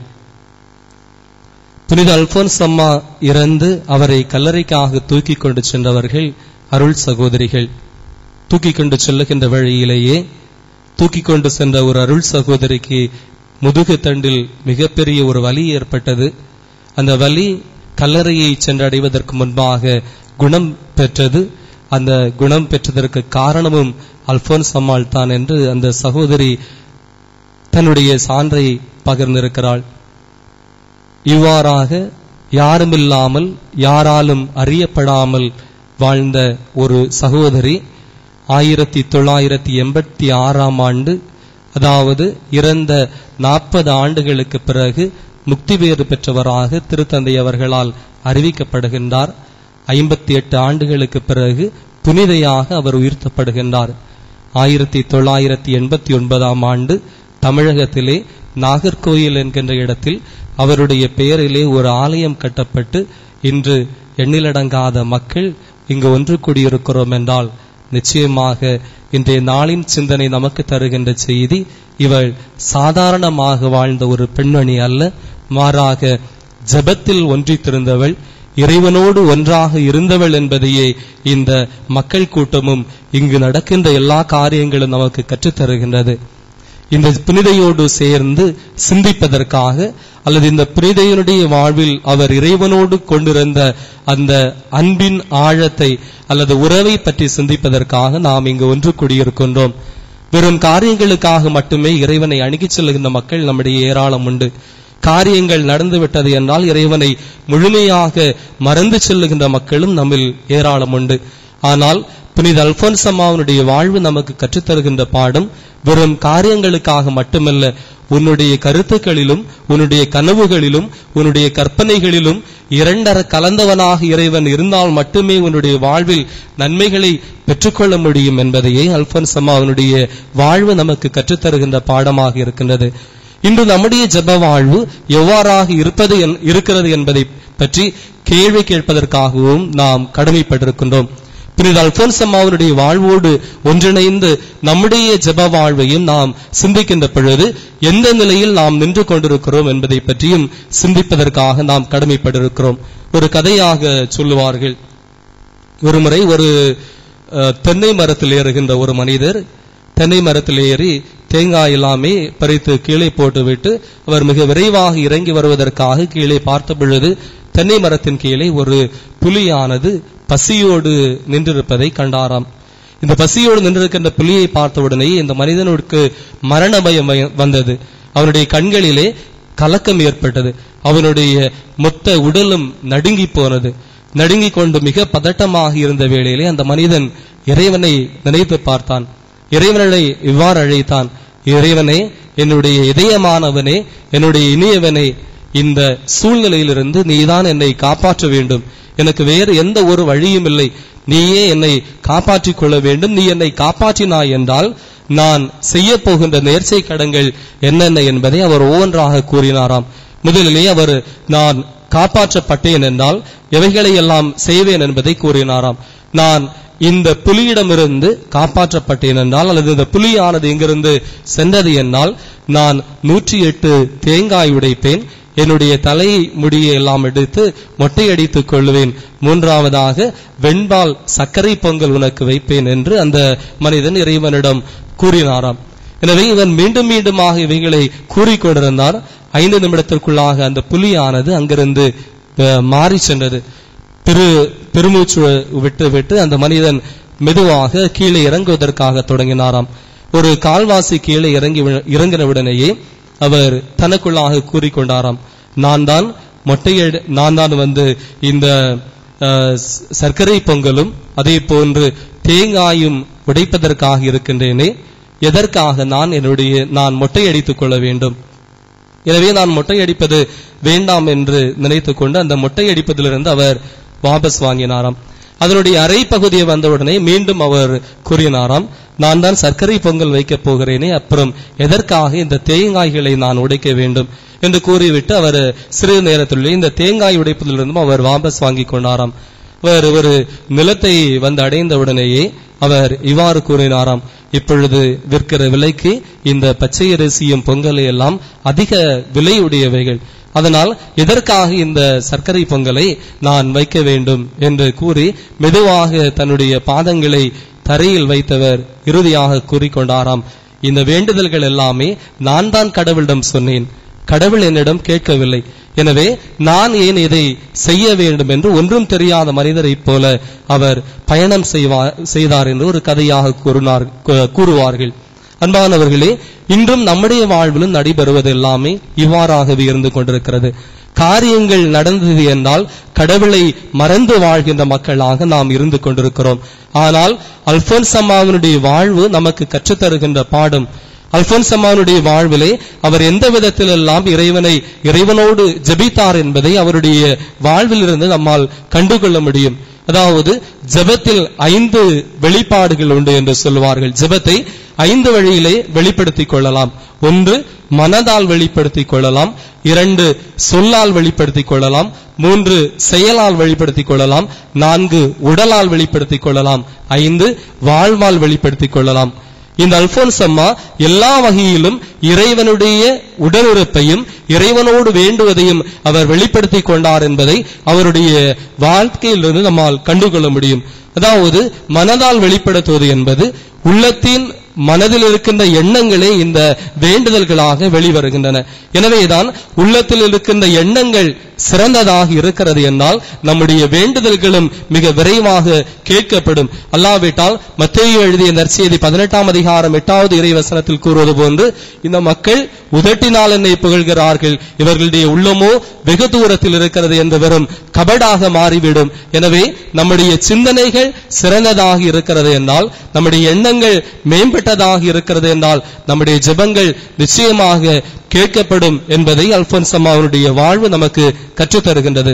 புனித அல்போன்ஸ் அம்மா இறந்து அவரை கல்லறைக்காக தூக்கி கொண்டு சென்றவர்கள் அருள் சகோதரிகள் தூக்கி கொண்டு செல்லுகின்ற வழியிலேயே தூக்கி கொண்டு சென்ற ஒரு அருள் சகோதரிக்கு முதுகு தண்டில் மிகப்பெரிய ஒரு வலி ஏற்பட்டது அந்த வலி கல்லறையை சென்றடைவதற்கு முன்பாக குணம் பெற்றது அந்த குணம் பெற்றதற்கு காரணமும் அல்போன்ஸ் அம்மாள் தான் என்று அந்த சகோதரி தன்னுடைய சான்றை பகிர்ந்திருக்கிறாள் இவ்வாறாக யாருமில்லாமல் யாராலும் அறியப்படாமல் வாழ்ந்த ஒரு சகோதரி ஆயிரத்தி தொள்ளாயிரத்தி எண்பத்தி ஆறாம் ஆண்டு அதாவது இறந்த நாற்பது ஆண்டுகளுக்கு பிறகு முக்தி பேறு பெற்றவராக திருத்தந்தை அவர்களால் அறிவிக்கப்படுகின்றார் ஐம்பத்தி எட்டு ஆண்டுகளுக்கு பிறகு புனிதையாக அவர் உயர்த்தப்படுகின்றார் ஆயிரத்தி தொள்ளாயிரத்தி எண்பத்தி ஒன்பதாம் ஆண்டு தமிழகத்திலே நாகர்கோயில் என்கின்ற இடத்தில் அவருடைய பெயரிலே ஒரு ஆலயம் கட்டப்பட்டு இன்று எண்ணிலடங்காத மக்கள் இங்கு ஒன்று கூடியிருக்கிறோம் என்றால் நிச்சயமாக இன்றைய நாளின் சிந்தனை நமக்கு தருகின்ற செய்தி இவள் சாதாரணமாக வாழ்ந்த ஒரு பெண்மணி அல்ல மாறாக ஜெபத்தில் ஒன்றித்திருந்தவள் இறைவனோடு ஒன்றாக இருந்தவள் என்பதையே இந்த மக்கள் கூட்டமும் இங்கு நடக்கின்ற எல்லா காரியங்களும் நமக்கு கற்றுத்தருகின்றது இந்த புனிதையோடு சேர்ந்து சிந்திப்பதற்காக அல்லது இந்த புனிதையனுடைய வாழ்வில் அவர் இறைவனோடு கொண்டிருந்த அந்த அன்பின் ஆழத்தை அல்லது உறவை பற்றி சிந்திப்பதற்காக நாம் இங்கு ஒன்று கூடியிருக்கின்றோம் வெறும் காரியங்களுக்காக மட்டுமே இறைவனை அணுகிச் செல்லுகின்ற மக்கள் நம்முடைய ஏராளம் உண்டு காரியங்கள் நடந்து விட்டது என்றால் இறைவனை முழுமையாக மறந்து செல்லுகின்ற மக்களும் நம்மில் ஏராளம் உண்டு ஆனால் புனித அல்போன்சம்மாவனுடைய வாழ்வு நமக்கு கற்றுத்தருகின்ற பாடம் வெறும் காரியங்களுக்காக மட்டுமல்ல உன்னுடைய கருத்துக்களிலும் உன்னுடைய கனவுகளிலும் உன்னுடைய கற்பனைகளிலும் இரண்டர கலந்தவனாக இறைவன் இருந்தால் மட்டுமே உன்னுடைய வாழ்வில் நன்மைகளை பெற்றுக்கொள்ள முடியும் என்பதையே அல்பன்சம்மாவனுடைய வாழ்வு நமக்கு கற்றுத்தருகின்ற பாடமாக இருக்கின்றது இன்று நம்முடைய ஜெப வாழ்வு எவ்வாறாக இருப்பது என்- இருக்கிறது என்பதை பற்றி கேள்வி கேட்பதற்காகவும் நாம் கடமைப்பட்டிருக்கின்றோம் புனித அல்போன்சம்மாவனுடைய வாழ்வோடு ஒன்றிணைந்து நம்முடைய ஜெப வாழ்வையும் நாம் சிந்திக்கின்ற பொழுது எந்த நிலையில் நாம் நின்று கொண்டிருக்கிறோம் என்பதை பற்றியும் சிந்திப்பதற்காக நாம் கடமைப்பட்டிருக்கிறோம் ஒரு கதையாக சொல்லுவார்கள் ஒருமுறை ஒரு அஹ், தென்னை மரத்தில் ஏறுகின்ற ஒரு மனிதர் தென்னை மரத்தில் ஏறி தேங்காய் எல்லாமே பறித்து கீழே போட்டுவிட்டு அவர் மிக விரைவாக இறங்கி வருவதற்காக கீழே பார்த்த பொழுது தென்னை மரத்தின் கீழே ஒரு புலியானது பசியோடு நின்றிருப்பதை கண்டாராம் இந்த பசியோடு நின்றிருக்கின்ற புலியை பார்த்தவுடனே இந்த மனிதனுக்கு மரண பயம் வய- வந்தது அவனுடைய கண்களிலே கலக்கம் ஏற்பட்டது அவனுடைய மொத்த உடலும் நடுங்கி போனது நடுங்கிக் கொண்டு மிக பதட்டமாக இருந்த வேளையிலே அந்த மனிதன் இறைவனை நினைத்து பார்த்தான் இறைவனை இவ்வாறு அழைத்தான் இறைவனே என்னுடைய இதயமானவனே என்னுடைய இனியவனே இந்த சூழ்நிலையிலிருந்து நீதான் என்னை காப்பாற்ற வேண்டும் எனக்கு வேறு எந்த ஒரு வழியும் இல்லை நீயே என்னை காப்பாற்றிக் கொள்ள வேண்டும் நீ என்னை காப்பாற்றினாய் என்றால் நான் செய்ய போகின்ற நேர்ச்சை கடங்கள் என்னென்ன என்பதை அவர் ஒவ்வொன்றாக கூறினாராம் முதலிலே அவர் நான் காப்பாற்றப்பட்டேன் என்றால் எவைகளை எல்லாம் செய்வேன் என்பதை கூறினாராம் நான் இந்த புலியிடமிருந்து காப்பாற்றப்பட்டேன் என்றால் அல்லது இந்த புலியானது எங்கிருந்து சென்றது என்றால் நான் நூற்றி எட்டு தேங்காய் உடைப்பேன் என்னுடைய தலை முடியை எல்லாம் எடுத்து மொட்டையடித்துக் கொள்வேன் மூன்றாவதாக வெண்பால் சர்க்கரை பொங்கல் உனக்கு வைப்பேன் என்று அந்த மனிதன் இறைவனிடம் கூறினாராம் எனவே இவன் மீண்டும் மீண்டுமாக இவைகளை கூறிக்கொண்டிருந்தார் ஐந்து நிமிடத்திற்குள்ளாக அந்த புலியானது அங்கிருந்து அஹ், மாறி சென்றது பெரு பெருமூச்சு விட்டு விட்டு அந்த மனிதன் மெதுவாக கீழே இறங்குவதற்காக தொடங்கினாராம் ஒரு கால்வாசி கீழே இறங்கி வி- இறங்கினவுடனேயே அவர் தனக்குள்ளாக கூறிக்கொண்டாராம் நான் தான் மொட்டையடி நான் தான் வந்து இந்த அஹ், ச- சர்க்கரை பொங்கலும் அதே போன்று தேங்காயும் உடைப்பதற்காக இருக்கின்றேனே எதற்காக நான் என்னுடைய நான் மொட்டையடித்துக் கொள்ள வேண்டும் எனவே நான் மொட்டையடிப்பது வேண்டாம் என்று நினைத்துக் கொண்டு அந்த மொட்டையடிப்பதிலிருந்து அவர் வாபஸ் வாங்கினாராம் அதனுடைய அரை பகுதியை வந்தவுடனே மீண்டும் அவர் கூறினாராம் நான் தான் சர்க்கரை பொங்கல் வைக்கப் போகிறேனே அப்புறம் எதற்காக இந்த தேங்காய்களை நான் உடைக்க வேண்டும் என்று கூறிவிட்டு அவர் சிறிது நேரத்திலே இந்த தேங்காய் உடைப்பதிலிருந்தும் அவர் வாபஸ் வாங்கி கொண்டாராம் அவர் ஒரு நிலத்தை வந்து அடைந்த உடனேயே அவர் இவ்வாறு கூறினாராம் இப்பொழுது விற்கிற விலைக்கு இந்த பச்சை அரிசியும் பொங்கலை எல்லாம் அதிக விலையுடையவைகள் அதனால் எதற்காக இந்த சர்க்கரை பொங்கலை நான் வைக்க வேண்டும் என்று கூறி மெதுவாக தன்னுடைய பாதங்களை தரையில் வைத்தவர் இறுதியாக கூறிக்கொண்டாராம் இந்த வேண்டுதல்கள் எல்லாமே நான் தான் கடவுளிடம் சொன்னேன் கடவுள் என்னிடம் கேட்கவில்லை எனவே நான் ஏன் இதை செய்ய வேண்டும் என்று ஒன்றும் தெரியாத மனிதரைப் போல அவர் பயணம் செய்வா- செய்தார் என்று ஒரு கதையாக கூறினார் கூ- கூறுவார்கள் அன்பானவர்களே இன்றும் நம்முடைய வாழ்விலும் நடைபெறுவது எல்லாமே இவ்வாறாகவே இருந்து கொண்டிருக்கிறது காரியங்கள் நடந்தது என்றால் கடவுளை மறந்து வாழ்கின்ற மக்களாக நாம் இருந்து கொண்டிருக்கிறோம் ஆனால் அல்போன்ஸ் அம்மாவினுடைய வாழ்வு நமக்கு கற்றுத்தருகின்ற பாடம் அல்போன்ஸ் அம்மாவினுடைய வாழ்விலே அவர் எந்த விதத்தில் எல்லாம் இறைவனை இறைவனோடு ஜெபித்தார் என்பதை அவருடைய வாழ்விலிருந்து நம்மால் கண்டுகொள்ள முடியும் அதாவது ஜெபத்தில் ஐந்து வெளிப்பாடுகள் உண்டு என்று சொல்லுவார்கள் ஜெபத்தை ஐந்து வழியிலே வெளிப்படுத்திக் கொள்ளலாம் ஒன்று மனதால் வெளிப்படுத்திக் கொள்ளலாம் இரண்டு சொல்லால் வெளிப்படுத்திக் கொள்ளலாம் மூன்று செயலால் வெளிப்படுத்திக் கொள்ளலாம் நான்கு உடலால் வெளிப்படுத்திக் கொள்ளலாம் ஐந்து வாழ்வால் வெளிப்படுத்திக் கொள்ளலாம் இந்த அல்போன்ஸ் அம்மா எல்லா வகையிலும் இறைவனுடைய உடலுறுப்பையும் இறைவனோடு வேண்டுவதையும் அவர் வெளிப்படுத்திக் கொண்டார் என்பதை அவருடைய வாழ்க்கையிலிருந்து நம்மால் கண்டுகொள்ள முடியும் அதாவது மனதால் வெளிப்படுத்துவது என்பது உள்ளத்தின் மனதில் இருக்கின்ற எண்ணங்களே இந்த வேண்டுதல்களாக வெளிவருகின்றன எனவேதான் உள்ளத்தில் இருக்கின்ற எண்ணங்கள் சிறந்ததாக இருக்கிறது என்றால் நம்முடைய வேண்டுதல்களும் மிக விரைவாக கேட்கப்படும் அல்லாவிட்டால் மத்தேயு எழுதிய நற்செய்தி பதினெட்டாம் அதிகாரம் எட்டாவது இறைவசனத்தில் கூறுவது போன்று இந்த மக்கள் உதட்டினால் என்னை புகழ்கிறார்கள் இவர்களுடைய உள்ளமோ வெகு தூரத்தில் இருக்கிறது என்று வெறும் கபடாக மாறிவிடும் எனவே நம்முடைய சிந்தனைகள் சிறந்ததாக இருக்கிறது என்றால் நம்முடைய எண்ணங்கள் மேம்பட்டதாக இருக்கிறது என்றால் நம்முடைய ஜெபங்கள் நிச்சயமாக கேட்கப்படும் என்பதை அல்போன்சம்மா அவருடைய வாழ்வு நமக்கு கற்றுத் தருகின்றது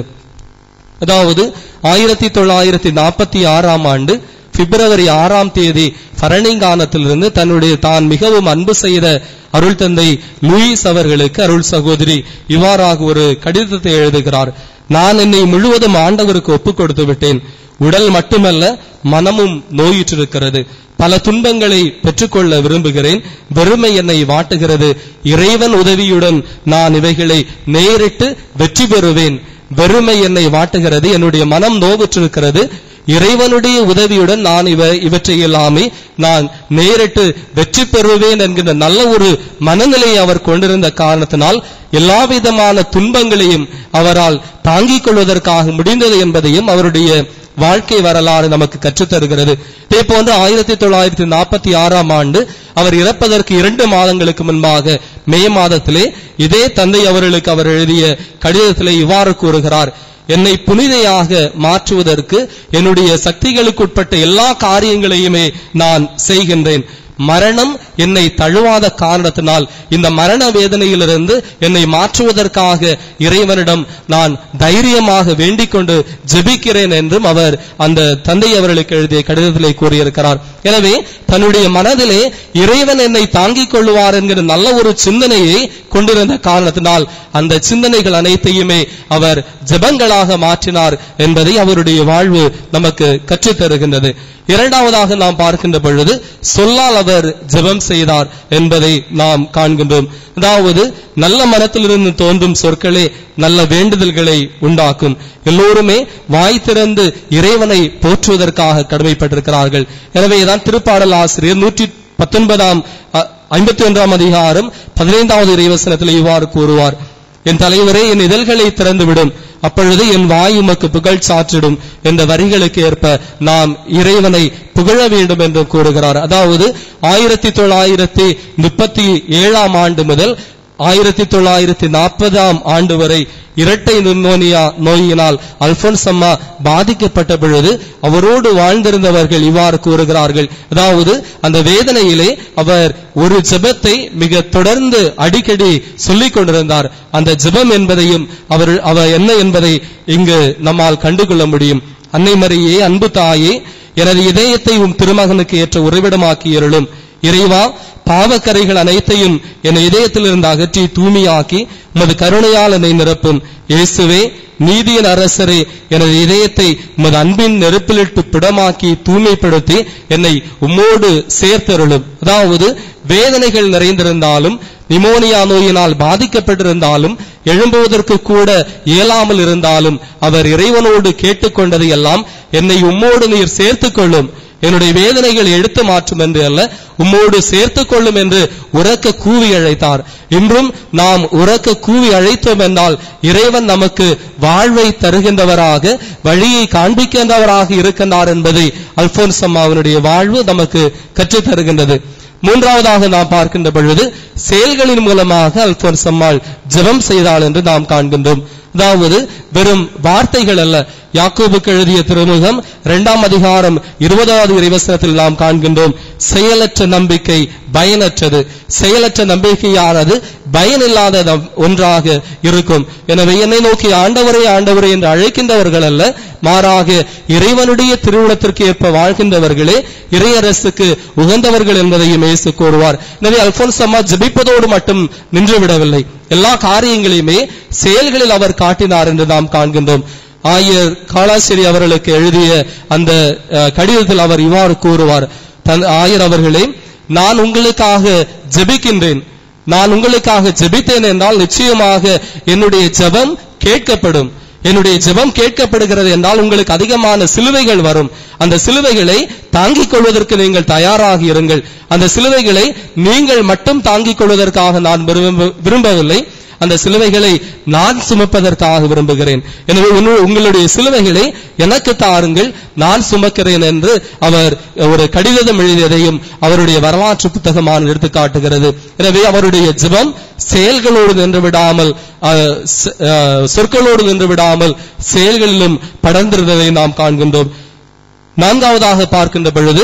அதாவது ஆயிரத்தி தொள்ளாயிரத்தி நாற்பத்தி ஆறாம் ஆண்டு பிப்ரவரி ஆறாம் தேதி பரணிங்கானத்திலிருந்து தன்னுடைய தான் மிகவும் அன்பு செய்த அருள் தந்தை லூயிஸ் அவர்களுக்கு அருள் சகோதரி இவ்வாறாக ஒரு கடிதத்தை எழுதுகிறார் நான் என்னை முழுவதும் ஆண்டவருக்கு ஒப்புக் கொடுத்து விட்டேன் உடல் மட்டுமல்ல மனமும் நோயுற்றிருக்கிறது பல துன்பங்களை பெற்றுக்கொள்ள விரும்புகிறேன் வெறுமை என்னை வாட்டுகிறது இறைவன் உதவியுடன் நான் இவைகளை நேரிட்டு வெற்றி பெறுவேன் வெறுமை என்னை வாட்டுகிறது என்னுடைய மனம் நோவுற்றிருக்கிறது இறைவனுடைய உதவியுடன் நான் இவ இவற்றை எல்லாமே நான் நேரிட்டு வெற்றி பெறுவேன் என்கின்ற நல்ல ஒரு மனநிலையை அவர் கொண்டிருந்த காரணத்தினால் எல்லா விதமான துன்பங்களையும் அவரால் தாங்கிக் கொள்வதற்காக முடிந்தது என்பதையும் அவருடைய வாழ்க்கை வரலாறு நமக்கு கற்றுத் தருகிறது இதே போன்று ஆயிரத்தி தொள்ளாயிரத்தி நாற்பத்தி ஆறாம் ஆண்டு அவர் இறப்பதற்கு இரண்டு மாதங்களுக்கு முன்பாக மே மாதத்திலே இதே தந்தை அவர்களுக்கு அவர் எழுதிய கடிதத்திலே இவ்வாறு கூறுகிறார் என்னை புனிதையாக மாற்றுவதற்கு என்னுடைய சக்திகளுக்குட்பட்ட எல்லா காரியங்களையுமே நான் செய்கின்றேன் மரணம் என்னை தழுவாத காரணத்தினால் இந்த மரண வேதனையிலிருந்து என்னை மாற்றுவதற்காக இறைவனிடம் நான் தைரியமாக வேண்டிக் கொண்டு ஜெபிக்கிறேன் என்றும் அவர் அந்த தந்தை அவர்களுக்கு எழுதிய கடிதத்திலே கூறியிருக்கிறார் எனவே தன்னுடைய மனதிலே இறைவன் என்னை தாங்கிக் கொள்ளுவார் என்கிற நல்ல ஒரு சிந்தனையை கொண்டிருந்த காரணத்தினால் அந்த சிந்தனைகள் அனைத்தையுமே அவர் ஜெபங்களாக மாற்றினார் என்பதை அவருடைய வாழ்வு நமக்கு கற்றுத் தருகின்றது இரண்டாவதாக நாம் பார்க்கின்ற பொழுது சொல்லால் அவர் ஜெபம் செய்தார் என்பதை நாம் காண்கின்றோம் அதாவது நல்ல மனத்திலிருந்து தோன்றும் சொற்களே நல்ல வேண்டுதல்களை உண்டாக்கும் எல்லோருமே வாய் திறந்து இறைவனை போற்றுவதற்காக கடமைப்பட்டிருக்கிறார்கள் எனவேதான் திருப்பாடல் ஆசிரியர் நூற்றி பத்தொன்பதாம் ஐம்பத்தி ஒன்றாம் அதிகாரம் பதினைந்தாவது இறைவசனத்தில் இவ்வாறு கூறுவார் என் தலைவரே என் இதழ்களை திறந்துவிடும் அப்பொழுது என் வாய் உமக்கு புகழ் சாற்றிடும் என்ற வரிகளுக்கு ஏற்ப நாம் இறைவனை புகழ வேண்டும் என்று கூறுகிறார் அதாவது ஆயிரத்தி தொள்ளாயிரத்தி முப்பத்தி ஏழாம் ஆண்டு முதல் ஆயிரத்தி தொள்ளாயிரத்தி நாற்பதாம் ஆண்டு வரை இரட்டை நிமோனியா நோயினால் அல்போன்ஸ் அம்மா பாதிக்கப்பட்ட பொழுது அவரோடு வாழ்ந்திருந்தவர்கள் இவ்வாறு கூறுகிறார்கள் அதாவது அந்த வேதனையிலே அவர் ஒரு ஜெபத்தை மிக தொடர்ந்து அடிக்கடி சொல்லிக் கொண்டிருந்தார் அந்த ஜெபம் என்பதையும் அவர் அவர் என்ன என்பதை இங்கு நம்மால் கண்டுகொள்ள முடியும் அன்னை மரியே அன்பு தாயே எனது இதயத்தை உம் திருமகனுக்கு ஏற்ற உறைவிடமாக்கி அருளும் இறைவா பாவக்கரைகள் அனைத்தையும் என் இதயத்திலிருந்து அகற்றி தூய்மையாக்கி உமது கருணையால் என்னை நிரப்பும் இயேசுவே நீதியின் அரசரே எனது இதயத்தை உமது அன்பின் நெருப்பிலிட்டு பிடமாக்கி தூய்மைப்படுத்தி என்னை உம்மோடு சேர்த்தருளும் அதாவது வேதனைகள் நிறைந்திருந்தாலும் நிமோனியா நோயினால் பாதிக்கப்பட்டிருந்தாலும் எழும்புவதற்கு கூட இயலாமல் இருந்தாலும் அவர் இறைவனோடு கேட்டுக்கொண்டதையெல்லாம் என்னை உம்மோடு நீர் சேர்த்துக் கொள்ளும் என்னுடைய வேதனைகள் எடுத்து மாற்றும் என்று அல்ல உம்மோடு சேர்த்துக் கொள்ளும் என்று உறக்க கூவி அழைத்தார் இன்றும் நாம் உறக்க கூவி அழைத்தோம் என்றால் இறைவன் நமக்கு வாழ்வை தருகின்றவராக வழியை காண்பிக்கின்றவராக இருக்கின்றார் என்பதை அல்போன்ஸ் அம்மாவினுடைய வாழ்வு நமக்கு கற்றுத் தருகின்றது மூன்றாவதாக நாம் பார்க்கின்ற பொழுது செயல்களின் மூலமாக அல்போன்ஸ் அம்மாள் ஜெபம் செய்தாள் என்று நாம் காண்கின்றோம் அதாவது வெறும் வார்த்தைகள் அல்ல யாக்கோபுக்கு எழுதிய திருமுகம் இரண்டாம் அதிகாரம் இருபதாவது இறைவசனத்தில் நாம் காண்கின்றோம் செயலற்ற நம்பிக்கை பயனற்றது செயலற்ற நம்பிக்கையானது பயனில்லாத நம்- ஒன்றாக இருக்கும் எனவே என்னை நோக்கி ஆண்டவரே ஆண்டவரே என்று அழைக்கின்றவர்கள் அல்ல மாறாக இறைவனுடைய திருவுளத்திற்கு ஏற்ப வாழ்கின்றவர்களே இறையரசுக்கு உகந்தவர்கள் என்பதையும் இயேசு கூறுவார் எனவே அல்போன்ஸ் அம்மா ஜெபிப்பதோடு மட்டும் நின்றுவிடவில்லை எல்லா காரியங்களையுமே செயல்களில் அவர் காட்டினார் என்று நாம் காண்கின்றோம் ஆயர் காலாசிரி அவர்களுக்கு எழுதிய அந்த அஹ், கடிதத்தில் அவர் இவ்வாறு கூறுவார் தன் ஆயர் அவர்களே நான் உங்களுக்காக ஜெபிக்கின்றேன் நான் உங்களுக்காக ஜெபித்தேன் என்றால் நிச்சயமாக என்னுடைய ஜெபம் கேட்கப்படும் என்னுடைய ஜெபம் கேட்கப்படுகிறது என்றால் உங்களுக்கு அதிகமான சிலுவைகள் வரும் அந்த சிலுவைகளை தாங்கிக் கொள்வதற்கு நீங்கள் தயாராக இருங்கள் அந்த சிலுவைகளை நீங்கள் மட்டும் தாங்கிக் கொள்வதற்காக நான் விரும்ப- விரும்பவில்லை அந்த சிலுவைகளை நான் சுமப்பதற்காக விரும்புகிறேன் எனவே உன்னு- உங்களுடைய சிலுவைகளை எனக்கு தாருங்கள் நான் சுமக்கிறேன் என்று அவர் ஒரு கடிதம் எழுதியதையும் அவருடைய வரலாற்று புத்தகமான எடுத்து காட்டுகிறது எனவே அவருடைய ஜெபம் செயல்களோடு நின்று விடாமல் அஹ், ச- அஹ், சொற்களோடு நின்று விடாமல் செயல்களிலும் படர்ந்திருந்ததை நாம் காண்கின்றோம் நான்காவதாக பார்க்கின்ற பொழுது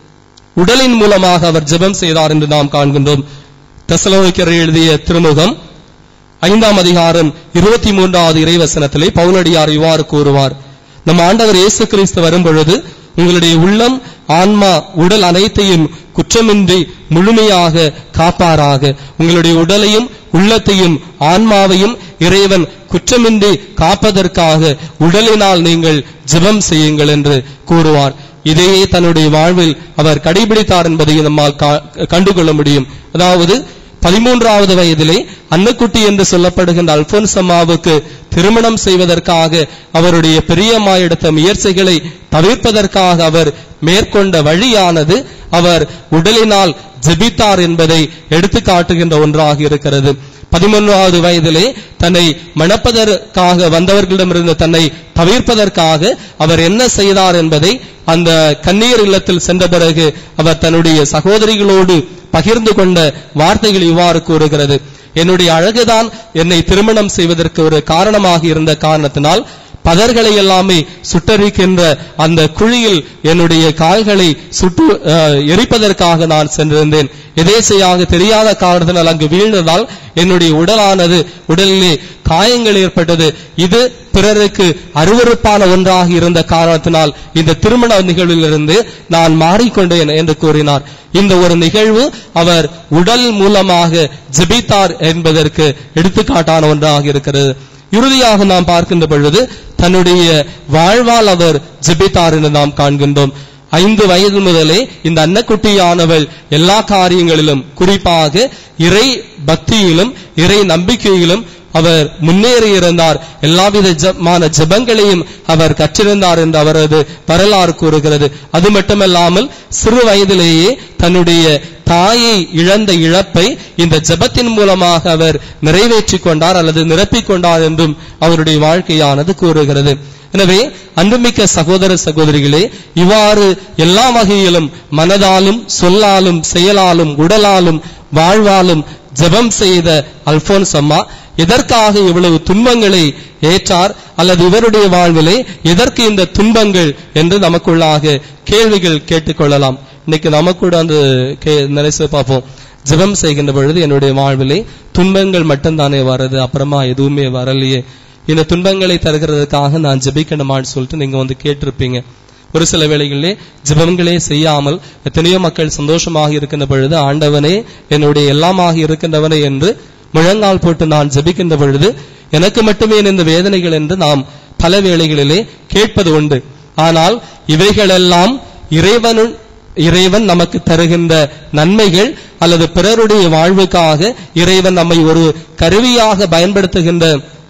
உடலின் மூலமாக அவர் ஜெபம் செய்தார் என்று நாம் காண்கின்றோம் தெசலோனிக்கர் எழுதிய திருமுகம் ஐந்தாம் அதிகாரம் இருபத்தி மூன்றாவது இறைவசனத்திலே பவுலடியார் இவ்வாறு கூறுவார் நம் ஆண்டவர் இயேசு கிறிஸ்து வரும்பொழுது உங்களுடைய உள்ளம் ஆன்மா உடல் அனைத்தையும் குற்றமின்றி முழுமையாக காப்பாராக உங்களுடைய உடலையும் உள்ளத்தையும் ஆன்மாவையும் இறைவன் குற்றமின்றி காப்பதற்காக உடலினால் நீங்கள் ஜெபம் செய்யுங்கள் என்று கூறுவார் இதையே தன்னுடைய வாழ்வில் அவர் கடைபிடித்தார் என்பதை நம்மால் கா- கண்டுகொள்ள முடியும் அதாவது பதிமூன்றாவது வயதிலே அன்னக்குட்டி என்று சொல்லப்படுகின்ற அல்போன்ஸ் அம்மாவுக்கு திருமணம் செய்வதற்காக அவருடைய பெரியம்மா எடுத்த முயற்சிகளை தவிர்ப்பதற்காக அவர் மேற்கொண்ட வழியானது அவர் உடலினால் ஜெபித்தார் என்பதை எடுத்து காட்டுகின்ற ஒன்றாக இருக்கிறது பதிமூன்றாவது வயதிலே தன்னை மணப்பதற்காக வந்தவர்களிடமிருந்து தன்னை தவிர்ப்பதற்காக அவர் என்ன செய்தார் என்பதை அந்த கண்ணீர் இல்லத்தில் சென்ற பிறகு அவர் தன்னுடைய சகோதரிகளோடு பகிர்ந்து கொண்ட வார்த்தைகள் இவ்வாறு கூறுகிறது என்னுடைய அழகுதான் என்னை திருமணம் செய்வதற்கு ஒரு காரணமாக இருந்த காரணத்தினால் பதர்களை எல்லாமே சுட்டரிக்கின்ற அந்த குழியில் என்னுடைய கால்களை சுட்டு அஹ், எரிப்பதற்காக நான் சென்றிருந்தேன் எதேச்சையாக தெரியாத காரணத்தினால் அங்கு வீழ்ந்ததால் என்னுடைய உடலானது உடலிலே காயங்கள் ஏற்பட்டது இது பிறருக்கு அருவருப்பான ஒன்றாக இருந்த காரணத்தினால் இந்த திருமண நிகழ்விலிருந்து நான் மாறிக்கொண்டேன் என்று கூறினார் இந்த ஒரு நிகழ்வு அவர் உடல் மூலமாக ஜெபித்தார் என்பதற்கு எடுத்துக்காட்டான ஒன்றாக இருக்கிறது இறுதியாக நாம் பார்க்கின்ற பொழுது தன்னுடைய வாழ்வால் அவர் ஜெபித்தார் என்று நாம் காண்கின்றோம் ஐந்து வயது முதலே இந்த அன்னக்குட்டியானவள் எல்லா காரியங்களிலும் குறிப்பாக இறை பக்தியிலும் இறை நம்பிக்கையிலும் அவர் முன்னேறி இருந்தார் எல்லாவித ஜமான ஜெபங்களையும் அவர் கற்றிருந்தார் என்று அவரது வரலாறு கூறுகிறது அது மட்டுமல்லாமல் சிறு வயதிலேயே தன்னுடைய தாயை இழந்த இழப்பை இந்த ஜெபத்தின் மூலமாக அவர் நிறைவேற்றிக் கொண்டார் அல்லது நிரப்பிக் கொண்டார் என்றும் அவருடைய வாழ்க்கையானது கூறுகிறது எனவே அன்புமிக்க சகோதர சகோதரிகளே இவ்வாறு எல்லா வகையிலும் மனதாலும் சொல்லாலும் செயலாலும் உடலாலும் வாழ்வாலும் ஜெபம் செய்த அல்போன்ஸ் அம்மா எதற்காக இவ்வளவு துன்பங்களை ஏற்றார் அல்லது இவருடைய வாழ்விலே எதற்கு இந்த துன்பங்கள் என்று நமக்குள்ளாக கேள்விகள் கேட்டுக்கொள்ளலாம் இன்னைக்கு நமக்கூட அந்த கே நினைச்சு பார்ப்போம் ஜெபம் செய்கின்ற பொழுது என்னுடைய வாழ்விலே துன்பங்கள் மட்டும்தானே வருது அப்புறமா எதுவுமே வரலையே இந்த துன்பங்களை தருகிறதுக்காக நான் ஜெபிக்கணுமான்னு சொல்லிட்டு நீங்க வந்து கேட்டிருப்பீங்க ஒரு சில வேளைகளிலே ஜெபங்களே செய்யாமல் எத்தனையோ மக்கள் சந்தோஷமாக இருக்கின்ற பொழுது ஆண்டவனே என்னுடைய எல்லாமாக இருக்கின்றவனே என்று முழங்கால் போட்டு நான் ஜெபிக்கின்ற பொழுது எனக்கு மட்டுமே இந்த வேதனைகள் என்று நாம் பல வேளைகளிலே கேட்பது உண்டு ஆனால் இவைகளெல்லாம் இறைவனுள் இறைவன் நமக்கு தருகின்ற நன்மைகள் அல்லது பிறருடைய வாழ்வுக்காக இறைவன் நம்மை ஒரு கருவியாக பயன்படுத்துகின்ற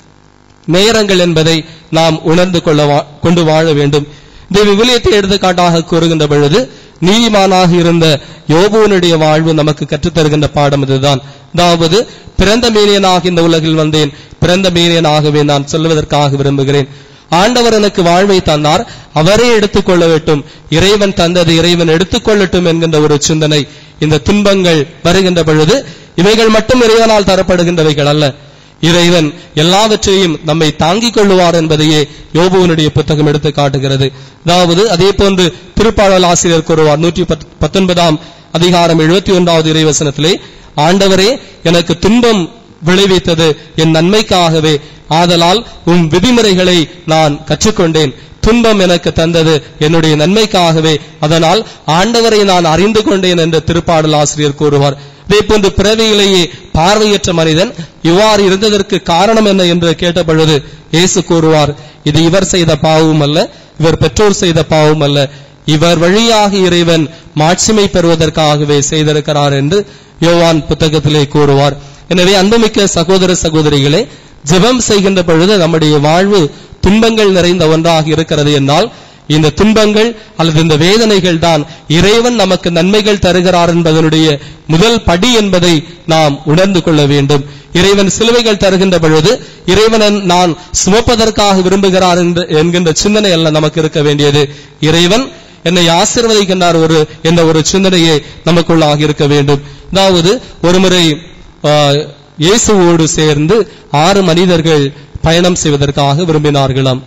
நேரங்கள் என்பதை நாம் உணர்ந்து கொள்ள வா- கொண்டு வாழ வேண்டும் இந்த விவிலியத்தை எடுத்துக்காட்டாக கூறுகின்ற பொழுது நீதிமானாக இருந்த யோபுவனுடைய வாழ்வு நமக்கு கற்றுத்தருகின்ற பாடம் இதுதான் அதாவது பிறந்த மீனியனாக இந்த உலகில் வந்தேன் பிறந்த மீனியனாகவே நான் சொல்வதற்காக விரும்புகிறேன் ஆண்டவர் எனக்கு வாழ்வை தந்தார் அவரே எடுத்துக்கொள்ள வேண்டும் இறைவன் தந்தது இறைவன் எடுத்துக்கொள்ளட்டும் என்கின்ற ஒரு சிந்தனை இந்த துன்பங்கள் வருகின்ற பொழுது இவைகள் மட்டும் இறைவனால் தரப்படுகின்றவைகள் அல்ல இறைவன் எல்லாவற்றையும் நம்மை தாங்கிக் கொள்ளுவார் என்பதையே யோபுவனுடைய புத்தகம் எடுத்து காட்டுகிறது அதாவது அதே போன்று திருப்பாடல் ஆசிரியர் கூறுவார் நூற்றி பத்தொன்பதாம் அதிகாரம் எழுபத்தி ஒன்றாவது இறைவசனத்திலே ஆண்டவரே எனக்கு துன்பம் விளைவித்தது என் நன்மைக்காகவே ஆதலால் உம் விதிமுறைகளை நான் கற்றுக்கொண்டேன் துன்பம் எனக்கு தந்தது என்னுடைய நன்மைக்காகவே அதனால் ஆண்டவரை நான் அறிந்து கொண்டேன் என்று திருப்பாடல் ஆசிரியர் கூறுவார் இதே போன்று பிறவியிலேயே பார்வையற்ற மனிதன் இவ்வாறு இருந்ததற்கு காரணம் என்ன என்று கேட்ட பொழுது இயேசு கூறுவார் இது இவர் செய்த பாவம் அல்ல இவர் பெற்றோர் செய்த பாவம் அல்ல இவர் வழியாக இறைவன் மாட்சிமை பெறுவதற்காகவே செய்திருக்கிறார் என்று யோவான் புத்தகத்திலே கூறுவார் எனவே அன்புமிக்க சகோதர சகோதரிகளே ஜெபம் செய்கின்ற பொழுது நம்முடைய வாழ்வு துன்பங்கள் நிறைந்த ஒன்றாக இருக்கிறது என்றால் இந்த துன்பங்கள் அல்லது இந்த வேதனைகள் தான் இறைவன் நமக்கு நன்மைகள் தருகிறார் என்பதனுடைய முதல் படி என்பதை நாம் உணர்ந்து கொள்ள வேண்டும் இறைவன் சிலுவைகள் தருகின்ற பொழுது இறைவன் நான் சுமப்பதற்காக விரும்புகிறார் என்று என்கின்ற சிந்தனை அல்ல நமக்கு இருக்க வேண்டியது இறைவன் என்னை ஆசிர்வதிக்கின்றார் ஒரு என்ற ஒரு சிந்தனையை நமக்குள்ளாக இருக்க வேண்டும் அதாவது ஒருமுறை இயேசுவோடு சேர்ந்து ஆறு மனிதர்கள் பயணம் செய்வதற்காக விரும்பினார்களாம்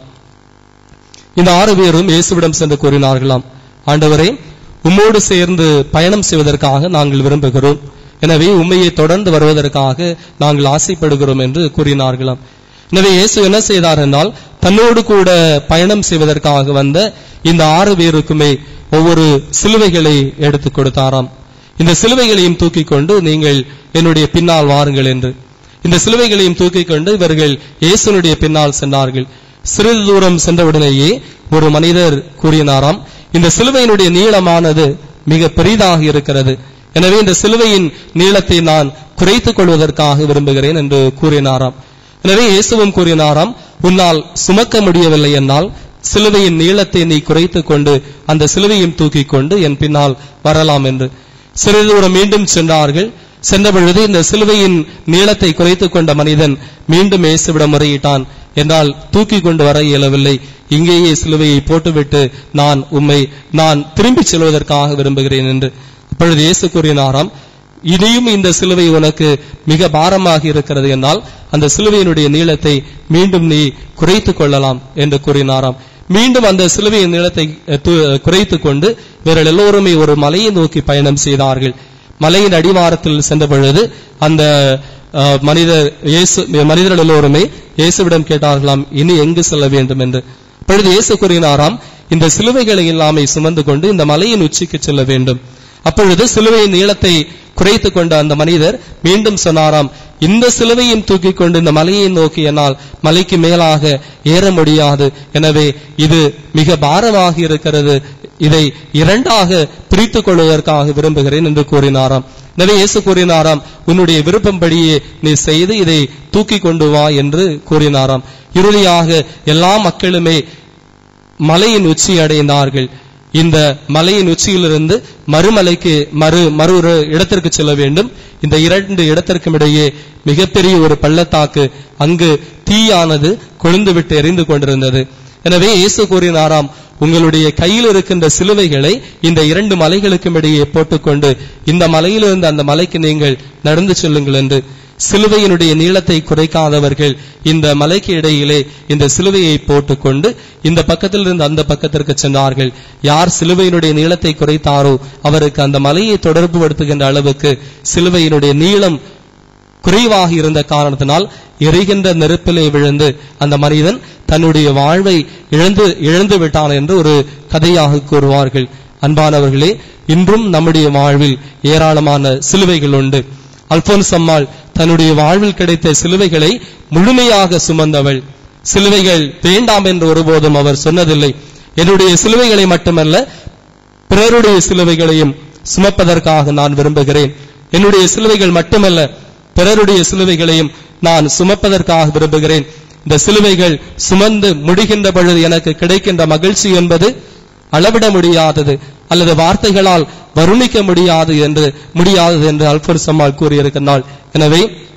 இந்த ஆறு பேரும் இயேசுவிடம் சென்று கூறினார்களாம் ஆண்டவரே உம்மோடு சேர்ந்து பயணம் செய்வதற்காக நாங்கள் விரும்புகிறோம் எனவே உண்மையை தொடர்ந்து வருவதற்காக நாங்கள் ஆசைப்படுகிறோம் என்று கூறினார்களாம் எனவே இயேசு என்ன செய்தார் என்றால் தன்னோடு கூட பயணம் செய்வதற்காக வந்த இந்த ஆறு பேருக்குமே ஒவ்வொரு சிலுவைகளை எடுத்துக் கொடுத்தாராம் இந்த சிலுவைகளையும் தூக்கிக் கொண்டு நீங்கள் என்னுடைய பின்னால் வாருங்கள் என்று இந்த சிலுவைகளையும் தூக்கிக் கொண்டு இவர்கள் இயேசுனுடைய பின்னால் சென்றார்கள் சிறிது தூரம் சென்றவுடனேயே ஒரு மனிதர் கூறினாராம் இந்த சிலுவையினுடைய நீளமானது மிக பெரிதாக இருக்கிறது எனவே இந்த சிலுவையின் நீளத்தை நான் குறைத்துக் கொள்வதற்காக விரும்புகிறேன் என்று கூறினாராம் எனவே இயேசுவும் கூறினாராம் உன்னால் சுமக்க முடியவில்லை என்னால் சிலுவையின் நீளத்தை நீ குறைத்துக் கொண்டு அந்த சிலுவையும் தூக்கிக் கொண்டு என் பின்னால் வரலாம் என்று சிறிது தூரம் மீண்டும் சென்றார்கள் சென்ற பொழுது இந்த சிலுவையின் நீளத்தை குறைத்துக் கொண்ட மனிதன் மீண்டும் இயேசுவிடம் முறையிட்டான் என்றால் தூக்கி கொண்டு வர இயலவில்லை இங்கேயே சிலுவையை போட்டுவிட்டு நான் உம்மை நான் திரும்பிச் செல்வதற்காக விரும்புகிறேன் என்று அப்பொழுது இயேசு கூறினாராம் இனியும் இந்த சிலுவை உனக்கு மிக பாரமாக இருக்கிறது என்றால் அந்த சிலுவையினுடைய நீளத்தை மீண்டும் நீ குறைத்துக் கொள்ளலாம் என்று கூறினாராம் மீண்டும் அந்த சிலுவையின் நீளத்தை குறைத்துக் கொண்டு இவர்கள் எல்லோருமே ஒரு மலையை நோக்கி பயணம் செய்தார்கள் மலையின் அடிவாரத்தில் சென்ற பொழுது அந்த மனிதர் இயேசு மனிதர்கள் எல்லோருமே இயேசுவிடம் கேட்டார்களாம் இனி எங்கு செல்ல வேண்டும் என்று அப்பொழுது இயேசு கூறினாராம் இந்த சிலுவைகளை எல்லாமே சுமந்து கொண்டு இந்த மலையின் உச்சிக்கு செல்ல வேண்டும் அப்பொழுது சிலுவையின் நீளத்தை குறைத்துக் கொண்ட அந்த மனிதர் மீண்டும் சொன்னாராம் இந்த சிலுவையும் தூக்கிக் கொண்டு இந்த மலையை நோக்கி என்னால் மலைக்கு மேலாக ஏற முடியாது எனவே இது மிக பாரமாக இருக்கிறது இதை இரண்டாக பிரித்துக் கொள்வதற்காக விரும்புகிறேன் என்று கூறினாராம் எனவே இயேசு கூறினாராம் உன்னுடைய விருப்பம்படியே நீ செய்து இதை தூக்கி கொண்டு வா என்று கூறினாராம் இறுதியாக எல்லா மக்களுமே மலையின் உச்சி அடைந்தார்கள் இந்த மலையின் உச்சியிலிருந்து மறுமலைக்கு மறு மறு ஒரு இடத்திற்கு செல்ல வேண்டும் இந்த இரண்டு இடத்திற்கும் இடையே மிகப்பெரிய ஒரு பள்ளத்தாக்கு அங்கு தீயானது கொழுந்து விட்டு எரிந்து கொண்டிருந்தது எனவே இயேசு கூறினாராம் உங்களுடைய கையில் இருக்கின்ற சிலுவைகளை இந்த இரண்டு மலைகளுக்கும் இடையே போட்டுக்கொண்டு இந்த மலையிலிருந்து அந்த மலைக்கு நீங்கள் நடந்து செல்லுங்கள் என்று சிலுவையினுடைய நீளத்தை குறைக்காதவர்கள் இந்த மலைக்கு இடையிலே இந்த சிலுவையை போட்டுக்கொண்டு இந்த பக்கத்திலிருந்து அந்த பக்கத்திற்கு சென்றார்கள் யார் சிலுவையினுடைய நீளத்தை குறைத்தாரோ அவருக்கு அந்த மலையை தொடர்பு படுத்துகின்ற அளவுக்கு சிலுவையினுடைய நீளம் குறைவாக இருந்த காரணத்தினால் எரிகின்ற நெருப்பிலே விழுந்து அந்த மனிதன் தன்னுடைய வாழ்வை இழந்து இழந்து விட்டான் என்று ஒரு கதையாக கூறுவார்கள் அன்பானவர்களே இன்றும் நம்முடைய வாழ்வில் ஏராளமான சிலுவைகள் உண்டு அல்போன்ஸ் அம்மாள் தன்னுடைய வாழ்வில் கிடைத்த சிலுவைகளை முழுமையாக சுமந்தவள் சிலுவைகள் வேண்டாம் என்று ஒருபோதும் அவர் சொன்னதில்லை என்னுடைய சிலுவைகளை மட்டுமல்ல பிறருடைய சிலுவைகளையும் சுமப்பதற்காக நான் விரும்புகிறேன் என்னுடைய சிலுவைகள் மட்டுமல்ல பிறருடைய சிலுவைகளையும் நான் சுமப்பதற்காக விரும்புகிறேன் இந்த சிலுவைகள் சுமந்து முடிகின்ற பொழுது எனக்கு கிடைக்கின்ற மகிழ்ச்சி என்பது அளவிட முடியாதது அல்லது வார்த்தைகளால் வருணிக்க முடியாது என்று முடியாதது என்று அல்போன்ஸ் அம்மாள் கூறியிருக்கிறாள் எனவே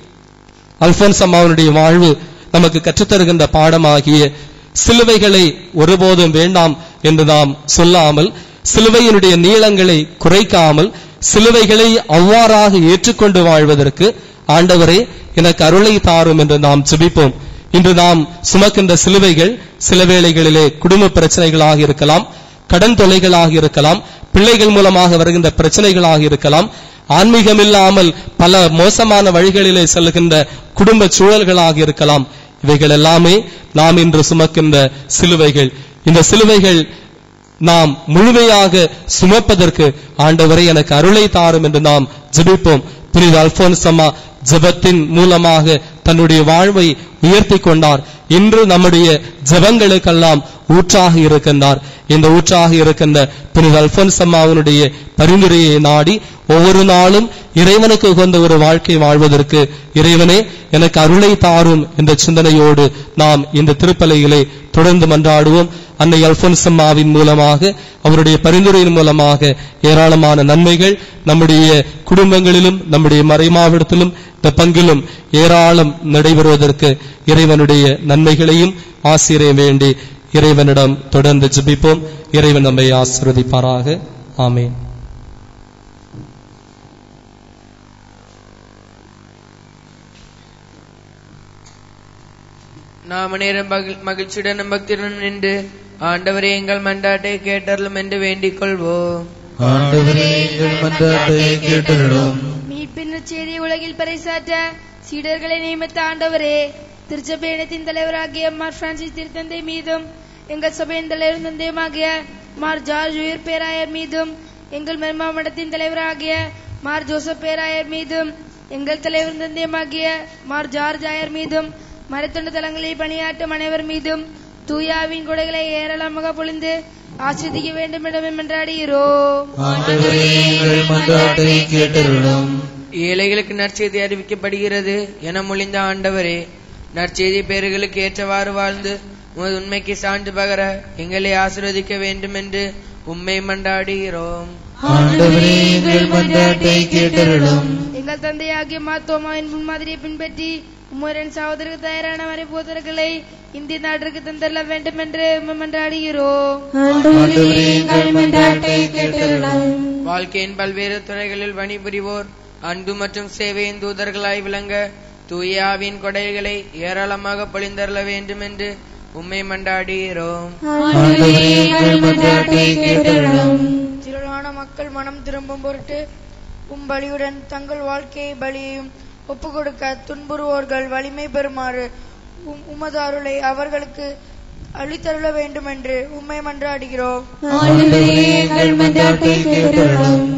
அல்போன்ஸ் அம்மாவுடைய வாழ்வு நமக்கு கற்றுத்தருகின்ற பாடமாகிய சிலுவைகளை ஒருபோதும் வேண்டாம் என்று நாம் சொல்லாமல் சிலுவையினுடைய நீளங்களை குறைக்காமல் சிலுவைகளை அவ்வாறாக ஏற்றுக்கொண்டு வாழ்வதற்கு ஆண்டவரே எனக்கு அருளை தாரும் என்று நாம் ஜெபிப்போம் இன்று நாம் சுமக்கின்ற சிலுவைகள் சில வேளைகளிலே குடும்ப பிரச்சனைகளாக இருக்கலாம் கடன் தொல்லைகளாக இருக்கலாம் பிள்ளைகள் மூலமாக வருகின்ற பிரச்சனைகளாக இருக்கலாம் ஆன்மீகம் இல்லாமல் பல மோசமான வழிகளிலே செல்கின்ற குடும்ப சூழல்களாக இருக்கலாம் இவைகள் எல்லாமே நாம் இன்று சுமக்கின்ற சிலுவைகள் இந்த சிலுவைகள் நாம் முழுமையாக சுமப்பதற்கு ஆண்டவரை எனக்கு அருளை தாரும் என்று நாம் ஜெபிப்போம் புனித அல்போன்சம்மா ஜெபத்தின் மூலமாக தன்னுடைய வாழ்வை உயர்த்தி கொண்டார் இன்று நம்முடைய ஜெபங்களுக்கெல்லாம் ஊற்றாக இருக்கின்றார் இந்த ஊற்றாக இருக்கின்ற புனித அல்போன்சம்மாவினுடைய பரிந்துரையை நாடி ஒவ்வொரு நாளும் இறைவனுக்கு உகந்த ஒரு வாழ்க்கை வாழ்வதற்கு இறைவனே எனக்கு அருளை தாரும் என்ற சிந்தனையோடு நாம் இந்த திருப்பலையிலே தொடர்ந்து மன்றாடுவோம் அன்னை அல்போன்சம்மாவின் மூலமாக அவருடைய பரிந்துரையின் மூலமாக ஏராளமான நன்மைகள் நம்முடைய குடும்பங்களிலும் நம்முடைய மறைமாவட்டத்திலும் இந்த பங்கிலும் ஏராளம் நடைபெறுவதற்கு இறைவனுடைய நன்மைகளையும் ஆசிரிய வேண்டி இறைவனிடம் தொடர்ந்து ஜெபிப்போம் இறைவன் நம்மை ஆசிர்வதிப்பாராக ஆமென் நாம் நேரம் மகிழ்- மகிழ்ச்சியுடன் பக்தியுடன் நின்று ஆண்டவரே எங்கள் மன்றாட்டை கேட்டருளும் என்று வேண்டிக் கொள்வோம் ஆண்டவரே எங்கள் மன்றாட்டை கேட்டருளும் மீட்பின் செய்தி உலகில் பறைசாற்ற சீடர்களை நியமித்த ஆண்டவரே திருச்சபையினத்தின் தலைவராகிய மார் பிரான்சிஸ் திருத்தந்தை மீதும் எங்கள் சபையின் தலைவர் தந்தையுமாகிய மார் ஜார்ஜ் உயிர் பேராயர் மீதும் எங்கள் மெர்மா மடத்தின் தலைவராகிய மார் ஜோசப் பேராயர் மீதும் எங்கள் தலைவர் தந்தையுமாகிய மார் ஜார்ஜ் ஆயர் மீதும் மரத்துண்டு தலங்களில் பணியாற்றும் அனைவர் மீதும் தூயாவின் கொடைகளை ஏராளமாக பொழிந்து ஆஸ்வதிக்க வேண்டும் என மன்றாடுகிறோம் ஆண்டவரே எங்கள் மன்றாட்டை கேட்டருளும் ஏழைகளுக்கு நற்செய்தி அறிவிக்கப்படுகிறது என மொழிந்த ஆண்டவரே நற்செய்தி பேறுகளுக்கு ஏற்றவாறு வாழ்ந்து உமது உண்மைக்கு சான்று பகர எங்களை ஆசீர்வதிக்க வேண்டும் என்று உம்மை மன்றாடுகிறோம் ஆண்டவரே எங்கள் மன்றாட்டை கேட்டருளும் எங்கள் தந்தையாகிய மாத்தோமாவின் முன்மாதிரியை பின்பற்றி உம்மரின் சகோதரருக்கு தயாரான மறைபோதர்களை இந்திய நாட்டிற்கு தந்தரல வேண்டும் என்று உம்மை மன்றாடுகிறோம் ஆண்டவரே எங்கள் மன்றாட்டை கேட்டருளும் வாழ்க்கையின் பல்வேறு துறைகளில் பணிபுரிவோர் அன்பு மற்றும் சேவையின் தூதர்களாய் விளங்க தூயாவின் கொடைகளை ஏராளமாக பொழிந்தருள வேண்டும் என்று உம்மை மன்றாடுகிறோம் ஆண்டவரே எங்கள் மன்றாட்டை கேட்டருளும் திரளான மக்கள் மனம் திரும்பும் பொருட்டு உம் பலியுடன் தங்கள் வாழ்க்கையை பலியையும் ஒப்புக் கொடுக்க துன்புறுவோர்கள் வலிமை பெறுமாறு உம் உமது அருளை அவர்களுக்கு அளித்தருள வேண்டும் என்று உம்மை மன்றாடுகிறோம் ஆண்டவரே எங்கள் மன்றாட்டை கேட்டருளும்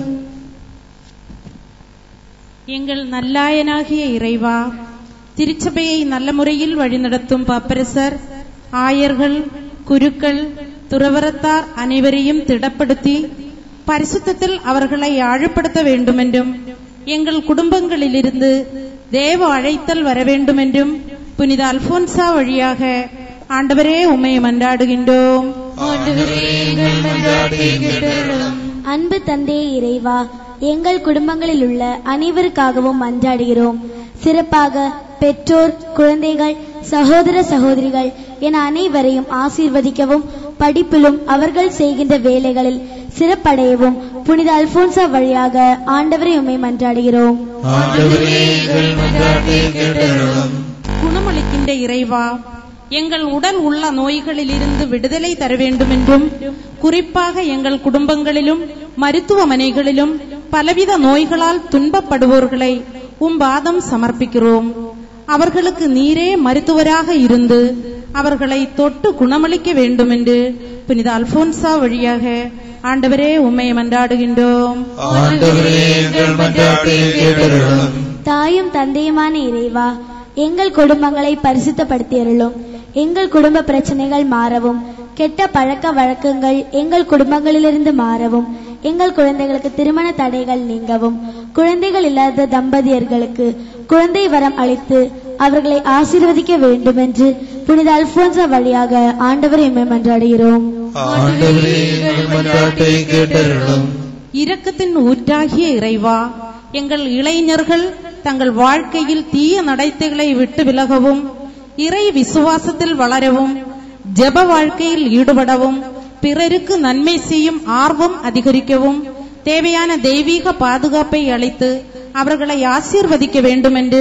எங்கள் நல்லாயனாகிய இறைவா திருச்சபையை நல்ல முறையில் வழிநடத்தும் பப்பரசர் ஆயர்கள் குருக்கள் துறவரத்தார் அனைவரையும் திடப்படுத்தி பரிசுத்தத்தில் அவர்களை ஆழப்படுத்த வேண்டுமென்றும் எங்கள் குடும்பங்களிலிருந்து தேவ அழைத்தல் வர வேண்டுமென்றும் புனித அல்போன்சா வழியாக ஆண்டவரே உம்மை மன்றாடுகின்றோம் ஆண்டவரே எங்கள் மன்றாட்டை கேட்டருளும் அன்பு தந்தையே இறைவா எங்கள் குடும்பங்களில் உள்ள அனைவருக்காகவும் மன்றாடுகிறோம் சிறப்பாக பெற்றோர் குழந்தைகள் சகோதர சகோதரிகள் என அனைவரையும் ஆசீர்வதிக்கவும் படிப்பிலும் அவர்கள் செய்கின்ற வேலைகளில் சிறப்படையவும் புனித அல்போன்சா வழியாக ஆண்டவரை உம்மை மன்றாடுகிறோம் ஆண்டவரே எங்கள் மன்றாட்டை கேட்டருளும் குணமளிக்கின்ற இறைவா எங்கள் உடல் உள்ள நோய்களிலிருந்து விடுதலை தர வேண்டுமென்றும் குறிப்பாக எங்கள் குடும்பங்களிலும் மருத்துவமனைகளிலும் பலவித நோய்களால் துன்பப்படுவோர்களை உம் பாதம் சமர்ப்பிக்கிறோம் அவர்களுக்கு நீரே மருத்துவராக இருந்து அவர்களை தொட்டு குணமளிக்க வேண்டுமென்று புனித அல்போன்சா வழியாக ஆண்டவரே உம்மை மன்றாடுகின்றோம் ஆண்டவரே எங்கள் மன்றாட்டை கேட்டருளும் தாயும் தந்தையுமான இறைவா எங்கள் குடும்பங்களை பரிசுத்தப்படுத்தியருளும் எங்கள் குடும்ப பிரச்சனைகள் மாறவும் கெட்ட பழக்க வழக்கங்கள் எங்கள் குடும்பங்களிலிருந்து மாறவும் எங்கள் குழந்தைகளுக்கு திருமண தடைகள் நீங்கவும் குழந்தைகள் இல்லாத தம்பதியர்களுக்கு குழந்தை வரம் அளித்து அவர்களை ஆசீர்வதிக்க வேண்டும் என்று புனித அல்போன்சா வழியாக ஆண்டவர் எம்மை மன்றாடுகிறோம் ஆண்டவரே எங்கள் மன்றாட்டை கேட்டருளும் இரக்கத்தின் ஊற்றாகிய இறைவா எங்கள் இளைஞர்கள் தங்கள் வாழ்க்கையில் தீய நடத்தைகளை விட்டு விலகவும் இறை விசுவாசத்தில் வளரவும் ஜெப வாழ்க்கையில் ஈடுபடவும் பிறருக்கு நன்மை செய்யும் ஆர்வம் அதிகரிக்கவும் தேவையான தெய்வீக பாதுகாப்பை அளித்து அவர்களை ஆசீர்வதிக்க வேண்டும் என்று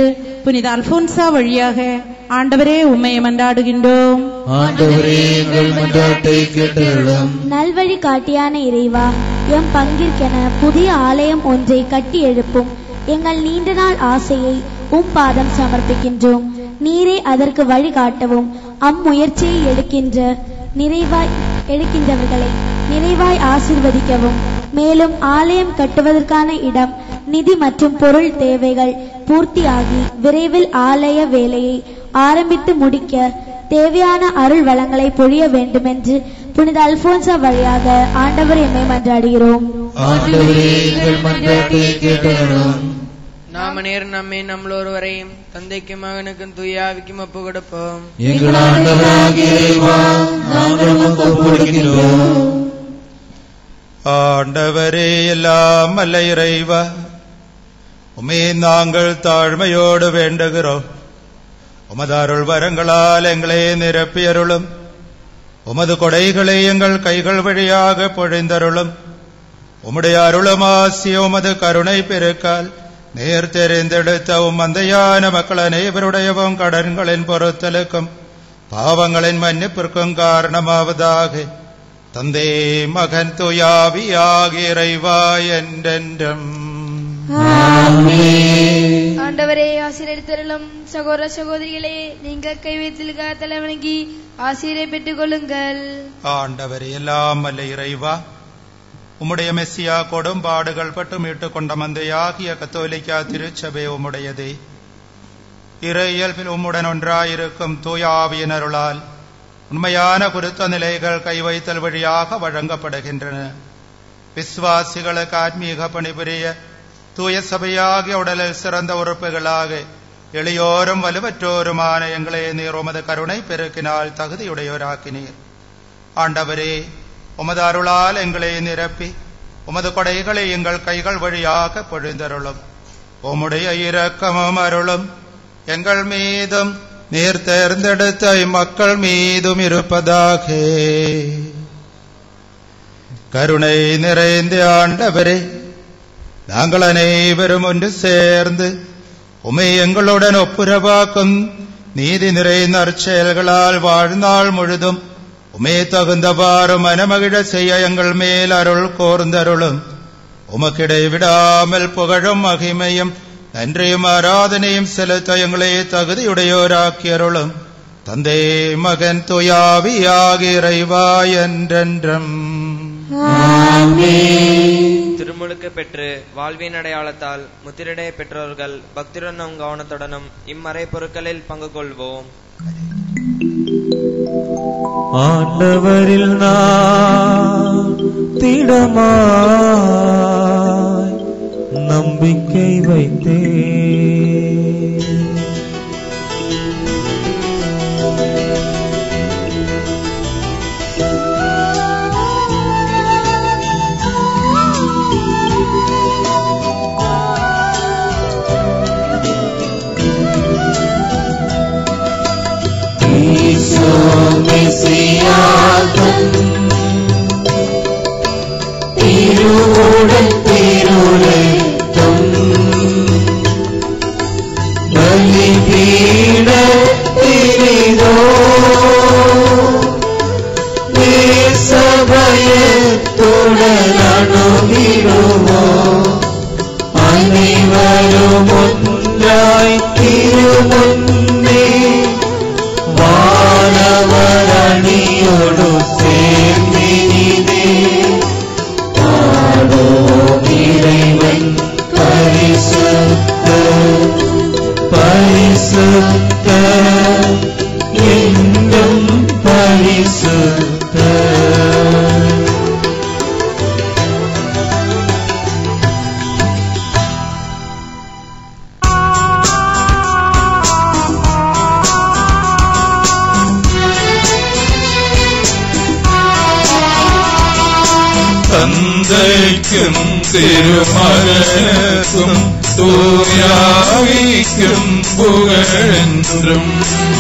புனித அல்போன்சா வழியாக ஆண்டவரே உம்மை மன்றாடுகின்றோம் ஆண்டவரே எங்கள் மன்றாட்டை கேட்டருளும் நல்வழி காட்டியான இறைவா எம் பங்கிற்கென புதிய ஆலயம் ஒன்றை கட்டி எழுப்பும் எங்கள் நீண்ட நாள் ஆசையை உம் பாதம் சமர்ப்பிக்கின்றோம் நீரே அதற்கு வழி காட்டவும் அம்முயற்சியை எடுக்கின்ற நிறைவாய் எடுக்கின்றவர்களை நிறைவாய் ஆசிர்வதிக்கவும் மேலும் ஆலயம் கட்டுவதற்கான இடம் நிதி மற்றும் பொருள் தேவைகள் பூர்த்தியாகி விரைவில் ஆலய வேலையை ஆரம்பித்து முடிக்க தேவையான அருள் வளங்களை பொழிய வேண்டுமென்று புனித அல்போன்சா வழியாக ஆண்டவர் எம்மை மன்றாடுகிறோம் ஆண்டவரே எங்கள் மன்றாட்டை கேட்டருளும் நாம நேர் நம்மை நம்மளொருவரையும் தந்தைக்கும் மகனுக்கும் தூயாவிக்கும் ஒப்பு கொடுப்போம் எங்கள் ஆண்டவராகிய இறைவா நாங்கள் உமக்கு ஒப்புக்கொடுக்கின்றோம் ஆண்டவரே எல்லாம் அல்ல இறைவா உமே நாங்கள் தாழ்மையோடு வேண்டுகிறோம் உமது அருள் வரங்களால் எங்களை நிரப்பியருளும் உமது கொடைகளை எங்கள் கைகள் வழியாக பொழிந்தருளும் உம்முடைய அருளமாசிய உமது கருணை பெருக்கால் நேர் தெரிந்தெடுத்த உம் மந்தையான மக்கள் அனைவருடையவும் கடன்களின் பொறுத்தலுக்கும் பாவங்களின் மன்னிப்பிற்கும் காரணமாவதாக தந்தே மகன் துயாவியாகிய இறைவா என்றென்றும் ஆண்டவரே ஆசிரியர் சகோதர சகோதரிகளே நீங்கள் கை வைத்திருக்க தலைவணங்கி ஆசிரியரை பெற்றுக் கொள்ளுங்கள் ஆண்டவரே எல்லாம் அல்ல இறைவா உம்முடைய மெஸ்ஸியா கொடும்பாடுகள் பட்டு மீட்டுக் கொண்ட மந்தையாகிய கத்தோலிக்கா திருச்சபை உம்முடையதே இறை இயல்பில் உம்முடன் ஒன்றாயிருக்கும் தூய ஆவியின் அருளால் உண்மையான குருத்த நிலைகள் கை வைத்தல் வழியாக வழங்கப்படுகின்றன விசுவாசிகளுக்கு ஆத்மீக பணிபுரிய தூய சபையாகிய உடலில் சிறந்த உறுப்புகளாக எளியோரும் வலுவற்றோருமான எங்களை நீர் உமது கருணை பெருக்கினால் தகுதியுடையோராக்கினீர் ஆண்டவரே உமது அருளால் எங்களை நிரப்பி உமது கொடைகளை எங்கள் கைகள் வழியாக பொழிந்தருளும் உம்முடைய இரக்கமும் அருளும் எங்கள் மீதும் நீர் தேர்ந்தெடுத்த மக்கள் மீதும் இருப்பதாக கருணை நிறைந்த ஆண்டவரே நாங்கள் அனைவரும் ஒன்று சேர்ந்து உமை எங்களுடன் ஒப்புரவாக்கும் நீதி நிறைந்த நற்செயல்களால் வாழ்நாள் முழுதும் உமே தகுந்தவாறு மனமகிழ செய்ய எங்கள் மேல் அருள் கோர்ந்தருளும் உமக்கிடை விடாமல் புகழும் மகிமையும் நன்றியும் ஆராதனையும் செலுத்த எங்களை தகுதியுடையோராக்கியருளும் தந்தை மகன் துயாவியாகி இறைவா என்றென்றும் திருமுழுக்கு பெற்று வாழ்வின் அடையாளத்தால் முத்திரடைய பெற்றோர்கள் பக்தியுடனும் கவனத்துடனும் இம்மறை பொருட்களில் பங்கு கொள்வோம் ஆண்டவரில் நான் திடமாய் நம்பிக்கை வைத்தேன் ஈசோ மெசியாதன் திருவுடன் திருளைத்தும் பலிபீடத்தினிதோ சபையத்துடன் அணுகிடுவோ அனைவரும் ஒன்றாய் திருமுன்னே வானவரணியோடு சேர்ந்தினிதே பாடோம் இறைவன் பரிசுத்த பரிசுத்த என்றும் பரிசுத்த தந்தைக்கும் திருமகனுக்கும் தூயாவிக்கும் புகழென்றும்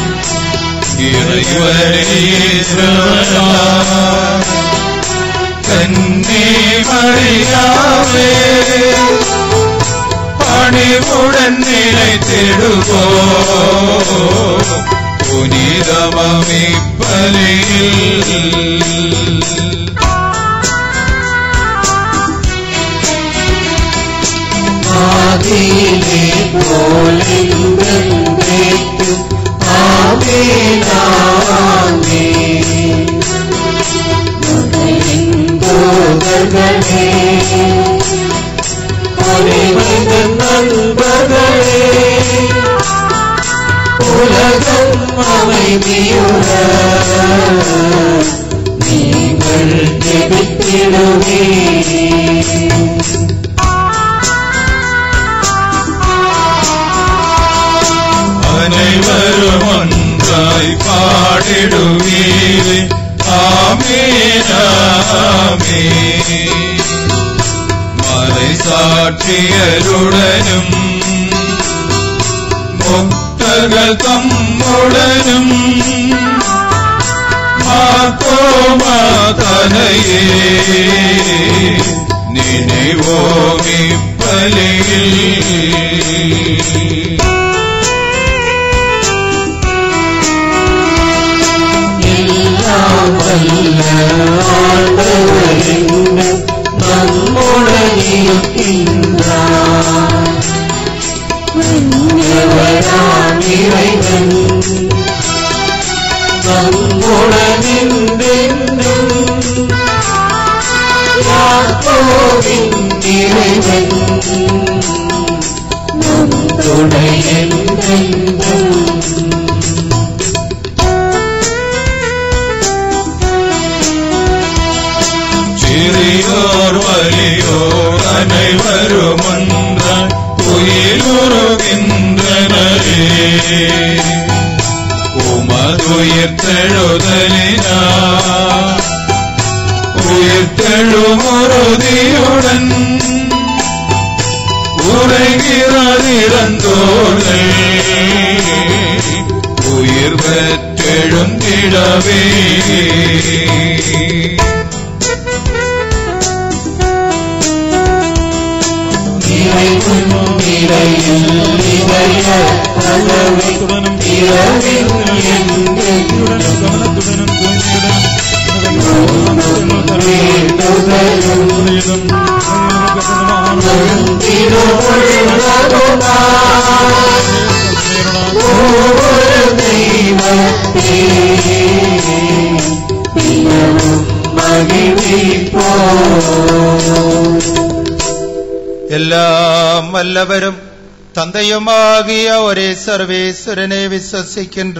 இறைவனேஸ்வரா கன்னி மரியாவே பணிவுடன் நிலைத்திடுவோ புனிதமமி பலியில் ஆதியிலே போலென்றென்றைக்கு ஆவேனாமே மகளின் தூதர்களே அனைவரின் நண்பர்களே உலகம் அமைதியுற நீங்கள் ஜெபித்திடுவே அனைவரும் ஒன்றாய் பாடிடுவீரே ஆமேனாமே மறை சாட்சியருடனும் முக்தர்கள் தம்முடனும் மாத்தோமா தனையே நினைவோமி பலியில் எல்லாம் வல்ல ஆண்டவரின் நம்முடன் இருக்கின்றார் மன்னவராம் இறைவன் நம்முடன் என்றென்றும் யாக்கோபின் இறைவன் நம் துணை என்றென்றும் சிறியோர் வலியோர் அனைவரும் ஒன்றாய் உயிருகின்றனரே உமதுயிர்த்தெழுதலினா உயிர்த்தெழும் உறுதியுடன் உரைகிறதிறந்தோர்கள் உயிர் பெற்றெழுந்திடவே இறைவன் இறையில் இதய அளவைத்துடனும் இரவில் எல்லாம் வல்லவரும் தந்தையுமாகிய ஒரே சர்வேஸ்வரனை விசுவசிக்கின்ற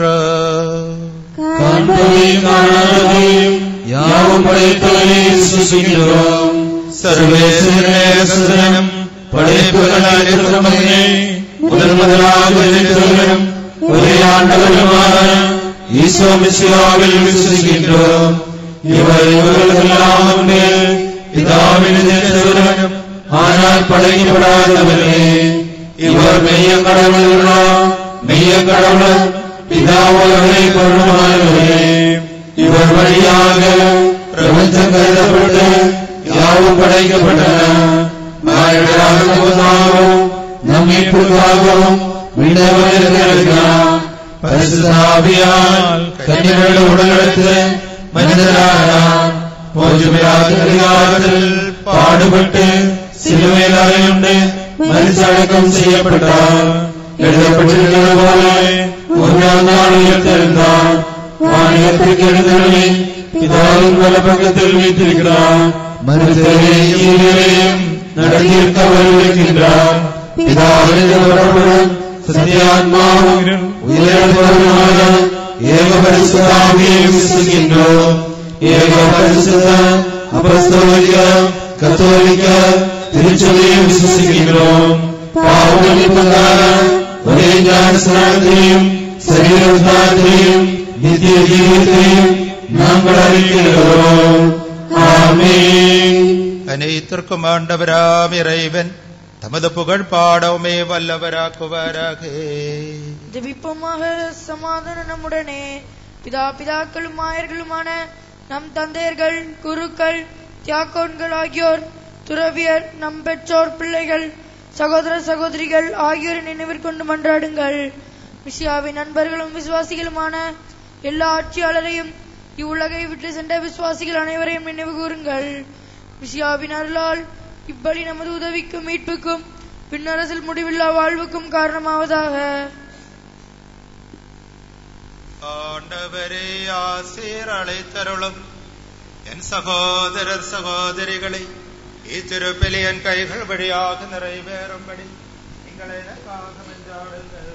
யாவும் படைத்தவனை விசுவசிக்கின்றோம் சர்வேஸ்வரனும் படைப்புகளால் இருக்கிறவனே முதல் முதலாக நினைத்தவரும் ஒரே ஆண்டவருமான ஈசோ மிசியாவில் விசுவசிக்கின்றோம் இவர் இவர்களுக்கெல்லாம் முன்னே பிதாவின் நினைத்தவரும் ஆனால் படைக்கப்படாதவரே இவர் மெய்ய கடவுளா மெய்ய கடவுள் பிதாவோரை பொருளுமானவரே இவர் வழியாக பிரபஞ்சம் கருதப்பட்டு யாவும் படைக்கப்பட்டன மாயடாகவும் நம் மீட்புக்காகவும் விண்ணவர்களுக்காம் பரிசுத்தாவியால் கன்னிகளுடைய உடலெடுத்து மனிதரானார் அதிகாரத்தில் பாடுபட்டு சிலுவையில் அறையுண்டு மரிச்சடக்கம் செய்யப்பட்டார் எழுதப்பட்டிருக்கிறது போல ஒன்றாம் நாள் உயர்த்தெழுந்தார் வாணியத்திற்கு எழுந்தவனை பிதாவின் வல பக்கத்தில் வைத்திருக்கிறார் மருத்துவரையும் நடத்தியிருக்க வருகின்றார் பிதாவின் தொடர்புடன் சத்தியாத்மாவும் உயர்ந்தவருமான ஏக பரிசுத்தாவியை விசுகின்றோம் ஏக பரிசுத்த அப்பஸ்தோலிக்க கத்தோலிக்க திருச்சபையை விசுவசிக்கின்றோம் பாவமன்னிப்புக்காக ஒரே ஞானஸ்நானத்தையும் சரீரஸ்நானத்தையும் நித்திய ஜீவியத்தையும் நாங்கள் அறிவிக்கிறோம் ஆமென் அனைத்திற்கும் ஆண்டவராம் இறைவன் தமது புகழ் பாடவுமே வல்லவராக்குவாராக ஜெபிப்போமாக சமாதான நம்முடனே பிதா பிதாக்களும் ஆயர்களுமான நம் தந்தையர்கள் குருக்கள் தியாக்கோன்கள் ஆகியோர் துறவியர் நம் பெற்றோர் பிள்ளைகள் சகோதர சகோதரிகள் ஆகியோரை நினைவிற்கொண்டு மன்றாடுங்கள் மிசியாவின் நண்பர்களும் விசுவாசிகளுமான எல்லா ஆட்சியாளரையும் இவ்வுலகை விட்டு சென்ற விசுவாசிகள் அனைவரையும் நினைவு கூறுங்கள் மிசியாவின் அருளால் இப்படி நமது உதவிக்கும் மீட்புக்கும் பின்னரசில் முடிவில்லா வாழ்வுக்கும் காரணமாவதாக ஆண்டவரே ஆசீர் அழைத்தருளும் என் சகோதரர் சகோதரிகளை இத்திருப்பில் என் கைகள் வழியாக நிறைவேறும்படி நீங்கள் எனக்காக மன்றாடுங்கள்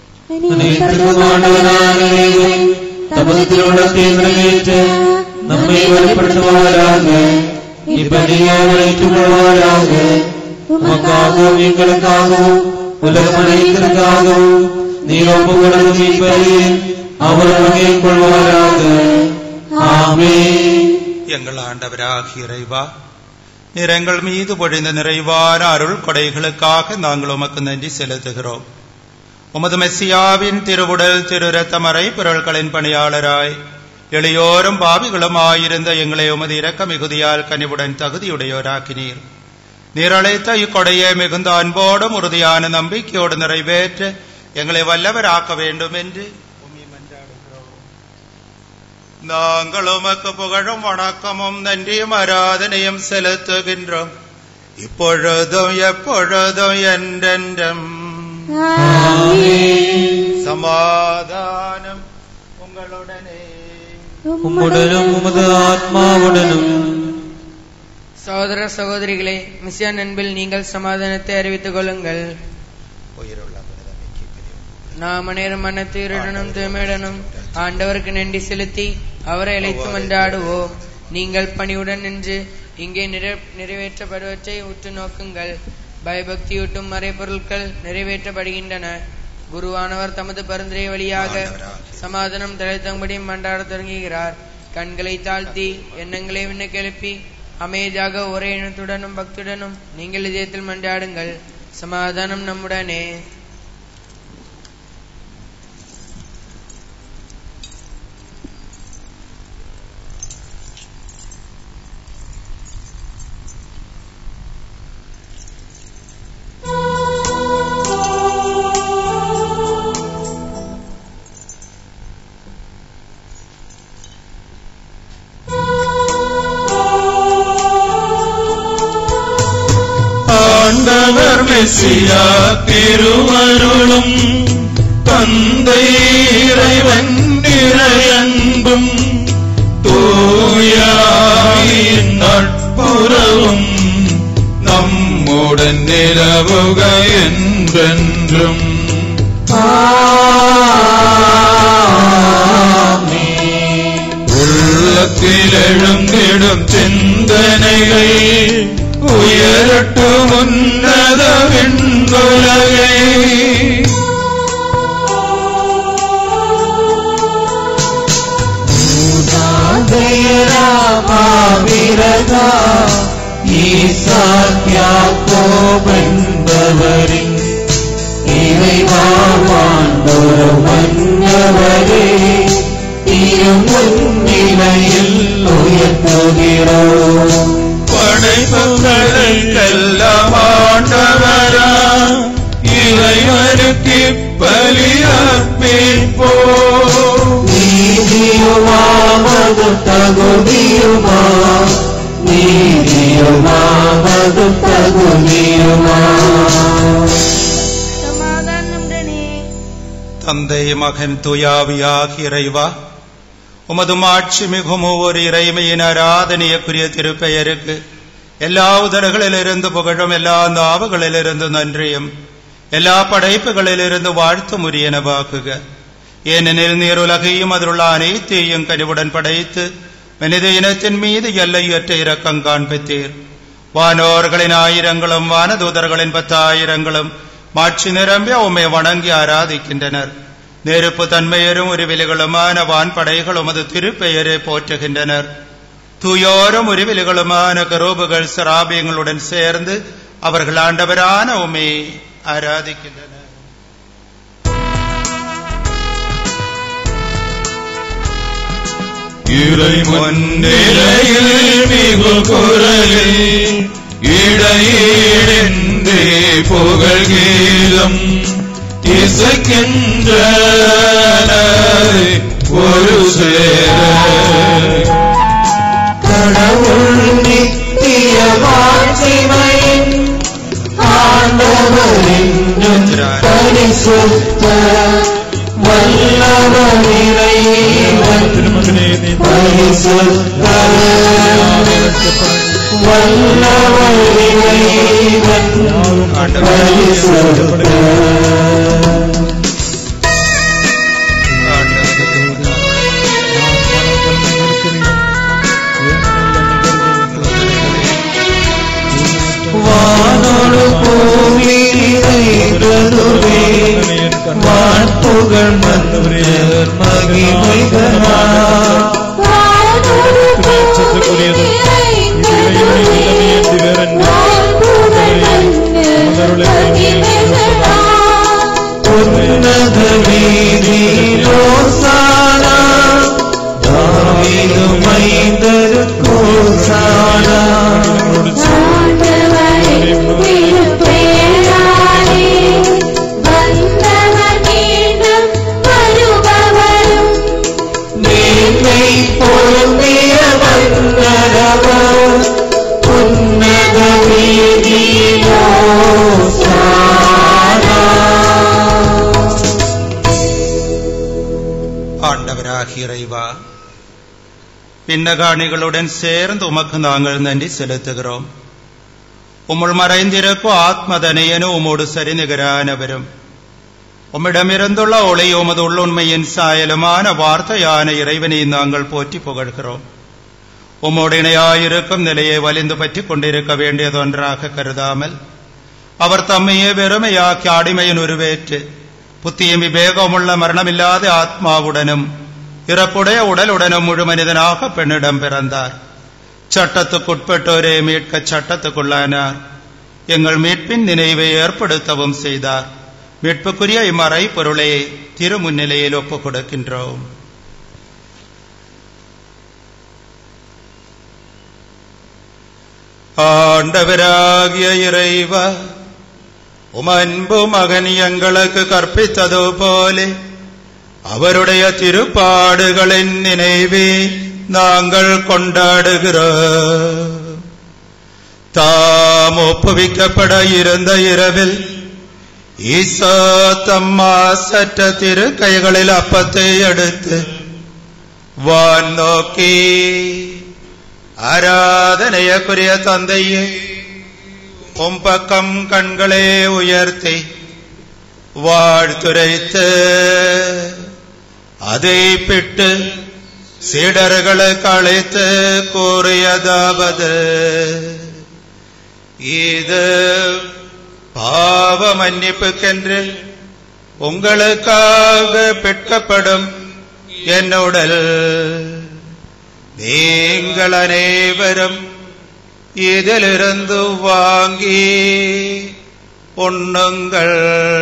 தமது திருவிழத்தை நிறைவேற்ற நம்மை வலுப்படுத்துவாராக இப்படியே உழைத்துக் கொள்வாராக உமக்காகவும் எங்களுக்காகவும் உலகம் அனைத்திற்காகவும் நீர் ஒப்புக்கொள்ளும் இப்படி அவர் வகையில் கொள்வாராக ஆமே எங்கள் ஆண்டவராகிய இறைவா நீர் எங்கள் மீது பொழிந்த நிறைவான அருள் கொடைகளுக்காக நாங்கள் உமக்கு நன்றி செலுத்துகிறோம் உமது மெஸ்ஸியாவின் திருவுடல் திரு ரத்தமறை பொருள்களின் பணியாளராய் எளியோரும் பாவிகளும் ஆயிருந்த எங்களை உமது இரக்க மிகுதியால் கனிவுடன் தகுதியுடையோராக்கினீர் நீர் அழைத்த இக்கொடையை மிகுந்த அன்போடும் உறுதியான நம்பிக்கையோடு நிறைவேற்ற எங்களை வல்லவராக்க வேண்டும் என்று நாங்கள் உமக்கு புகழும் வணக்கமும் நன்றியும் ஆராதனையும் செலுத்துகின்றோம் இப்பொழுதும் எப்பொழுதும் என்றென்றும் சமாதானம் உங்களுடனே உம்முடனும் உமது ஆத்மாவுடனும் சகோதர சகோதரிகளே மிஸ்யா நண்பில் நீங்கள் சமாதானத்தை அறிவித்துக் கொள்ளுங்கள் நாம் அனைவரும் மனத்தீருடனும் தூய்மையுடனும் ஆண்டவருக்கு நன்றி செலுத்தி அவரை அழைத்து மன்றாடுவோம் நீங்கள் பணிவுடன் நின்று இங்கே நிறை- நிறைவேற்றப்படுவற்றை உற்று நோக்குங்கள் பயபக்தியூட்டும் மறைபொருட்கள் நிறைவேற்றப்படுகின்றன குருவானவர் தமது பரிந்துரை வழியாக சமாதானம் தழைத்தபடி மன்றாட தொடங்குகிறார் கண்களை தாழ்த்தி எண்ணங்களை விண்ணுக்கு எழுப்பி அமைதியாக ஒரே எண்ணத்துடனும் பக்தியுடனும் நீங்கள் இதயத்தில் மன்றாடுங்கள் சமாதானம் நம்முடனே ஆண்டவர் மெஸ்ஸியா திருவருளும் தந்தை இறைவன் நிறையன்பும் தூயாயின் நட்புறவும் நம்முடன் நிலவுக என்றென்றும் உள்ளத்தில் எழுந்திடும் சிந்தனைகள் உயரட்டும் உன்னத விண்ணுலகை மாவீரதா ஈசாக்கியாக்கோபென்பவரின் இறைவாழ்வாண்டொரு மன்னவரே திருமுன்னிலையில் உயர்த்துகிறோம் படைப்புகளுக்கெல்லாம் ஆண்டவரா இறைவனுக்கு பலியர்ப்பிப்போ நீதியுமாவது தகுதியுமா நீதியுமாவது தகுதியுமா தந்தை மகன் துயாவியாகிய இறைவா உமது மாட்சி மிகும் ஒவ்வொரு இறைமையின் ஆராதனையக்குரிய திருப்பெயருக்கு எல்லா உதடுகளிலிருந்து புகழும் எல்லா நாவுகளிலிருந்து நன்றியும் எல்லா படைப்புகளிலிருந்து வாழ்த்து முறியனவாக்குக ஏனெனில் நீர் உலகையும் அதிலுள்ள அனைத்தையும் கனிவுடன் படைத்து மனித இனத்தின் மீது எல்லையற்ற இரக்கம் காண்பித்தீர் வானோர்களின் ஆயிரங்களும் வானதூதர்களின் பத்தாயிரங்களும் மாட்சி நிரம்பிய உம்மை வணங்கி ஆராதிக்கின்றனர் நெருப்பு தன்மையரும் உருவிலிகளுமான வான்படைகள் உமது திருப்பெயரை போற்றுகின்றனர் தூயோரும் உருவிலிகளுமான கரோபுகள் சராபியங்களுடன் சேர்ந்து அவர்கள் ஆண்டவரான உம்மை ஆராதிக்கின்றனர் இறை முன்னிலையில் மிகு குரலில் இடையீடென்றே புகழ் கீதம் இசைக்கின்ற ஒரு சேர கடவுள் நித்திய மாட்சிமையின் ஆண்டவர் என்றும் பரிசுத்த வல்லவர் இறைவன் பரிசுத்த வல்லவர் இறைவன் பரிசுத்த வானோடு பூமி இறைவனுமே வான்புகழ் மன்னர் மகிமைகளா உன்னத வீதியிலோசானா தாவீது மைந்தருக்கோசானா மேன்மை பொருந்திய வந்தரவர் உன்னத ஆண்டவராகிய இறைவா பின்னகாணிகளுடன் சேர்ந்து உமக்கு நாங்கள் நன்றி செலுத்துகிறோம் உம்முள் மறைந்திருக்கும் ஆத்மதனையனும் உமோடு சரிநிகரானவரும் உம்மிடமிருந்துள்ள ஒளி உமது உள்ளுண்மையின் சாயலுமான வார்த்தையான இறைவனை நாங்கள் போற்றி புகழ்கிறோம் உம்மோடு இணையாயிருக்கும் நிலையை வலிந்து பற்றிக் கொண்டிருக்க வேண்டியதொன்றாக கருதாமல் அவர் தம்மையே வெறுமையாக்கி அடிமையின் உருவேற்று புத்தியும் விவேகமுள்ள மரணமில்லாத ஆத்மாவுடனும் இறப்புடைய உடலுடனும் முழு மனிதனாக பெண்ணிடம் பிறந்தார் சட்டத்துக்குட்பட்டோரே மீட்க சட்டத்துக்குள்ளானார் எங்கள் மீட்பின் நினைவை ஏற்படுத்தவும் செய்தார் மீட்புக்குரிய இம்மறை பொருளை திருமுன்னிலையில் ஒப்புக் கொடுக்கின்றோம் ஆண்டவராகிய இறைவா உம் அன்பு மகன் எங்களுக்கு கற்பித்தது போலே அவருடைய திருப்பாடுகளின் நினைவே நாங்கள் கொண்டாடுகிறோம் தாம் ஒப்புவிக்கப்பட இருந்த இரவில் ஈசா தம்மா சற்ற திரு கைகளில் அப்பத்தை எடுத்து வான் நோக்கி ஆராதனையக்குரிய தந்தையே உம் பக்கம் கண்களே உயர்த்தி வாழ்த்துரைத்து அதை பிட்டு சீடர்களுக்கு அழைத்து கூறியதாவது இது பாவ மன்னிப்புக்கென்று உங்களுக்காக பெட்கப்படும் என்னுடல் நீங்கள் அனைவரும் இதிலிருந்து வாங்கி உண்ணுங்கள்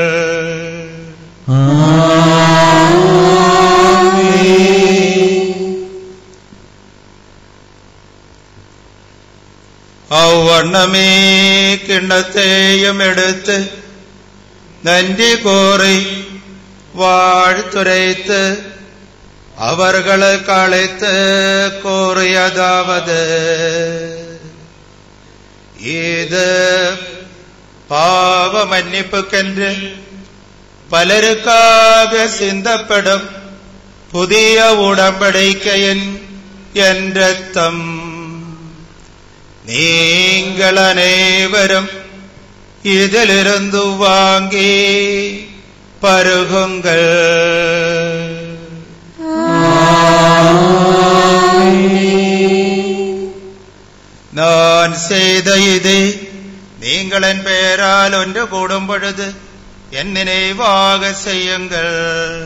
அவ்வண்ணமே கிண்ணத்தையும் எடுத்து நன்றி கோரி வாழ்த்துரைத்து அவர்களுக்கு அழைத்து கூறியதாவது இது பாவ மன்னிப்புக்கென்று பலருக்காக சிந்தப்படும் புதிய உடம்படிக்கையின் என்ற தம் நீங்கள் அனைவரும் இதிலிருந்து வாங்கி பருகுங்கள் நான் செய்த இது நீங்கள் என் பெயரால் ஒன்று கூடும் பொழுது என் நினைவாக செய்யுங்கள்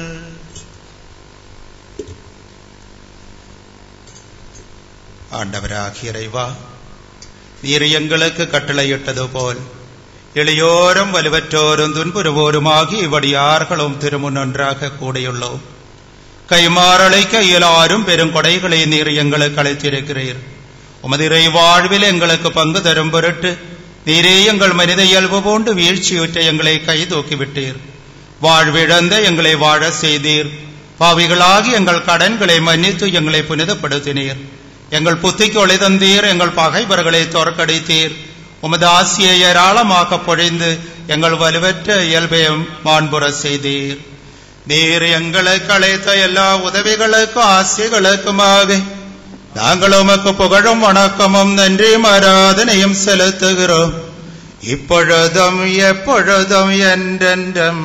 ஆண்டவராகிய இறைவா நீர் எங்களுக்கு கட்டளையிட்டது போல் எளியோரும் வலுவற்றோரும் துன்புறுவோருமாகி இவ்வடியார்களும் திருமுன் ஒன்றாக கூடியுள்ளோம் கைமாறழைக்க இயலாரும் பெரும் கொடைகளை நீர் எங்களுக்கு அழைத்திருக்கிறீர் உமது இறை வாழ்வில் எங்களுக்கு பங்கு தரும் பொருட்டு நீரே எங்கள் மனித இயல்பு போன்று வீழ்ச்சியுற்ற எங்களை கை தூக்கிவிட்டீர் வாழ்விழந்த எங்களை வாழ செய்தீர் பாவிகளாகி எங்கள் கடன்களை மன்னித்து எங்களை புனிதப்படுத்தினீர் எங்கள் புத்திக்கு ஒளி தந்தீர் எங்கள் பகைவர்களை தோற்கடித்தீர் உமது ஆசியை ஏராளமாக பொழிந்து எங்கள் வலுவற்ற இயல்பையும் மாண்புற செய்தீர் நீர் எங்களுக்கு அழைத்த எல்லா உதவிகளுக்கும் ஆசைகளுக்குமாக நாங்கள் உமக்கு புகழும் வணக்கமும் நன்றியும் ஆராதனையும் செலுத்துகிறோம் இப்பொழுதும் எப்பொழுதும் என்றென்றும்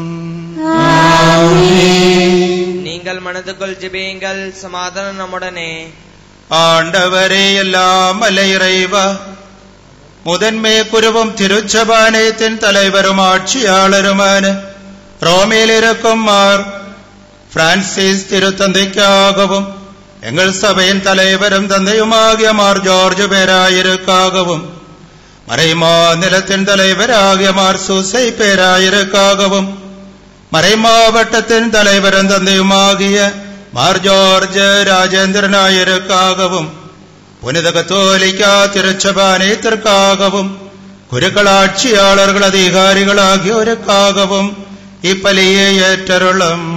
நீங்கள் மனதுக்குள் ஜெபியுங்கள் சமாதானம் நம்முடனே ஆண்டவரே எல்லாம் இறைவா முதன்மை குருவும் திருச்சபானயத்தின் தலைவரும் ஆட்சியாளருமான ரோமேல் இருக்கும் மார் பிரான்சிஸ் திருத்தந்தைக்காகவும் எங்கள் சபையின் தலைவரும் தந்தையுமாகிய மார் ஜார்ஜ் பேராயிருக்காகவும் மறைமா நிலத்தின் தலைவராகிய மார் சூசை பேராயிருக்காகவும் மறைமாவட்டத்தின் தலைவரும் தந்தையுமாகிய மார் ஜார்ஜ் ராஜேந்திரனாயிருக்காகவும் புனித கத்தோலிக்கா திருச்சபானயத்திற்காகவும் குருக்களாட்சியாளர்கள் அதிகாரிகள் ஆகியோருக்காகவும் இப்பலியை ஏற்றருளும்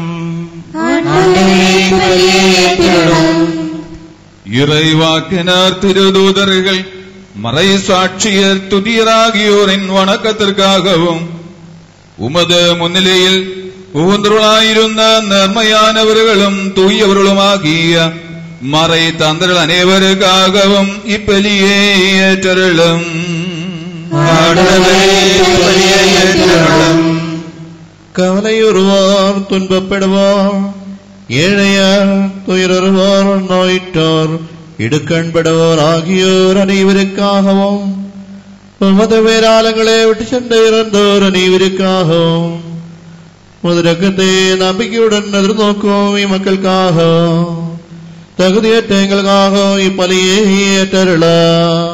இறைவாக்கினார் திருதூதர்கள் மறை சாட்சியர் துதியராகியோரின் வணக்கத்திற்காகவும் உமது முன்னிலையில் உகந்தருளாயிருந்த நன்மையானவர்களும் தூயவர்களுமாகிய மறை தந்தர்கள் அனைவருக்காகவும் இப்பலியே ஏற்றருளும் கவலையுறுவார் துன்பப்படுவார் ஏழையார் துயருவார் நோயிட்டார் இடுக்கண்படுவோர் ஆகியோர் அனைவருக்காகவும் உமது வேறாளங்களை விட்டு சென்று இறந்தோர் அனைவருக்காகவும் முதலக்கத்தை நம்பிக்கையுடன் எதிர்நோக்கும் இம்மக்களுக்காக தகுதியற்ற எங்களுக்காக இப்பலியை ஏற்றருளாம்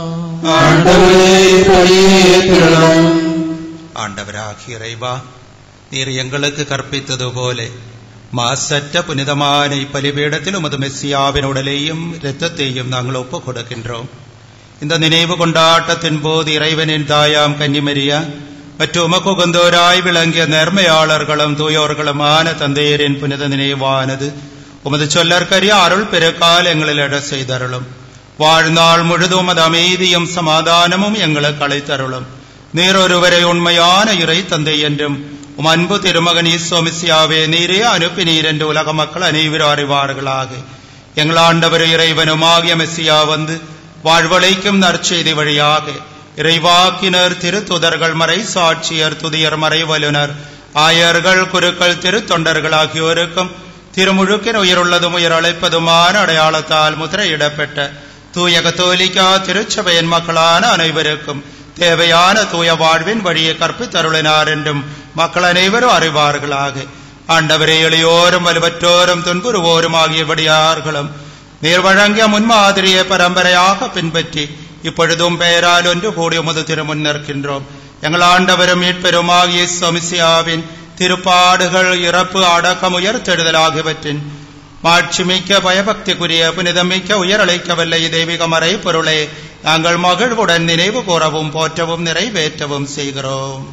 ஆண்டவராகிய இறைவா நீர் எங்களுக்கு கற்பித்தது போல மாசற்ற புனிதமான இப்பலிபீடத்தில் உமது மெஸ்ஸியாவின் உடலையும் இரத்தத்தையும் நாங்கள் ஒப்புக் கொடுக்கின்றோம் இந்த நினைவு கொண்டாட்டத்தின் போது இறைவனின் தாயாம் கன்னிமரியா மற்றும் உமக்கு உகந்தோராய் விளங்கிய நேர்மையாளர்களும் தூயோர்களுமான தந்தையரின் புனித நினைவானது உமது சொல்லற்கரிய அருள் பெருக்கால் எங்களில் எழ செய்தருளும் வாழ்நாள் முழுதும் உமது அமைதியும் சமாதானமும் எங்களுக்கு அழைத்தருளும் நீர் ஒருவரை உண்மையான இறை தந்தை என்றும் உம் அன்பு திருமகன் ஈசோமிசியாவே நீரே அனுப்பினீர் என்று உலக மக்கள் அனைவரும் அறிவார்களாக எங்கள் ஆண்டவர் இறைவனுமாகிய மெஸ்ஸியா வந்து வாழ்வழைக்கும் நற்செய்தி வழியாக இறைவாக்கினர் திருத்துதர்கள் மறை சாட்சியர் துதியர் மறை வல்லுனர் ஆயர்கள் குருக்கள் திருத்தொண்டர்கள் ஆகியோருக்கும் திருமுழுக்கின் உயிருள்ளதும் உயிர் அழைப்பதுமான அடையாளத்தால் முத்திரையிடப்பட்ட தூய கத்தோலிக்கா திருச்சபையின் மக்களான அனைவருக்கும் தேவையான தூய வாழ்வின் வழியை கற்பித்தருளினார் என்றும் மக்கள் அனைவரும் அறிவார்களாக ஆண்டவரே எளியோரும் வலுவற்றோரும் துன்புறுவோரும் ஆகியபடியார்களும் நீர் வழங்கிய முன்மாதிரியை பரம்பரையாக பின்பற்றி இப்பொழுதும் பெயரால் ஒன்று கூடி உமது திருமுன் நிற்கின்றோம் எங்கள் ஆண்டவரும் மீட்பெருமாகிய சமிசியாவின் திருப்பாடுகள் இறப்பு அடக்கம் உயர்த்தெழுதல் ஆகியவற்றின் மாட்சிமிக்க பயபக்திக்குரிய புனிதமிக்க உயரழைக்கவல்ல தெய்வீக மறை பொருளை நாங்கள் மகிழ்வுடன் நினைவு கூறவும் போற்றவும் நிறைவேற்றவும் செய்கிறோம்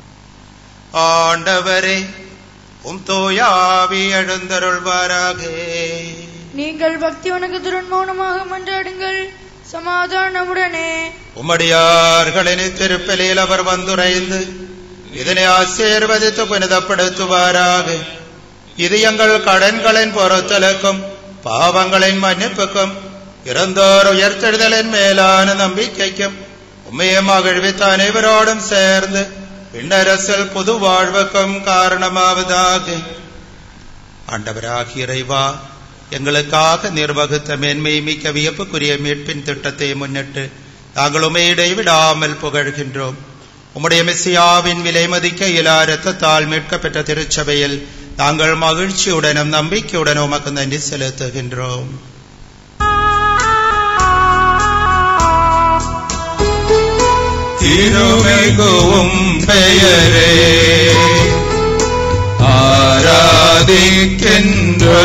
ஆண்டவரே உம் தோயாவி எழுந்தருள்வாராக நீங்கள் பக்தி வணக்கத்துடன் மௌனமாக மன்றாடுங்கள் சமாதானமுடனே உம்மடியார்களின் திருப்பலியில் அவர் வந்துரைந்து இதனை ஆசீர்வதித்து புனிதப்படுத்துவாராக இது எங்கள் கடன்களின் பொறுத்தலுக்கும் பாவங்களின் மன்னிப்புக்கும் இறந்தோர் உயர்த்தெழுதலின் மேலான நம்பிக்கைக்கும் உண்மையை மகிழ்வித்த அனைவரோடும் சேர்ந்து விண்ணரசில் புது வாழ்வுக்கும் காரணமாவதாக ஆண்டவராகிய இறைவா எங்களுக்காக நிர்வகித்த மேன்மை மிக்க வியப்புக்குரிய மீட்பின் திட்டத்தை முன்னிட்டு நாங்கள் உமையிடை விடாமல் புகழ்கின்றோம் உம்முடைய மெஸ்ஸியாவின் விலை மதிக்க இயலா இரத்தத்தால் மீட்கப்பெற்ற திருச்சபையில் நாங்கள் மகிழ்ச்சியுடனும் நம்பிக்கையுடனும் உமக்கு நன்றி செலுத்துகின்றோம் திருமிகவும் பெயரே ஆராதிக்கின்றோ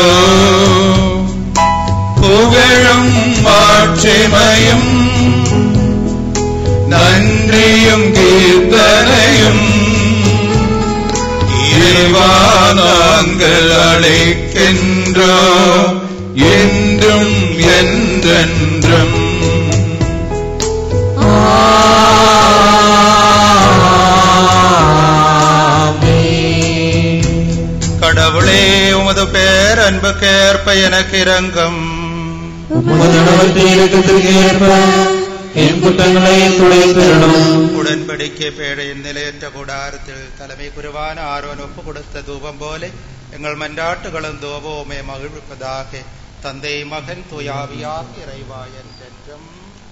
புகழும் மாட்சிமையும் நன் நன்றியும் கீர்த்தனையும் இறைவா நாங்கள் அழைக்கின்றோம் என்றும் என்றென்றும் கடவுளே உமது பேர் அன்புக்கேற்ப எனக்கு இரங்கும் உமது நடவடிக்கை இறக்கத்திற்கு ஏற்ப என் குற்றங்களை துடைத்திரணும் உடன்படிக்கை பேழையின் நிலையற்ற கூடாரத்தில் தலைமை குருவான ஆர்வன் ஒப்பு கொடுத்த தூபம் போல எங்கள் மன்றாட்டுகளும் தூபவுமே மகிழ்விப்பதாக தந்தை மகன் துயாவியார் இறைவா என்றென்றும்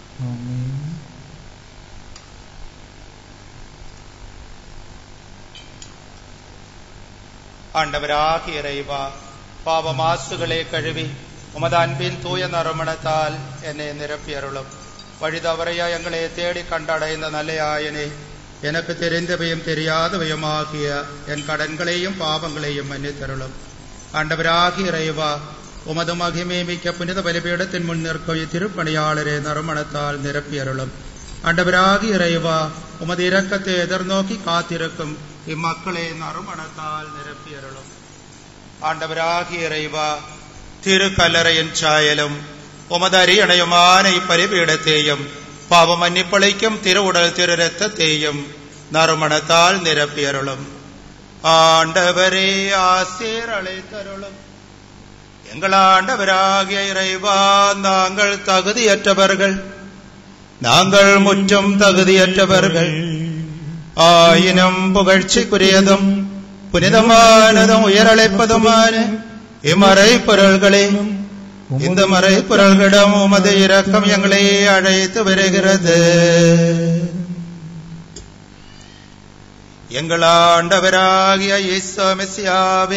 ஆண்டவராகி இறைவா பாவ மாசுகளை கழுவி உமது அன்பின் தூய நறுமணத்தால் என்னை நிரப்பியருளும் வழிதவறையா எங்களை தேடி கண்டடைந்த நல்ல ஆயனே எனக்கு தெரிந்தவையும் தெரியாதவையுமாகிய என் கடன்களையும் பாவங்களையும் மன்னித்தருளும் ஆண்டவராகி இறைவா உமது மகிமை மிக்க புனித பலிபீடத்தின் முன் நிற்கும் இத்திருப்பணியாளரே நறுமணத்தால் நிரப்பியருளும் ஆண்டவராகி இறைவா உமது இரக்கத்தை எதிர்நோக்கி காத்திருக்கும் இம்மக்களை நறுமணத்தால் நிரப்பியருளும் ஆண்டவராகி இறைவா திருக்கல்லறையின் சாயலும் உமது அரியணையுமான இப்பரிபீடத்தையும் பாவ மன்னிப்பளிக்கும் திருவுடல் திரு ரத்தத்தையும் நறுமணத்தால் நிரப்பியருளும் ஆண்டவரே ஆசீர் அழைத்தருளும் எங்கள் ஆண்டவராகிய இறைவா நாங்கள் தகுதியற்றவர்கள் நாங்கள் முற்றும் தகுதியற்றவர்கள் ஆயினும் புகழ்ச்சிக்குரியதும் புனிதமானதும் உயரழைப்பதுமான இம்மறை பொருள்களே இந்த மறை பொருள்களிடம் உமது இரக்கம் எங்களை அழைத்து வருகிறது எங்கள் ஆண்டவராகிய ஈஸ்வமிசியாவே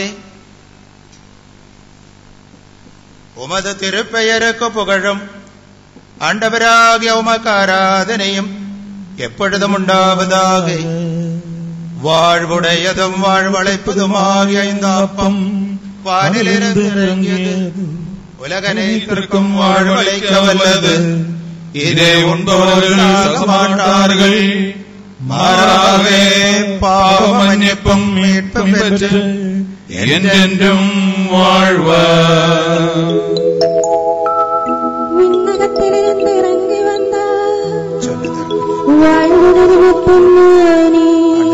உமது திருப்பெயருக்கு புகழும் ஆண்டவராகிய உமக்கு ஆராதனையும் எப்பொழுதும் உண்டாவதாக வாழ்வுடையதும் வாழ்வழைப்பதுமாகிய இந்த அப்பம் வானிலிருந்து இறங்கியது உலகனைத்திற்கும் வாழ்வழைக்க வல்லது இதை உண்பவர்கள் சாகமாட்டார்கள் மாறாவே பாவ மன்னிப்பும் மீட்பும் பெற்று என்றென்றும் வாழ்வர் விண்ணகத்திலிருந்து இறங்கி வந்தார் வாழ்வுணர்வு பொன்னானே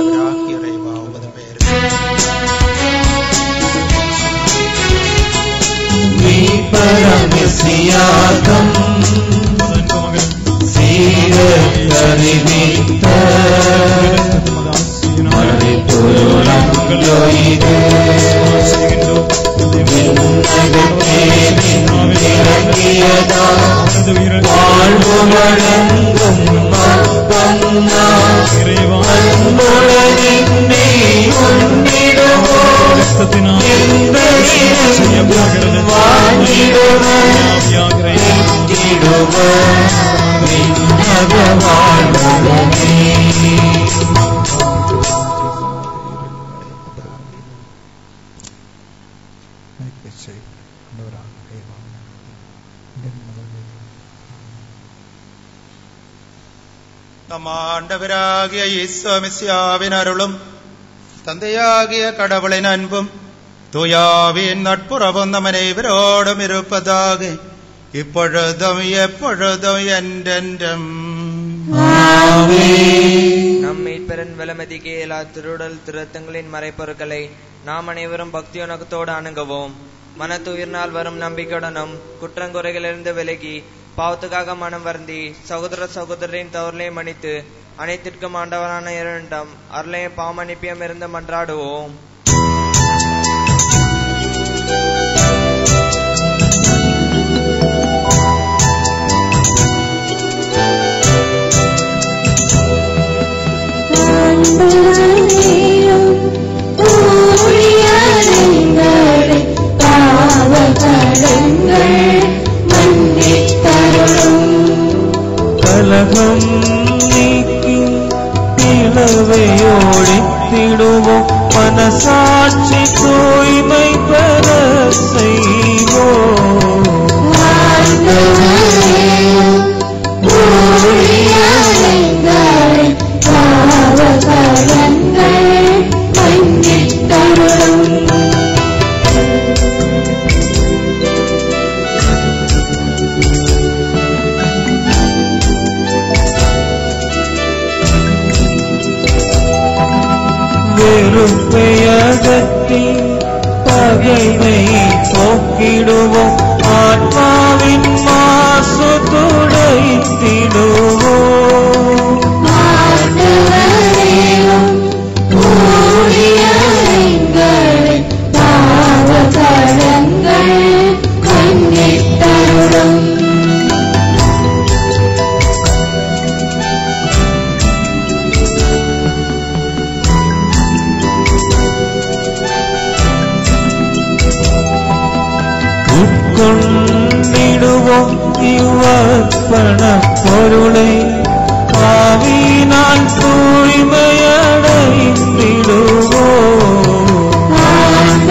பரமசியாகம் சீரறிவித்த மறைப்பொருளங்களோயிது இறங்கியதா வாழ்வுலகங்கும் அப்பம்மா அன்புலகின் நீ உன்னிடுவோ இந்த நம் ஆண்டவராகிய ஈஸ்வமிசியாவின் அருளும் தந்தையாகிய கடவுளின் அன்பும் தூயாவின் நட்புறவும் நம் அனைவரோடும் இருப்பதாக இப்பொழுதும் எப்பொழுதும் என்றென்றும் நம் மீட்பெறன் விலமதிக்க இயலா திருடல் திருத்தங்களின் மறைப்பொருட்களை நாம் அனைவரும் பக்தியுணக்கத்தோடு அணுகுவோம் மனத்துயிர்னால் வரும் நம்பிக்கையுடனும் குற்றங்குறைகளிலிருந்து விலகி பாவத்துக்காக மனம் வருந்தி சகோதர சகோதரின் தவறுகளை மன்னித்து அனைத்திற்கும் ஆண்டவரான இரண்டம் அருளையும் பாவமன்னிப்பியம் இருந்து மன்றாடுவோம் அன்புடனேயும் ஊழியருங்களை பாவகடங்கள் மன்னித்தருளும் கலகம் நீக்கி இளவையோடித்திடுவோம் மனசாட்சி தூய்மை பெற செய்வோம் ஊழியருங்களை வெறுப்பை அகற்றி பகைமை போக்கிடுவோம் ஆத்மாவின் மாசு துடைத்திடுவோம் உட்கொண்டிடுவோம் இவ்வற்பண பொருளை ஆவினால் தூய்மையடைந்திடுவோம்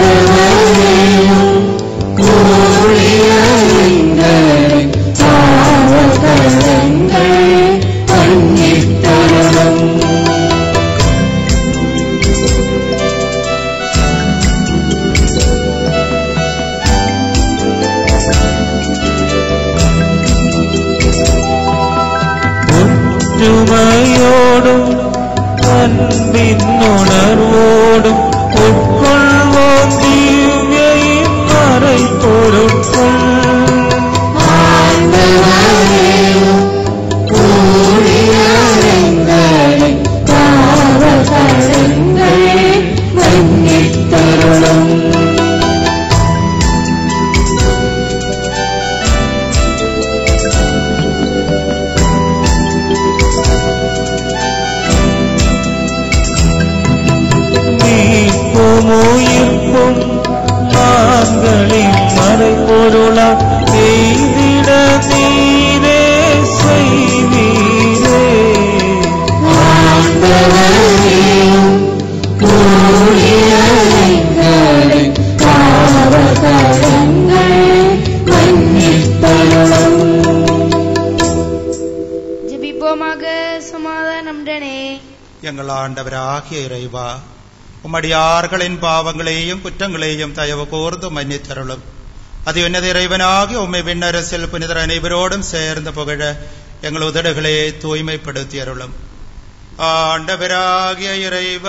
ஒற்றுமையோடும் அன்பின் உணர்வோடும் உட்கொள்வோம் தீமையின் மறை பொருட்கள் மீட்பும் உயிர்ப்பும் மாங்களின் மறைபொருளா எய்திட நீரே செய்வீரே ஜெபிப்போமாக சமாதானமுடனே எங்கள் ஆண்டவராகிய இறைவா உம்மடியார்களின் பாவங்களையும் குற்றங்களையும் தயவு கூர்ந்து மன்னித்தருளும் அது உன்னத இறைவனாகி உம்மை விண்ணரசில் புனிதர் அனைவரோடும் சேர்ந்து புகழ எங்கள் உதடுகளை தூய்மைப்படுத்தி அருளும் ஆண்டவராகிய இறைவ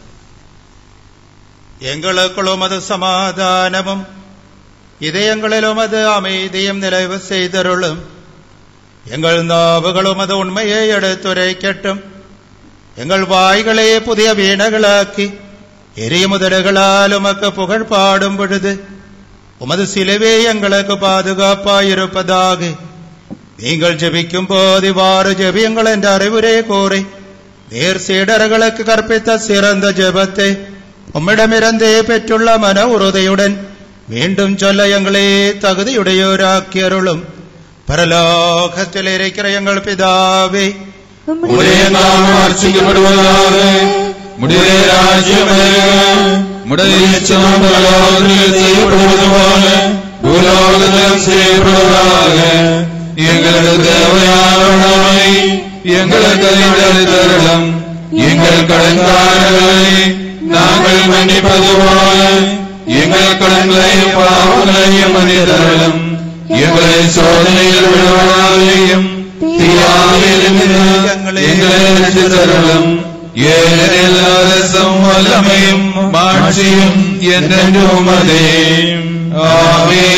எங்களுக்குள்ளும் அது சமாதானமும் இதயங்களிலும் அது அமைதியும் நிறைவு செய்தருளும் எங்கள் நாவுகளும் அது உண்மையை எடுத்துரைக்கட்டும் எங்கள் வாய்களே புதிய வீணர்களாக்கி எரிய முதல்களால் உமக்கு புகழ் பாடும் பொழுது உமது சிலுவே எங்களுக்கு பாதுகாப்பாயிருப்பதாக நீங்கள் ஜெபிக்கும் போது இவ்வாறு ஜெபியுங்கள் என்ற அறிவுரை கூறி நேர் சீடர்களுக்கு கற்பித்த சிறந்த ஜெபத்தை உம்மிடமிருந்தே பெற்றுள்ள மன உறுதியுடன் மீண்டும் சொல்ல எங்களே தகுதியுடையோராக்கி அருளும் பரலோகத்தில் இருக்கிற எங்கள் பிதாவே உம்முடைய நாமம் அர்ச்சிக்கப்படுவதாக உம்முடைய ராஜ்யம் வருக உம்முடைய இச்சம் பரலோகத்தில் செய்யப்படுவது போல பூலோகத்திலும் செய்யப்படுவதாக எங்களுக்கு தேவையான உணவை எங்களுக்கு தருளம் எங்கள் கடன்காரர்களை நாங்கள் மன்னிப்பது போல எங்கள் கடன்களையும் பாவங்களையும் மன்னித்தருளும் எங்களை சோதனையில் விடுவதாலேயும் தீயாவிலிருந்து எங்களை ரட்சித்தருளும் ஏனெனில் அரசும் வல்லமையும் மாட்சியும் என்றென்றும் உமதே ஆமே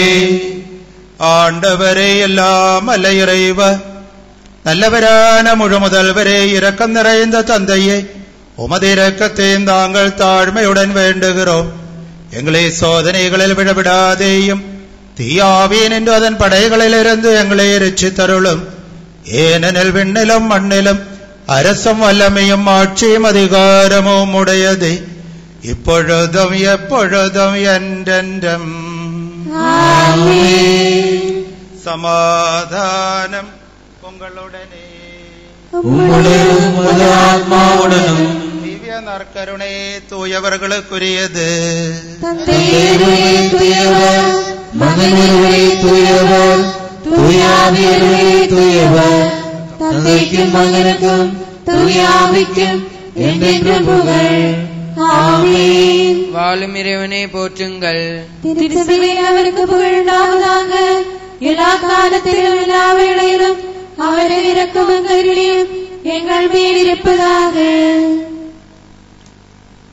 ஆண்டவரே எல்லாம் அல்ல இறைவ நல்லவரான முழுமுதல்வரே இரக்கம் நிறைந்த தந்தையே உமது இரக்கத்தையும் தாங்கள் தாழ்மையுடன் வேண்டுகிறோம் எங்களை சோதனைகளில் விடவிடாதேயும் தீயாவின் என்று அதன் படைகளிலிருந்து எங்களை ரட்சித்தருளும் ஏனெனில் விண்ணிலும் மண்ணிலும் அரசும் வல்லமையும் ஆட்சியும் அதிகாரமும் உடையது இப்பொழுதும் எப்பொழுதும் என்றென்றும் சமாதானம் உங்களுடனே உம்முடையும் உமது ஆத்மாவுடனும் திவ்ய நற்கருணை தூயவர்களுக்குரியது தந்தையருடைய தூயவர் மகனருடைய தூயவர் தூயாவியருடைய தூயவர் தந்தைக்கும் மகனுக்கும் தூயாவிக்கும் என்றென்றும் புகழ் ஆமென் வாழும் இறைவனை போற்றுங்கள் திருச்சபையில் அவருக்கு புகழ்ந்தாவதாக எல்லா காலத்திலும் எல்லா வேளையிலும் அவரை இறக்கமும் கருணையும் எங்கள் மேல் இருப்பதாக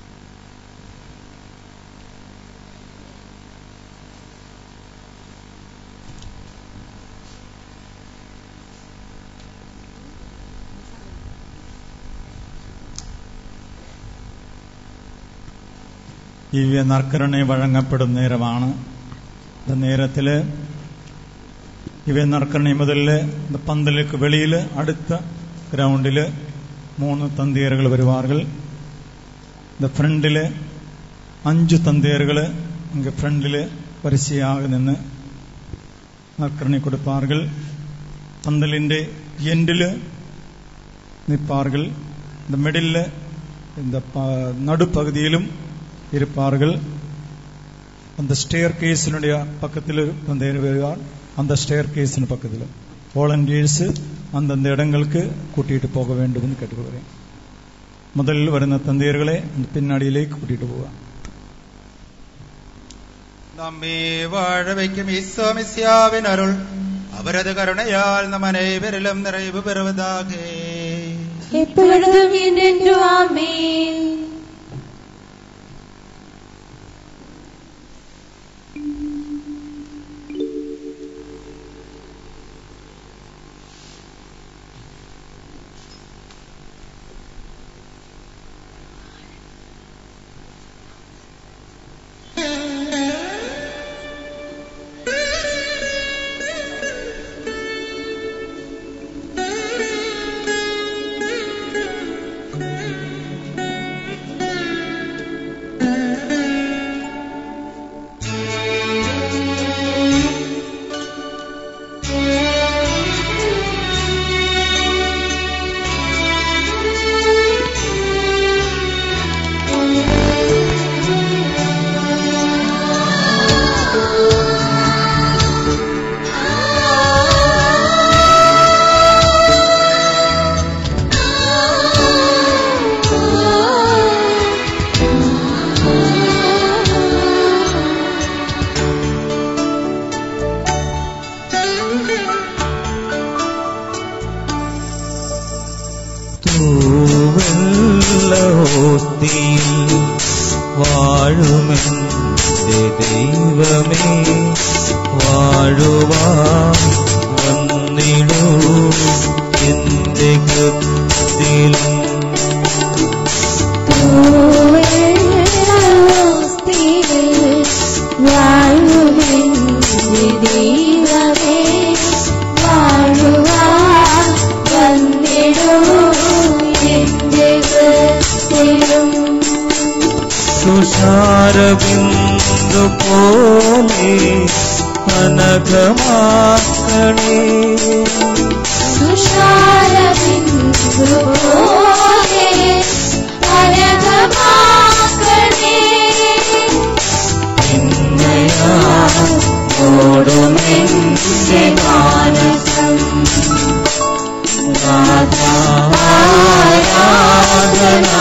ഈ നർക്കരണെ വഴങ്ങപ്പെടും നേരമാണ് இந்த நேரத்தில் இவை நற்கரணை முதல்ல இந்த பந்தலுக்கு வெளியில் அடுத்த கிரவுண்டில் மூணு தந்தையர்கள் வருவார்கள் இந்த ஃப்ரண்டில் அஞ்சு தந்தையர்கள் இங்கே ஃப்ரண்டில் வரிசையாக நின்று நற்கரணை கொடுப்பார்கள் பந்தலிൻ്റെ எண்டில் நிற்பார்கள் இந்த மிடில் இந்த ப- நடுப்பகுதியிலும் இருப்பார்கள் அந்த ஸ்டேர் கேஸினுடைய பக்கத்தில் தந்தையர் வருவார் அந்த ஸ்டேர் கேஸின் பக்கத்தில் வாலண்டியர்ஸ் அந்தந்த இடங்களுக்கு கூட்டிகிட்டு போக வேண்டும்னு கேட்டுக்கொள்கிறேன் முதலில் வருന്ന தந்தையர்களை அந்த பின்னாடியிലേക്ക് கூட்டிகிட்டு போவார் നമ്മെ വാഴ വയ്ക്കും ഈശോമിസ്യാവിൻ അരുൾ അവരത് കരുണയാൽ നാം അനേവരിലും നിറവ് പെറുവതാകേ எப்பொழுதும் என்றென்றும் ஆமென் തൂവല്ലഹോസ്തിയിൽ വാഴുമെന്റെ ദൈവമേ വാഴുവാൻ വന്നിടൂ എന്റെ കൃത്തിലും തുഷാരബിന്ദു പോലെ അനഘമാക്കണേ ഓടുമെന്റെ മാനസം ആരാധന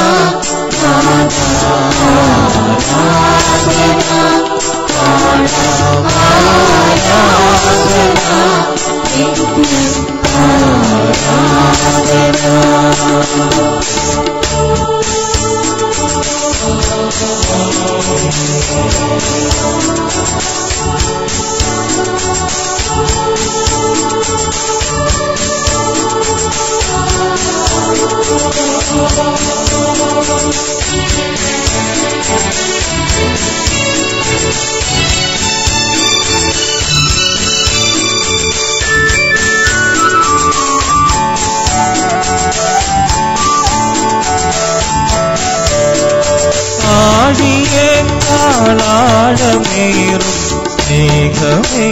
ആടിയെ കാളാഴമേറും സ്നേഹമേ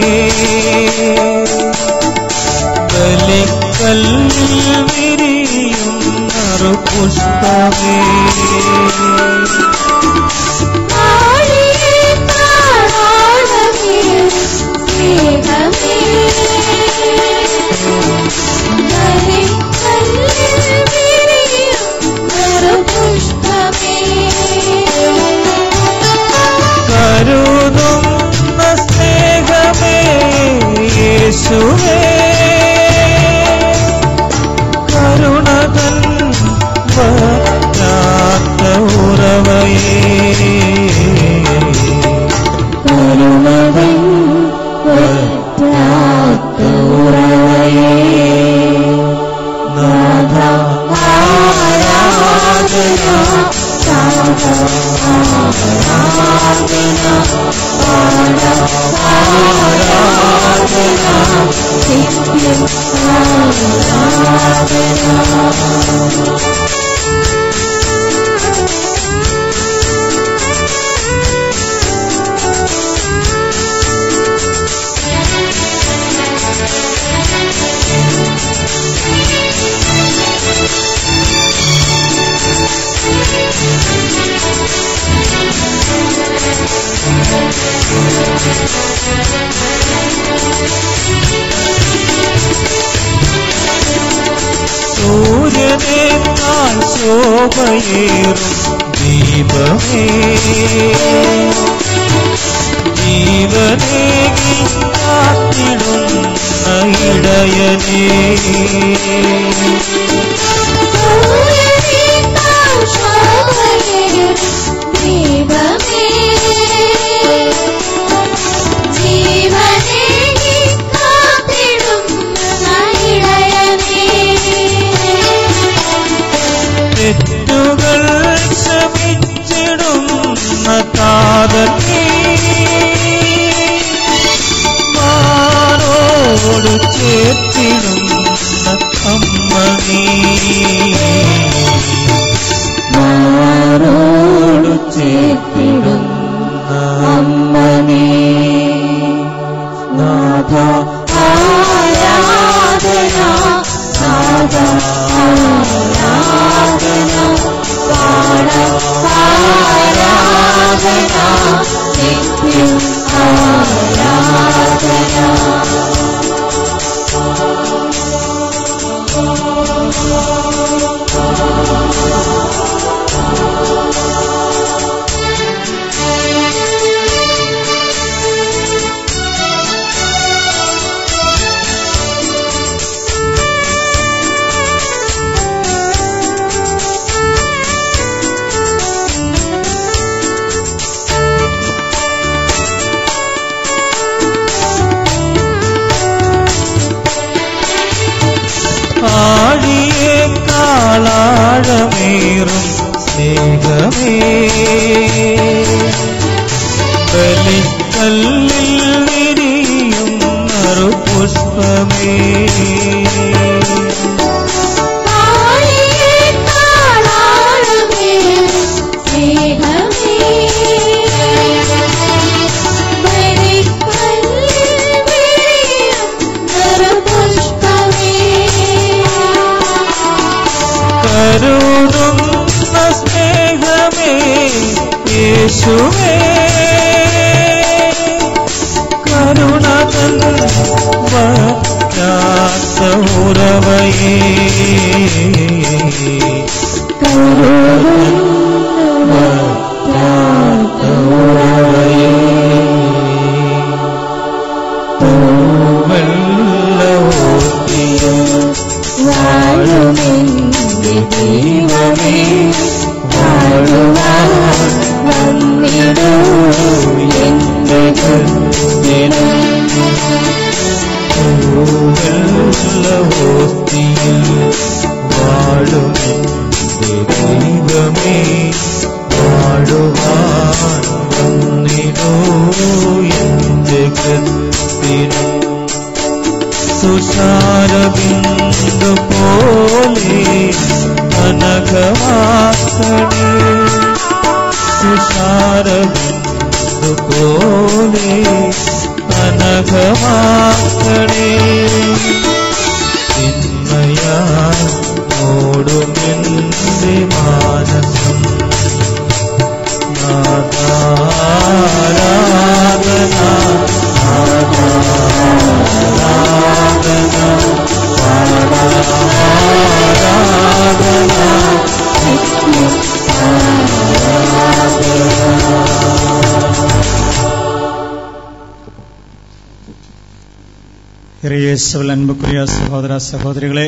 ബലിക്കല്ലിൽ വിരിയും നറുപുഷ്പമേ കരുതുന്ന സ്നേഹമേ യേശുവേ കരുണതൻ വറ്റാത്ത ഉറവയേ കരുണതൻ വറ്റാത്ത ഉറവയേ നാഥ ആരാധന നാഥ ആരാധന സൂര്യനേക്കാൾ ശോഭയേറും ദീപമേ ജീവനേകി കാത്തിടുന്ന ഇടയനേ തെറ്റുകൾ ക്ഷമിച്ചിടുന്ന കാതലേ മാറോട് ചേർത്തിടുന്ന അമ്മനീ മാറോട് ചേർത്തിടുന്ന അമ്മനീ നാഥ ആരാധന നാഥ ആരാധന പാട ആരാധന നിത്യം ആരാധന ആഴിയേക്കാളാഴമേറും സ്നേഹമേ ബലിക്കല്ലിൽ വിരിയും നറുപുഷ്പമേ കരുതുന്ന സ്നേഹമേ യേശുവേ കരുണതൻ വറ്റാത്ത ഉറവയേ കരുണതൻ വറ്റാത്ത ഉറവയേ തൂവെള്ളവോത്തിയും വാഴുമെന്റെ ദൈവമേ വാഴുവാൻ വന്നിടൂ എന്റെ ദിനം തൂവെള്ളവോത്തിയും വാഴുമെന്റെ ദൈവമേ വാഴുവാൻ വന്നിടൂ എന്റെ ദിനം തുഷാരബിന്ദു പോലെ അനഘവാസണേ തുഷാരബിന്ദു പോലെ അനഘവാസണേ ചിന്മയാ ഓടുമെന്റെ മാനസം നാഥാരാധന இறையேசுவில் அன்புக்குரிய சகோதர சகோதரிகளே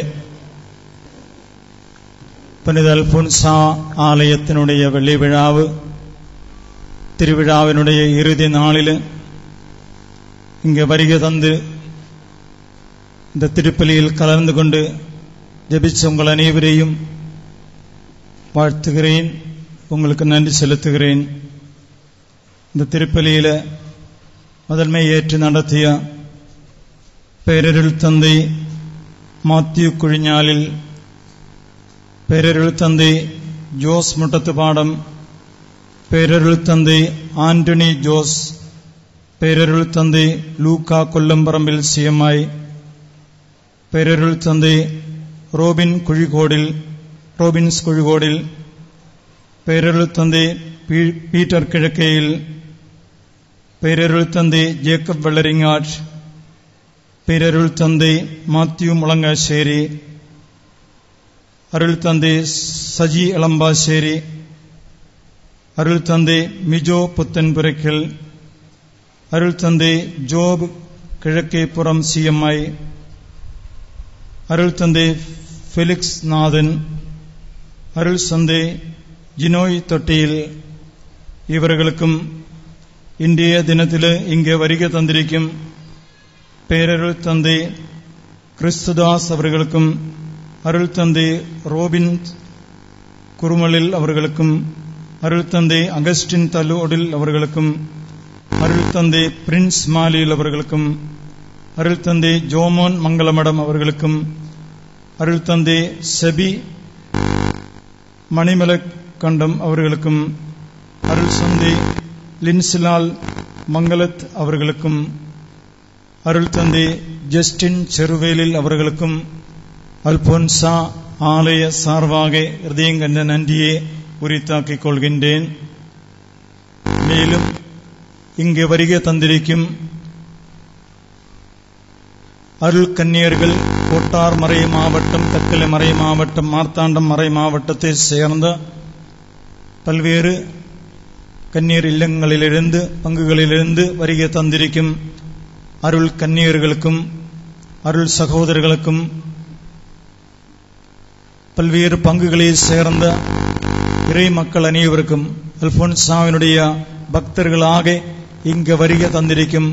புனித அல்போன்சா ஆலயத்தினுடைய வெள்ளி விழாவு திருவிழாவினுடைய இறுதி நாளில் இங்கே வருகை தந்து இந்த திருப்பலியில் கலந்து கொண்டு ஜெபிச்ச உங்கள் அனைவரையும் வாழ்த்துகிறேன் உங்களுக்கு நன்றி செலுத்துகிறேன் இந்த திருப்பலியில முதன்மை ஏற்று நடத்திய பேரருள் தந்தை மாத்யூ குழிஞாலில் பேரருள் தந்தை ஜோஸ் முட்டத்து பாடம் பேரருள் தந்தை ஆண்டனி ஜோஸ் பேரருள் தந்தை லூக்கா கொல்லம்பரம்பில் சிஎம்ஐ பேரருள் தந்தை ரோபின் குழிகோடில் ரோபின்ஸ் குழிகோடில் பேரருள் தந்தை பீ- பீட்டர் கிழக்கையில் பேரருள் தந்தை ஜேக்கப் வெள்ளரிங்காட் பேரருள் தந்தை மாத்யூ முழங்காശ്ശേരി அருள் தந்தை சஜி இளம்பாശ്ശേരി அருள் தந்தை மிஜோ புத்தன்புரைக்கல் அருள் தந்தை ஜோப் கிழக்கேப்புறம் சிஎம்ஐ அருள் தந்தை ஃபெலிக்ஸ் நாதன் அருள் தந்தை ஜினோய் தொட்டியில் இவர்களுக்கும் இன்றைய தினத்தில் இங்கே வருகை தந்திருக்கும் பேரருள் தந்தை கிறிஸ்துதாஸ் அவர்களுக்கும் அருள் தந்தை ரோபின் குருமலில் அவர்களுக்கும் அருள் தந்தை அகஸ்டின் தலோடில் அவர்களுக்கும் அருள் தந்தை பிரின்ஸ் மாலில் அவர்களுக்கும் அருள் தந்தை ஜோமோன் மங்களமடம் அவர்களுக்கும் அருள் தந்தை செபி மணிமலக்கண்டம் அவர்களுக்கும் அருள் தந்தை லின்சிலால் மங்களத் அவர்களுக்கும் அருள் தந்தை ஜஸ்டின் செருவேலில் அவர்களுக்கும் அல்போன்சா ஆலய சார்பாக ஹிருதயங்கண்ட நன்றியை உரித்தாக்கிக் கொள்கின்றேன் மேலும் இங்கு வருகை தந்திருக்கும் அருள் கன்னியர்கள் கோட்டார் மறை மாவட்டம் தக்கலை மறை மாவட்டம் மார்த்தாண்டம் மறை மாவட்டத்தை சேர்ந்த பல்வேறு கன்னியர் இல்லங்களிலிருந்து பங்குகளிலிருந்து வருகை தந்திருக்கும் அருள் கன்னியர்களுக்கும் அருள் சகோதரர்களுக்கும் பல்வேறு பங்குகளை சேர்ந்த இறை மக்கள் அனைவருக்கும் அல்போன்சாவினுடைய பக்தர்களாக இங்கு வருகை தந்திருக்கும்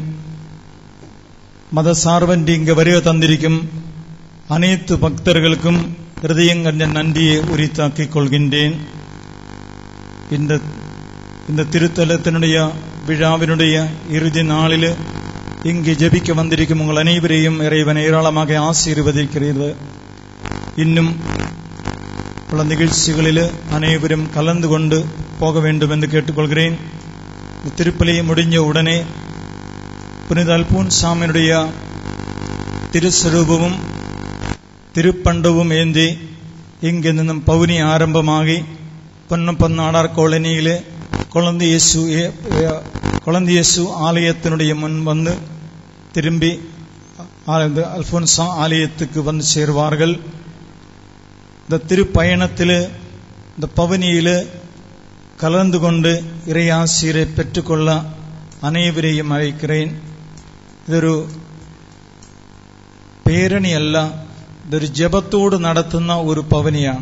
மத சார்பன்றி இங்கு வருகை தந்திருக்கும் அனைத்து பக்தர்களுக்கும் ஹிருதயங்கண்ட நன்றியை உரித்தாக்கிக் கொள்கின்றேன் இந்த இந்த திருத்தலத்தினுடைய விழாவினுடைய இறுதி நாளில் இங்கு ஜெபிக்க வந்திருக்கும் உங்கள் அனைவரையும் இறைவன் ஏராளமாக ஆசீர்வதிக்கிறது இன்னும் பல நிகழ்ச்சிகளில் அனைவரும் கலந்து கொண்டு போக வேண்டும் என்று கேட்டுக்கொள்கிறேன் இந்த திருப்பலி முடிஞ்ச உடனே புனித அல்பூன் சாமியினுடைய திருஸ்வரூபமும் திருப்பண்டവും ஏந்தி இங்கு നിന്നും പൗനി ആരംഭമാകി പൊന്നപ്പന്നാടാർ കോളനിയിലെ കൊളന്തിയേശു കൊളന്തിയേശു ஆலயத்தினுடைய முன் வந்து திரும்பி அல்போன்சா ஆலயத்துக்கு வந்து சேருவார்கள் இந்த திருப்பயணத்தில் இந்த பவனியில் கலந்து கொண்டு இறையாசிரியரை பெற்றுக்கொள்ள அனைவரையும் அழைக்கிறேன் ഇതൊരു പേരണിയല്ല ഇതൊരു ജപത്തോട് നടത്തുന്ന ഒരു പവനിയാണ്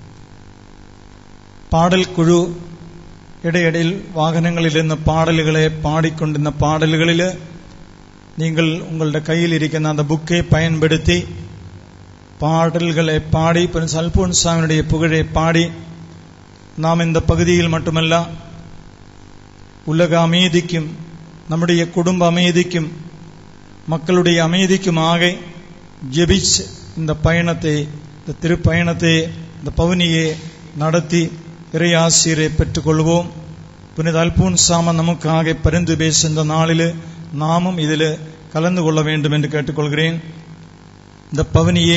പാടൽ കുഴു ഇടയിടയിൽ വാഹനങ്ങളിൽ നിന്ന് പാടലുകളെ പാടിക്കൊണ്ടിരുന്ന പാടലുകളിൽ നിങ്ങൾ ഉങ്ങളുടെ കയ്യിലിരിക്കുന്ന அந்த புக்கை பயன்படுத்தி பாடல்களை பாடி பிரின்ஸ் அல்போன்சாமினுடைய புகழை பாடி நாம் இந்த பகுதியில் மட்டுமல்ல உலக அமைதிக்கும் நம்முடைய குடும்ப அமைதிக்கும் மக்களுடைய அமைதிக்குமாக ஜெபிச்சு இந்த பயணத்தை இந்த திருப்பயணத்தை இந்த பவனியை நடத்தி இறையாசிரியரை பெற்றுக்கொள்வோம் புனித அல்பூன் சாம நமக்காக பரிந்து பேசுகின்ற நாளில் நாமும் இதில் கலந்து கொள்ள வேண்டும் என்று கேட்டுக்கொள்கிறேன் இந்த பவனியே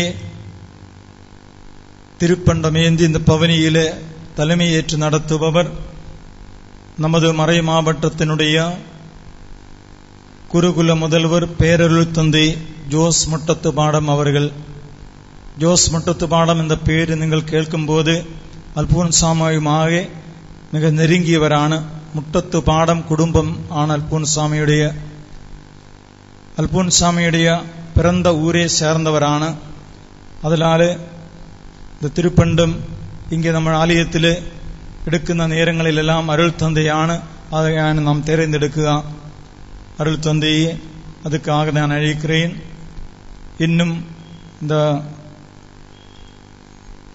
திருப்பண்டமேந்தி இந்த பவனியிலே தலைமையேற்று நடத்துபவர் நமது மறை மாவட்டத்தினுடைய குருகுல முதல்வர் பேரருள் தந்தை ஜோஸ் முட்டத்து பாடம் அவர்கள் ஜோஸ் முட்டத்து பாடம் இந்த பேர் நீங்கள் கேட்கும்போது அல்பூன் சாமியுமாக மிக நெருங்கியவரான முட்டத்து பாடம் குடும்பம் ஆன அல்பூன் சாமியுடைய அல்பூன் சாமியுடைய பிறந்த ஊரே சேர்ந்தவரான അതിനാല് ഇത് തിരുപ്പണ്ടും ഇങ്ങനെ നമ്മൾ ആലയത്തിൽ എടുക്കുന്ന നേരങ്ങളിലെല്ലാം അരുൾ തന്തയാണ് അതാണ് നാം തിരഞ്ഞെടുക്കുക അരുൾ തന്തയെ அதுக்காக நான் அழைக்கிறேன் இன்னும் இந்த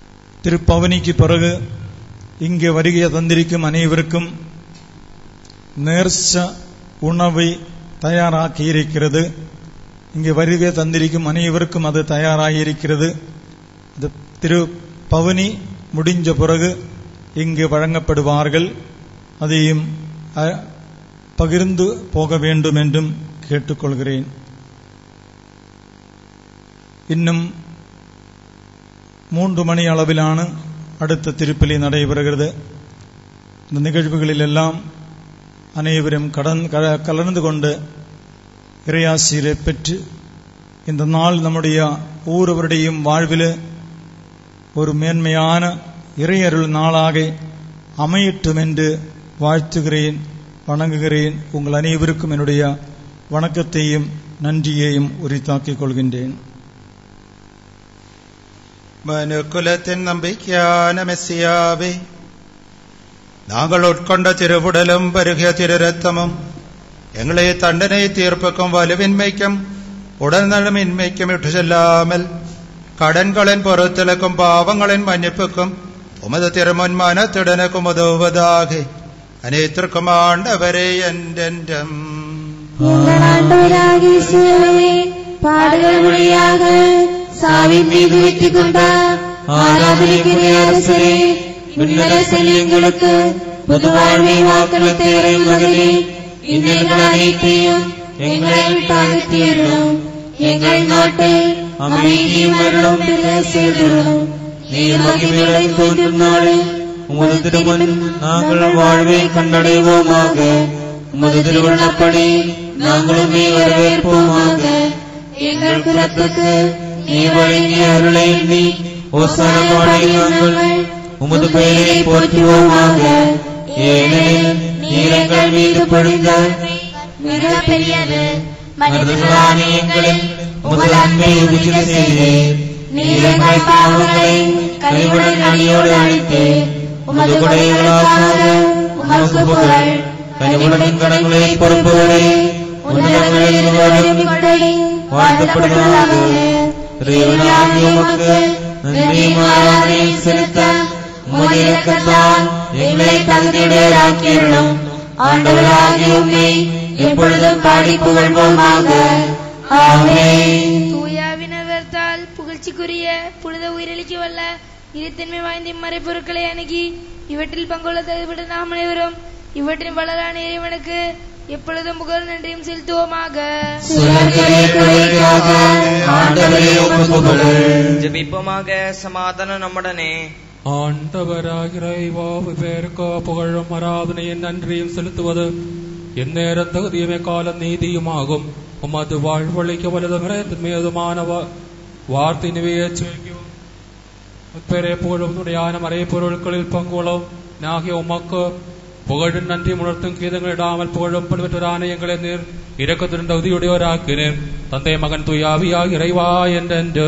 திருப்பவனிக்கு பிறகு இங்கே வருகை தந்திருக்கும் அனைவருக்கும் நேர்ச்ச உணவை தயாராக்கியிருக்கிறது இங்கே வருகை தந்திருக்கும் அனைவருக்கும் அது தயாராகியிருக்கிறது இது திரு பவனி முடிஞ்ச பிறகு இங்கு வழங்கப்படுவார்கள் அதையும் அ- பகிர்ந்து போக வேண்டும் என்றும் கேட்டுக்கொள்கிறேன் இன்னும் மூன்று மணி அளவிலான அடுத்த திருப்பலி நடைபெறுகிறது இந்த நிகழ்வுகளில் எல்லாம் அனைவரும் கடன் க- கலந்து கொண்டு இறையாசிரியரை பெற்று இந்த நாள் நம்முடைய ஒவ்வொருவருடையும் வாழ்வில் ஒரு மேன்மையான இறையருள் நாளாக அமையட்டும் என்று வாழ்த்துகிறேன் வணங்குகிறேன் உங்கள் அனைவருக்கும் என்னுடைய வணக்கத்தையும் நன்றியையும் உரித்தாக்கிக் கொள்கின்றேன் மனுக்குலத்தின் நம்பிக்கையான மெஸ்ஸியாவே நாங்கள் உட்கொண்ட திருவுடலும் பருகிய திருரத்தமும் எங்களை தண்டனை தீர்ப்புக்கும் வலுவின்மைக்கும் உடல் நலமின்மைக்கும் இட்டு செல்லாமல் கடன்களின் பொறுத்தலுக்கும் பாவங்களின் மன்னிப்புக்கும் உமது திருமுன் மனத்துடனுக்கும் உதவுவதாக அனைத்திற்கும் ஆண்டவரே என்றென்றும் எங்கள் ஆண்டவராகிய இயேசுவே, பாடுகள் வழியாக சாவின் மீது வெற்றி கொண்டார் ஆராதனைக்குரிய அரசரே விண்ணரசில் எங்களுக்கு புது வாழ்வை வாக்களித்த இறை மகனே இன்னல்கள் அனைத்தையும் எங்களை விட்டு அகற்றியருளும் எங்கள் நாட்டை அமைதியும் அருளும் பெற செய்திருளும் நீர் மகிமையுடன் தோன்றும் நாளில் உமது திருமன் நாங்கள் வாழ்வை கண்டடைவோமாக உமது திருவிழப்படி நாங்களுமே வரவேற்போமாக எங்கள் குலத்துக்கு நீ வழங்கிய அருளை எண்ணி ஓசான பாடி நாங்கள் உமது பெயரை போற்றுவோமாக ஏனெனில் நீர் எங்கள் மீது பொழிந்த மிக பெரியது மனிதர்களான எங்களில் உமது அன்பை உறுதி செய்தீர் நீர் எங்கள் பாவங்களை கனிவுடன் அணியோடு அழித்து உமது கொடைகளுக்காக உமக்கு புகழ் கனிவுடன் கடன்களை பொறுப்பவரை உன்னதங்களில் வரும் கொடை வாழ்த்தப்படுவதாக தேவனாகிய உமக்கு நன்றி மாறாதை செலுத்த உமது இரக்கத்தால் எங்களை தகுதியுடையராக்கியுள்ளோம் ஆண்டவராகிய உம்மை எப்பொழுதும் பாடி புகழ்வோமாக ஆமென் தூயாவினவர்த்தால் புகழ்ச்சிக்குரிய புனித உயிரளிக்கு வல்ல இருத்தன்மை வாய்ந்த இம்மறைப்பொருட்களை அணுகி இவற்றில் பங்குள்ள தகுதிப்பட்ட நாம் அனைவரும் இவற்றின் வளரான இறைவனுக்கு எப்பொழுதும் புகழ் நன்றியும் செலுத்துவோமாக ஜெபிப்போமாக சமாதானம் நம்முடனே ஆண்டவராகிறைவாவு பேருக்கு புகழும் ஆராதனையின் நன்றியும் செலுத்துவது எந்நேரம் தகுதியுமே காலம் நீதியுமாகும் உமது வாழ்வழிக்க வலதும் மீதுமான வார்த்தை நிவையச்சு பேரே புகழும் துணையான மறை பொருட்களில் பங்குகளும் நாகிய உமக்கு புகழும் நன்றி உணர்த்தும் கீதங்கள் இடாமல் புகழும் பல்வேறான எங்களை நீர் இரக்கத்துடன் தகுதியுடையோராக்கினேன் தந்தை மகன் துயாவியாக இறைவா என்றென்று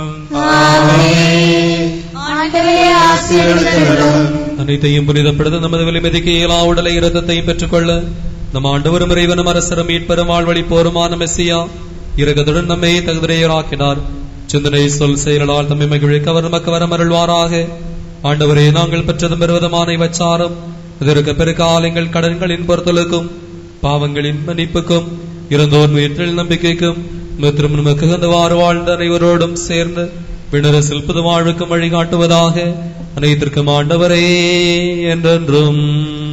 ஆண்டவரே ஆசீர்வதித்தருளும் அனைத்தையும் புனிதப்படுத்த நமது விலைமதிக்கு இயலா உடலை இரத்தத்தையும் பெற்றுக்கொள்ள நம் ஆண்டவரும் இறைவனும் அரசரும் மீட்பெரும் வாழ்வழிப்போருமான மெஸ்ஸியா இரக்கத்துடன் நம்மை தகுதிரையராக்கினார் சிந்தனை சொல் செயலால் தம்மை மகிழ்விக்க அவர் நமக்கு வரம் அருள்வாராக ஆண்டவரே நாங்கள் பெற்றதும் பெறுவதுமான இவச்சாரம் இதற்கு பெருக்கால் எங்கள் கடன்களின் பொறுத்தலுக்கும் பாவங்களின் மன்னிப்புக்கும் இறந்தோர் உயிர்த்தல் நம்பிக்கைக்கும் மற்றும் நமக்கு தந்தவாறு வாழ்ந்த அனைவரோடும் சேர்ந்து விண்ணரசில் புது வாழ்வுக்கும் வழிகாட்டுவதாக அனைத்திற்கும் ஆண்டவரே என்றென்றும்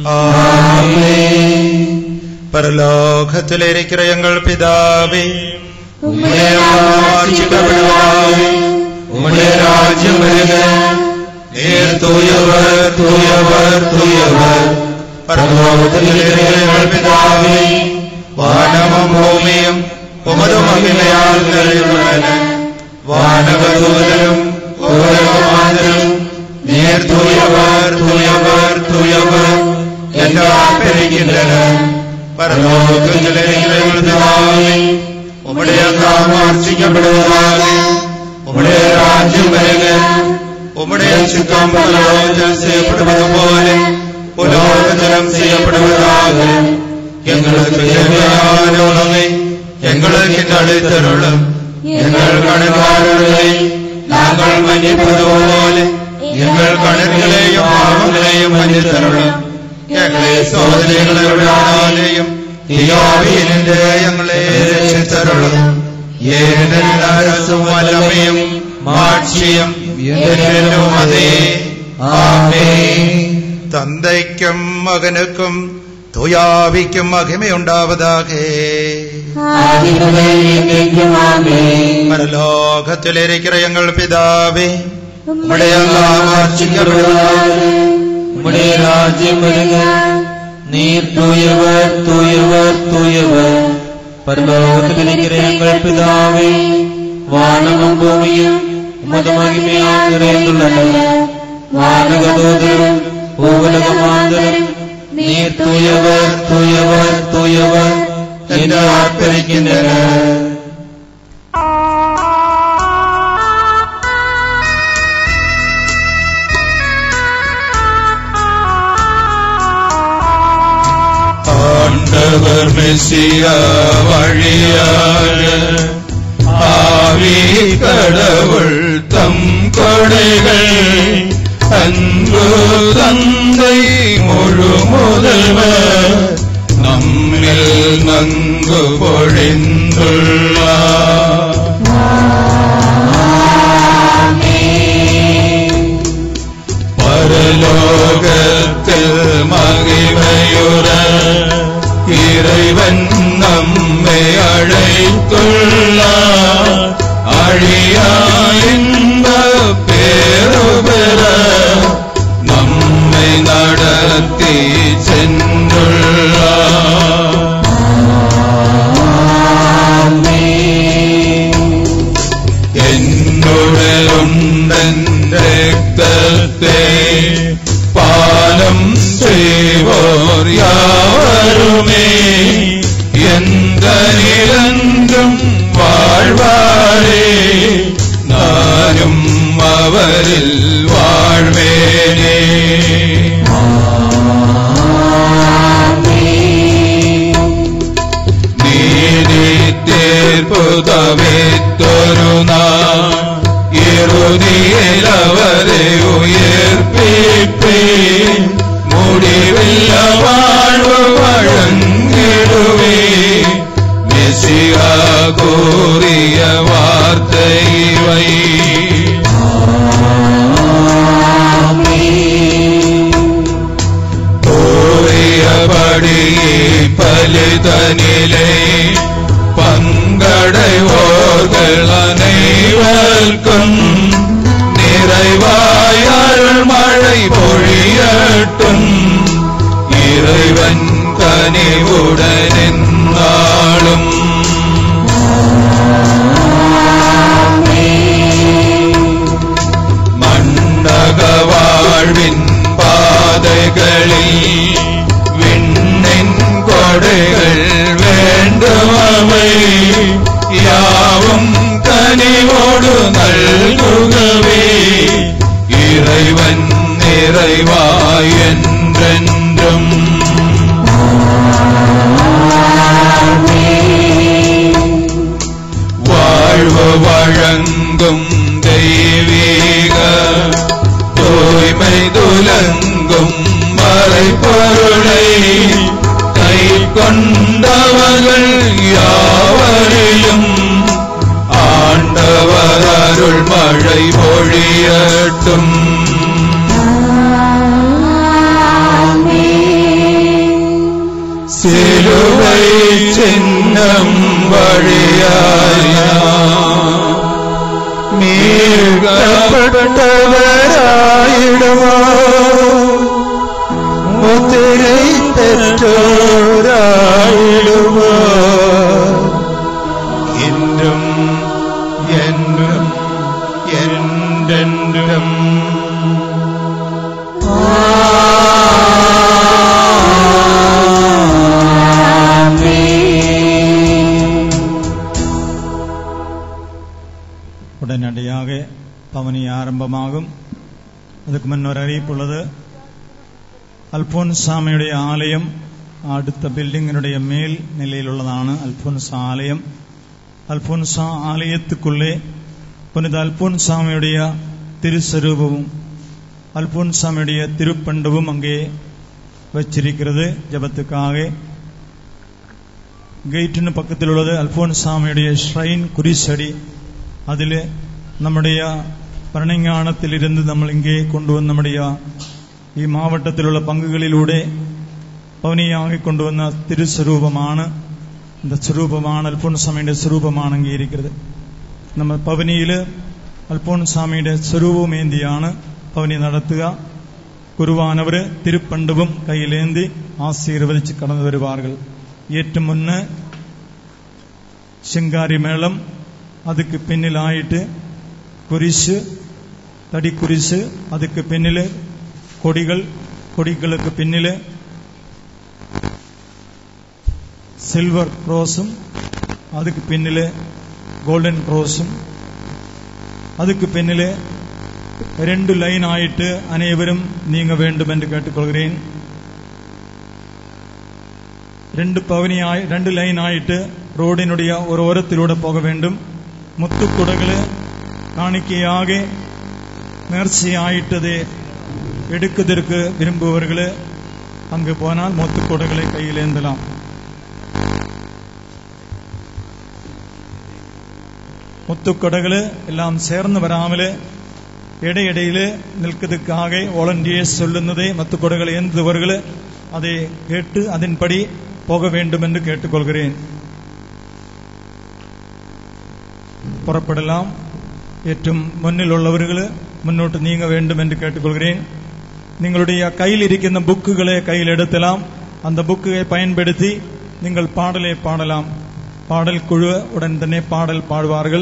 பரலோகத்தில் இருக்கிற எங்கள் பிதாவே உம்முடைய ஆட்சிக்கப்படுவாக உம்முடைய ராஜ்யம் வருக நீர் தூயவர் தூயவர் தூயவர் பரலோகத்தில் இருக்கிற எங்கள் பிதாவே வானமும் பூமியும் உமது மகிமையால் நிறைந்துள்ளன வானக தூதரும் உலகமாதரும் நீர் தூயவர் தூயவர் தூயவர் என்று ஆர்ப்பரிக்கின்றன பரலோகத்தில் இருக்கிற எங்கள் பிதாவே உம்முடைய நாமம் அர்ச்சிக்கப்படுவதாக உம்முடைய ராஜ்யம் வருக உம்முடைய சித்தம் பரலோகத்தில் செய்யப்படுவது போல உலோகத்திலும் செய்யப்படுவதாக எங்களுக்கு தேவையான உணவை எங்களுக்கு அளித்தருளும் எங்கள் கடன்காரர்களை நாங்கள் மன்னிப்பது போல எங்கள் கடன்களையும் பாவங்களையும் மன்னித்தருளும் எங்களை சோ സഹോദരികളുടെ ആലയം തിയാവീനിന്റെ ഞങ്ങളെ രക്ഷിച്ചരുളും ഏതെല്ലാരസും വലമയും മാക്ഷ്യം என்றென்றும் அதே ஆமே தந்தைக்கும் மகனுக்கும் துயாவிக்கும் மகிமையுண்டாவதாக பரலோகத்தில் இருக்கிற எங்கள் பிதாவே உம்முடைய நாமம் அர்ச்சிக்கப்படுவதாக உம்முடைய ராஜ்யம் வருக நீர் தூயவர் தூயவர் தூயவர் பரலோகத்தில் இருக்கிற எங்கள் பிதாவே வானமும் பூமியும் உமது மகிமையால் நிறைந்துள்ளன வானக தூதரும் பூவுலக மாந்தரும் நீர் தூயவர் தூயவர் தூயவர் என்று ஆர்ப்பரிக்கின்றனர் ஆண்டவர் மெசியா வழியாக ஆவி கடவுள் தம் கொடைகள் அன்பு தந்தை முழு முதல்வர் நம்மில் நன்கு பொழிந்துள்ளார் பரலோகத்தில் மகிமையுற இறைவன் நம்மை அழைத்துள்ளார் அழியா இன்ப பேருபெற நம்மை நடத்தி சென்றுள்ளார் என்னுடலுண்டன் ரத்தத்தை பாலம் செய்வோர் யாவருமே எந்த நிலங்கும் வாழ்வாரே நானும் அவரில் வாழ்வேனே நீதி தீர்ப்புதவித்தொரு நாள் இறுதியில் அவரை உயிர்ப்பிப்பே முடிவில்ல வாழ்வு வழங்கிடுவே மெசியா கூறிய வார்த்தை வை கூறியபடி பலிதனிலே பங்கடைவோர்கள் அனைவர்க்கும் நிறைவாயாள் மழை பொழியட்டும் இறைவன் கனிவுடன் என்னாலும் மண்டக வாழ்வின் பாதைகளில் விண்ணின் கொடைகள் வேண்டுமவை யாவும் கனிவோடு நல்குகவே இறைவன் நிறைவாய் என்றென்றும் வாழ்வு வழங்கும் தெய்வீக தூய்மை துலங்கும் மறைப்பொருளை கை கொண்டவர்கள் யாவரையும் ஆண்டவர் அருள் மழை பொழியட்டும் சிலுவை சின்னம் வழியாய் மீட்கப்பட்டவராயிடுவா முத்திரை பெற்றோராயிடுவா இன்றும் என்றும் என்றென்றும் உடனடியாக பவனி ஆரம்பமாகும் அதுக்கு முன் ஒரு அறிவிப்புள்ளது அல்போன்சாமியுடைய ஆலயம் அடுத்த பில்டிங்கினுடைய மேல் நிலையில் உள்ளதான அல்போன்சா ஆலயம் அல்போன்சா ஆலயத்துக்குள்ளே புனித அல்போன்சாமியுடைய திருஸ்வரூபமும் அல்போன்சாமியுடைய திருப்பண்டவும் அங்கே வச்சிருக்கிறது ஜபத்துக்காக கேட்டின் பக்கத்தில் உள்ளது அல்போன்சாமியுடைய ஷ்ரைன் குறிசடி அதில் நம்முடைய பரணிஞானத்தில் இருந்து നമ്മൾ இங்கே கொண்டு വന്ന நம்முடைய ഈ മാവട്ടത്തിലുള്ള പങ്കുകളിലൂടെ പവനിയാകി കൊണ്ടുവന്ന തിരുസ്വരൂപമാണ് இந்த സ്വരൂപമാണ് അൽഫോൺസാമിയുടെ സ്വരൂപമാണ് അംഗീകരിക്കുന്നത് നമ്മൾ പവനിയിൽ അൽഫോൺസാമിയുടെ സ്വരൂപമേന്തിയാണ് പവനി നടത്തുക കുരുവാനവർ തിരുപ്പണ്ടവും കയ്യിലേന്തി ആശീർവദിച്ച് കടന്നു വരുവാர்கள் ഏറ്റവും മുന്ന് ശിങ്കാരി മേളം அதுக்கு പിന്നിലായിട്ട് കുരിശ് തടിക്കുരിശ് அதுக்கு പിന്നില് കൊടികൾ കൊടികൾക്ക് പിന്നില് സിൽവർ ക്രോസും அதுக்கு പിന്നില് ഗോൾഡൻ ക്രോസും அதுக்கு പിന്നില് ரெண்டு லைன் ஆயிட்டு அனைவரும் நீங்க வேண்டும் என்று கேட்டுக்கொள்கிறேன் ரெண்டு பவனியாய் ரெண்டு லைன் ஆயிட்டு ரோடினுடைய ஒரு ஓரத்திலூടെ போக வேண்டும் മുത്തുക്കുടകള് കാണിക്കയാകെ നേർച്ചയായിട്ടത് എടുക്കതിற்கு விரும்புவர்கள് அங்கு போனால் முத்துக்குடகளை கையில் ஏந்தலாம் മുത്തുക്കൊടകള് എല്ലാം ചേർന്ന് വരാമല് ഇടയിടയിൽ നിൽക്കുന്നതുക്കാക വോളണ്ടിയേഴ്സ് ചൊല്ലുന്നതേ മുത്തുക്കൊടകൾ ഏന്തവர்கள് அதை கேட்டு அதன்படி போக வேண்டும் என்று கேட்டுக்கொள்கிறேன் புறப்படலாம் ഏറ്റവും മുന്നിലുള്ളവരുകൾ മുന്നോട്ട് നീങ്ങ വേണ്ടും എന്ന് കേട്ടുകൊള്ളുகிறேன் നിങ്ങളുടെ கையில் ഇരിക്കുന്ന புக்குகளை கையில் எடுத்தலாம் அந்த புக்குகளை பயன்படுத்தி நீங்கள் பாடலை பாடலாம் பாடல் குழு உடன் തന്നെ பாடல் பாடுவார்கள்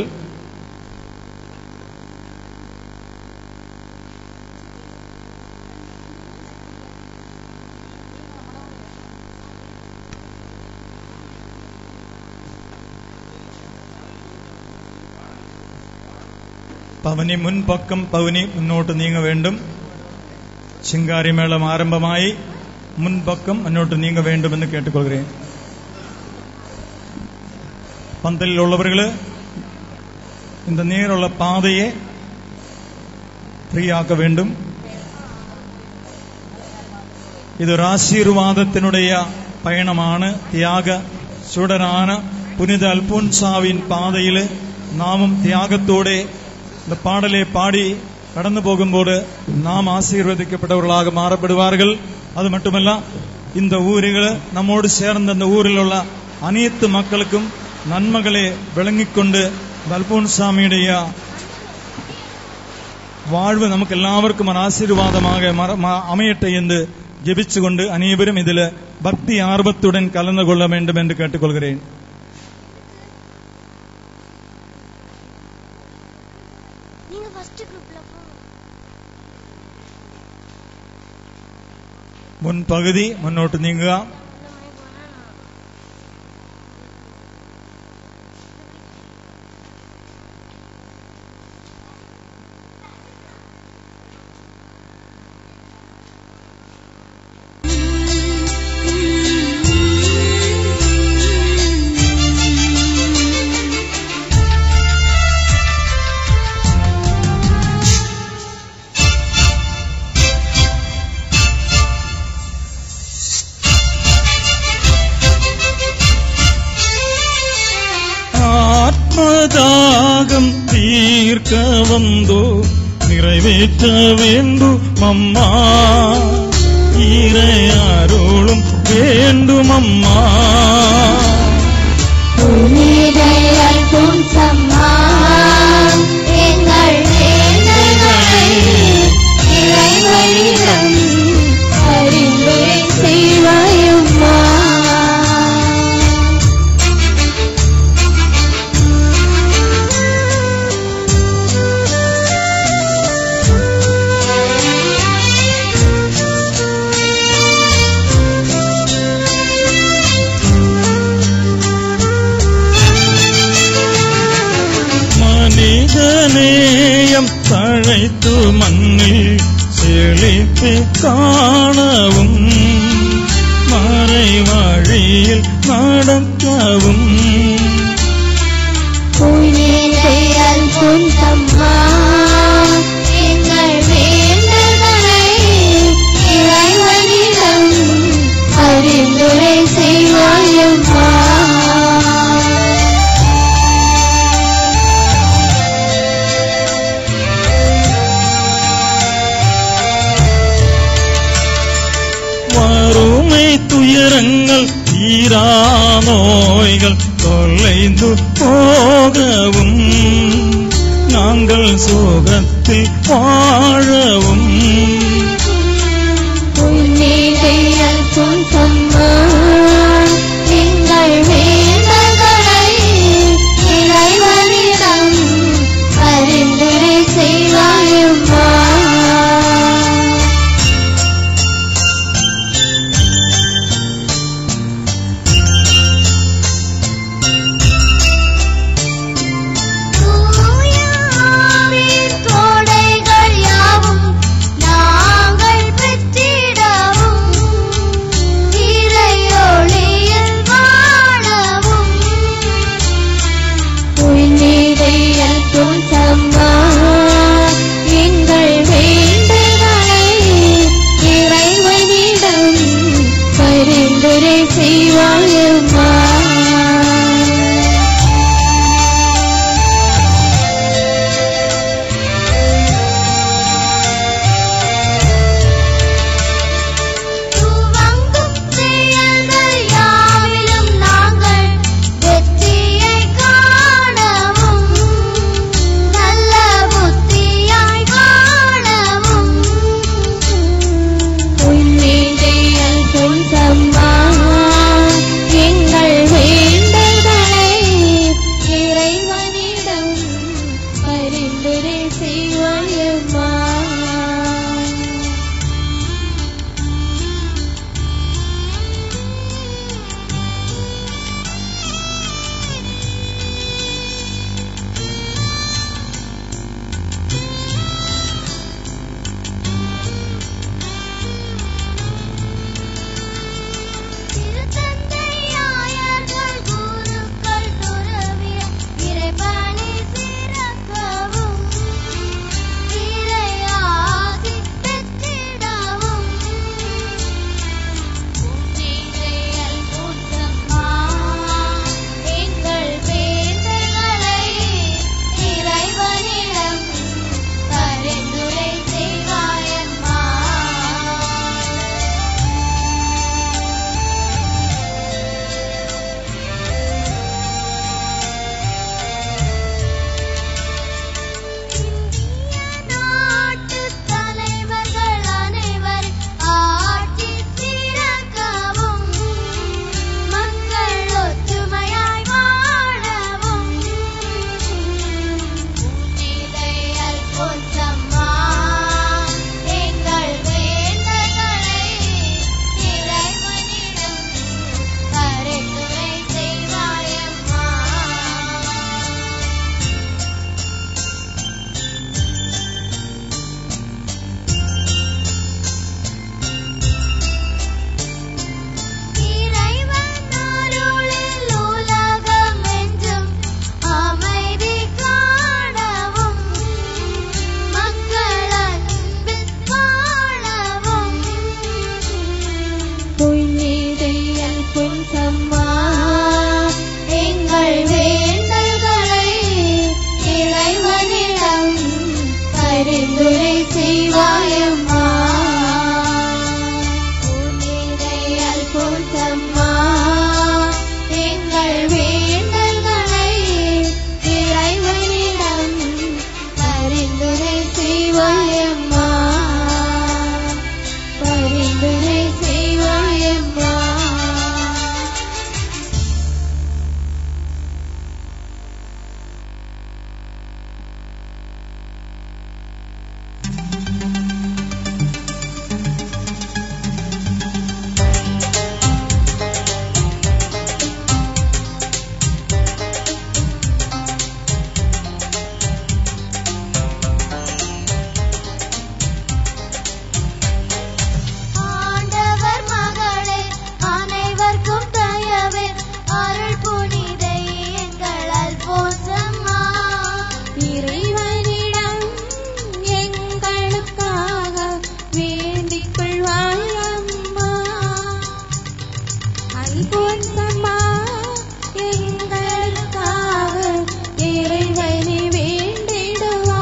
പവനി മുൻപക്കം പവനി മുന്നോട്ട് നീങ്ങ വേണ്ടും ശിങ്കാരിമേളം ആരംഭമായി മുൻപക്കം മുന്നോട്ട് നീങ്ങ വേണ്ടുമെന്ന് കേട്ടുകൊള്ളുகிறேன் പന്തലിലുള്ളവர்கள் இந்த நேருள்ள பாதையை ഫ്രീയാക്ക வேண்டும் ഇതൊരു ആശീർവാദത്തിനുடைய பயணമാണ് தியாக சுடரான புனித அல்போன்சாவின் பாதையில் நாமும் தியாகத்தோടെ இந்த பாடலை பாடி கடந்து போகும்போது நாம் ஆசீர்வதிக்கப்பட்டவர்களாக மாறப்படுவார்கள் அது மட்டுமல்ல இந்த ஊர்கள் நம்மோடு சேர்ந்த அந்த ஊரில் உள்ள அனைத்து மக்களுக்கும் நன்மைகளை விளங்கிக் அல்போன்சாமியுடைய வாழ்வு നമുക്ക് എല്ലാവർക്കും ഒരു ആശീർവാദமாக அமையട്ടെ എന്ന് ജപിച്ചുകൊണ്ട് അനേവരും ഇതിൽ ഭക്തി ആർവത്തുടൻ കലർന്നുകൊള്ള வேண்டும் என்று കേട്ടുകൊള്ളുகிறேன் நீங்க ஃபர்ஸ்ட் குரூப்ல போங்க മുൻപകുതി മുന്നോട്ട് നീങ്ങുക ஆத்மதாகம் தீர்க்க வந்தோ நிறைவேற்ற வேண்டும் அம்மா இறையாரோளும் வேண்டும் அம்மா புனிதையல் புன்சம்மா எங்கள் வேண்டுதலை இறைவனிடம் பரிந்துரை செய்வாயும்மா மனிதநேயம் தழைத்து மண்ணில் செழித்து காணவும் மறை வழியில் நடக்கவும் புனிதையல் புன்சம்மா எங்கள் வேண்டுதலை இறைவனிடம் துயரங்கள் தீரா நோய்கள் தொலைந்து போகவும் நாங்கள் சோகத்தில் வாழவும் உன்னிடையல் புன்சம்மா எங்கள் வேண்டல்களை இறைவனிடம் பரிந்துரை செய்வாயும்மா தூயாவின் கோடைகள் யாவும் நாங்கள் பெற்றிடவும் இறையொளியில் வாழவும் உன்னிடையல் புன்சம்மா எங்கள் வேண்டுதலை இறைவனிடம் பரிந்துரை செய்வாயுமா துவங்கும் செயல்கள் யாவிலும் நாங்கள் வெற்றியை காணவும் நல்ல புத்தியாய் வாழவும் உன்னிடையல் புன்சம்மா எங்கள் வேண்டுதலை இறைவனிடம் பரிந்துரை செய்வாயம்மா திருத்தந்தையாயர்கள் குருக்கள் துறவியர் இறைபணி சிறக்கவும் இறையாசி பெற்றிடவும் உன்னிடையல் கூட்டம்மா எங்கள் வேண்டுதலை இறைவனிடம் பரிந்துரை செய்வாயம்மா நாட்டுத் தலைவர்கள் அனைவர் ஆட்சி சிறக்கவும் மக்கள் ஒற்றுமையாய் வாழவும் உன்னிடையல் பொற்றம்மா எங்கள் வேண்டுதலை இறைவனிடம் பரிந்துரை செய்வாயம்மா இறைவன் அருளில் உலகம் என்றும் அமைதி காணவும் மக்கள் அன்பில் வாழவும் புன்னிடையல் புன்சம்மா எங்கள் வேண்டல்களை இறைவனிடம் பரிந்துரை செய்வாயம்மா உன்னிடையல் புன்சம்மா எங்கள் வேண்டல்களை இறைவனிடம் பரிந்துரை செய்வாயம்மா பரிந்துரை செய்வாயம்மா ஆண்டவர் மகளே அனைவர்க்கும் தயவே அருள் புனிதை எங்கள் அல்போசம்மா இறைவனிடம் எங்களுக்காக வேண்டிக் கொள்வாயம்மா அல்போசம்மா எங்களுக்காக இறைவனை வேண்டிடுவார்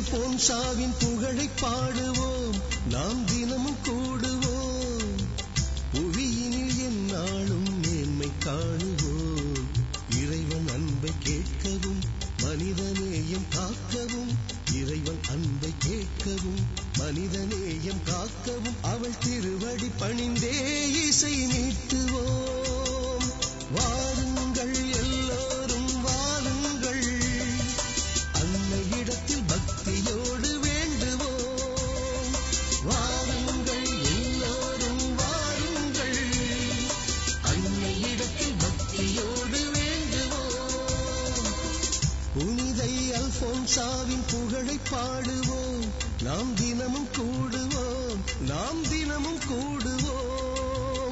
அல்போன்சாவின் புகழை பாடுவோம் நாம் தினமும் கூடுவோம் புவியினில் எந்நாளும் மேன்மை காணுவோம் இறைவன் அன்பை கேட்கவும் மனிதநேயம் காக்கவும் இறைவன் அன்பை கேட்கவும் மனிதநேயம் காக்கவும் அவள் திருவடி பணிந்தே இசை மீட்டுவோம் வாருங்கள் எல்லோரும் வாருங்கள் அன்னையிடத்தில் பக்தியோடு வேண்டுவோம் வாருங்கள் எல்லோரும் வாருங்கள் அன்னையிடத்தில் பக்தியோடு வேண்டுவோம் புனிதை அல்போன்சாவின் புகழை பாடுவோம் நாம் தினமும் கூடுவோம் நாம் தினமும் கூடுவோம்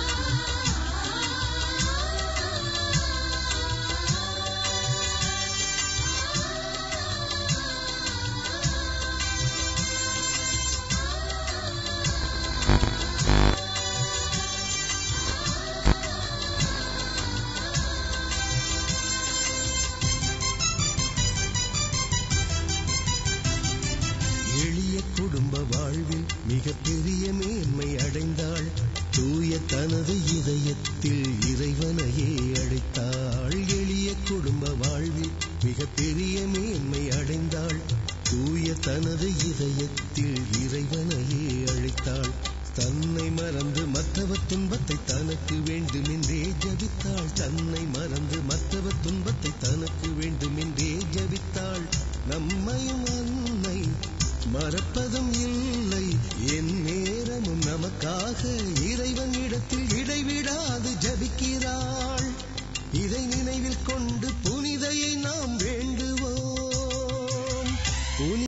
எளிய குடும்ப வாழ்வில் மிக பெரிய மேன்மை அடைந்தாள் தூய தனது இதயத்தில் இறைவனையே அழைத்தாள் எளிய குடும்ப வாழ்வில் மிக பெரிய மேன்மை அடைந்தாள் தூய தனது இதயத்தில் இறைவனையே அழைத்தாள் தன்னை மறந்து மற்றவர் துன்பத்தை தனக்கு வேண்டுமென்றே ஜபித்தாள் தன்னை மறந்து மற்றவர் துன்பத்தை தனக்கு வேண்டுமென்றே ஜபித்தாள் நம்மையும் அன்னை மறப்பதும் இல்லை என் நேரமும் நமக்காக இறைவன் இடத்தில் இடைவிடாது